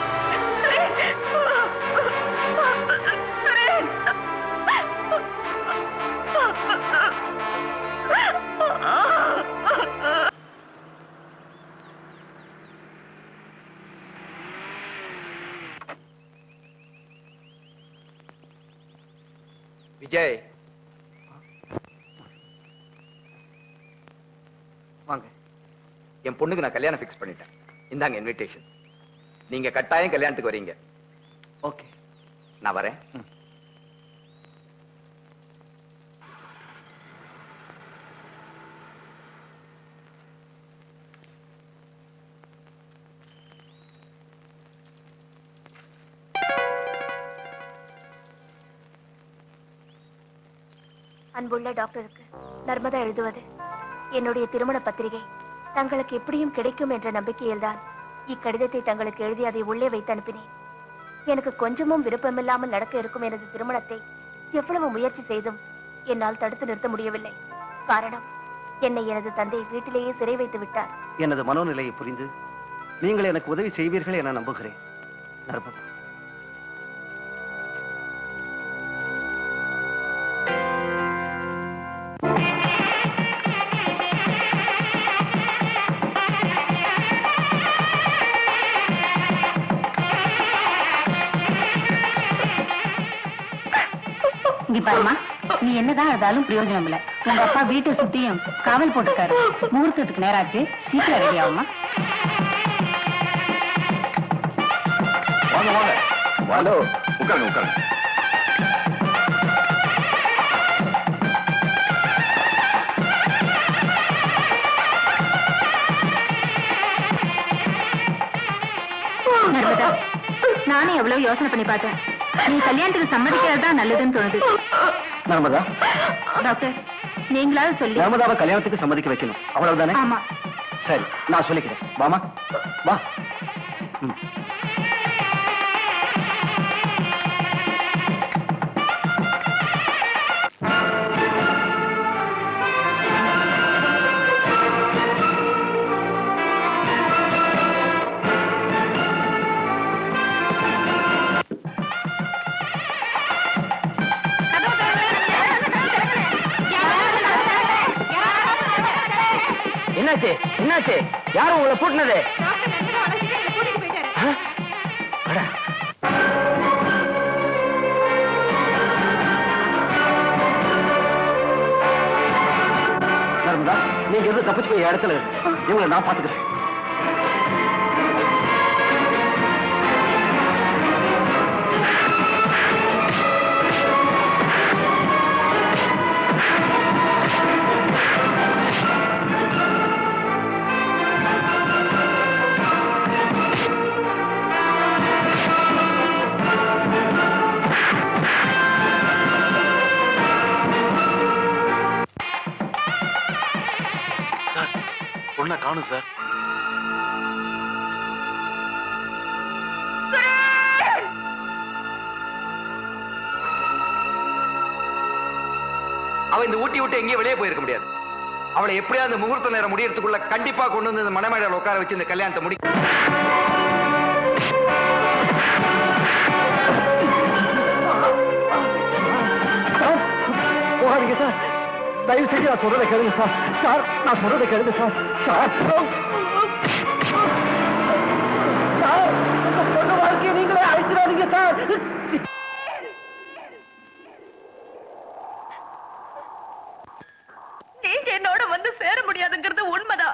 விஜய் வாங்க என் பொண்ணுக்கு நான் கல்யாணம் ஃபிக்ஸ் பண்ணிட்டேன் இந்தாங்க இன்விடேஷன் நீங்க கட்டாயம் கல்யாணத்துக்கு வரீங்க ஓகே நான் வரேன் அன்புள்ள டாக்டருக்கு நர்மதா எழுதுவது என்னுடைய திருமண பத்திரிகை தங்களுக்கு எப்படியும் கிடைக்கும் என்ற நம்பிக்கையில்தான் இக்கடிதத்தை தங்களுக்கு எழுதி அதை உள்ளே வைத்து அனுப்பினேன் எனக்கு கொஞ்சமும் விருப்பமில்லாமல் நடக்க இருக்கும் எனது திருமணத்தை எவ்வளவு முயற்சி செய்தும் என்னால் தடுத்து நிறுத்த முடியவில்லை காரணம் என்னை எனது தந்தை வீட்டிலேயே சிறை வைத்து விட்டார் எனது மனோநிலையை புரிந்து நீங்கள் எனக்கு உதவி செய்வீர்கள் என நம்புகிறேன் நர்மதா இங்க பாருமா நீ என்னதான் இருந்தாலும் பிரயோஜனம் இல்ல உங்க அப்பா வீட்டை சுத்தியும் காவல் போட்டுருக்காரு முகூர்த்தத்துக்கு நேராச்சு சீக்கிரம் ரெடி ஆகுமா வாங்க வாங்க வாடோ உட்காருங்க உட்காருங்க நர்மதா நானே எவ்வளவு யோசனை பண்ணி பார்த்தேன் நீ கல்யாணத்துக்கு சம்மதிக்கிறது தான் நல்லதுன்னு தோணுது நர்மதா டாக்டர் நீங்களாவது சொல்லி நர்மதாவை கல்யாணத்துக்கு சம்மதிக்க வைக்கணும் அவ்வளவுதானே ஆமா சரி நான் சொல்லிக்கிறேன் வாமா வா ம். என்னாச்சு என்னாச்சு யாரும் உங்களை பூட்டினது நர்மதா நீங்க இருந்து தப்பிச்சு போய் இடத்துல இருக்கு இவங்களை நான் பாத்துக்கிறேன் பொண்ணை காணும் சார் அவ இந்த ஊட்டி விட்டு எங்கேயும் வெளியே போயிருக்க முடியாது அவளை எப்படியாவது இந்த முகூர்த்த நேரம் முடியறதுக்குள்ள கண்டிப்பா கொண்டு வந்து இந்த மணமேடையில உட்கார வச்சு இந்த கல்யாணத்தை முடி போகாதீங்க சார் தயவு செஞ்சு நான் சொல்றதை கேளுங்க சார் சார் நான் சொல்றதை கேளுங்க சார் சார் சார் உங்க பொண்ணு வாழ்க்கையை நீங்களே அழிச்சிடாதீங்க சார் நீங்க என்னோட வந்து சேர முடியாதுங்கிறது உண்மைதான்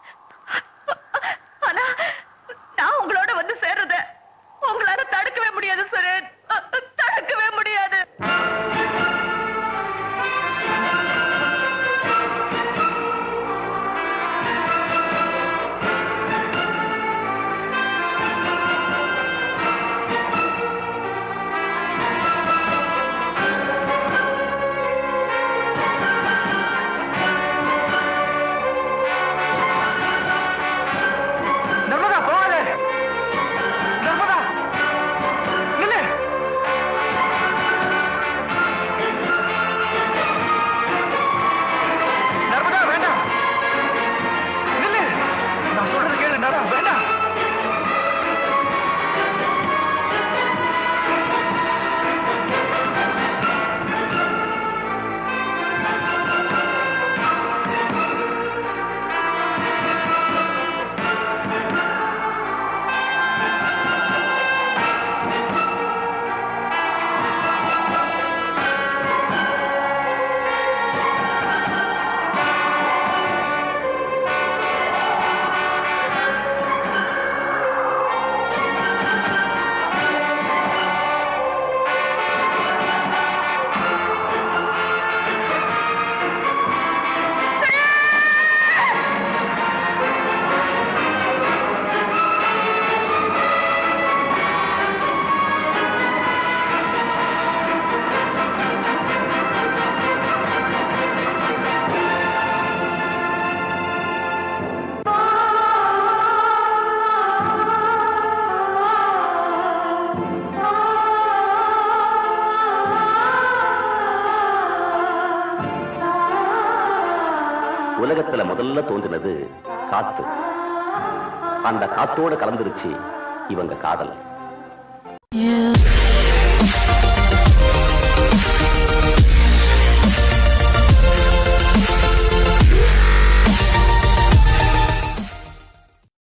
ஆனா நான் உங்களோட வந்து சேர்றத உங்களால தடுக்கவே முடியாது சுரேன் தடுக்கவே முடியாது நர்மதா போகாத நர்மதா நில்லு நர்மதா வேண்டாம் நில்லு நான் சொல்றது கேளு நர்மதா வேண்டாம் உலகத்துல முதல்ல தோன்றினது காத்து அந்த காத்தோட கலந்துருச்சு இவங்க காதல் You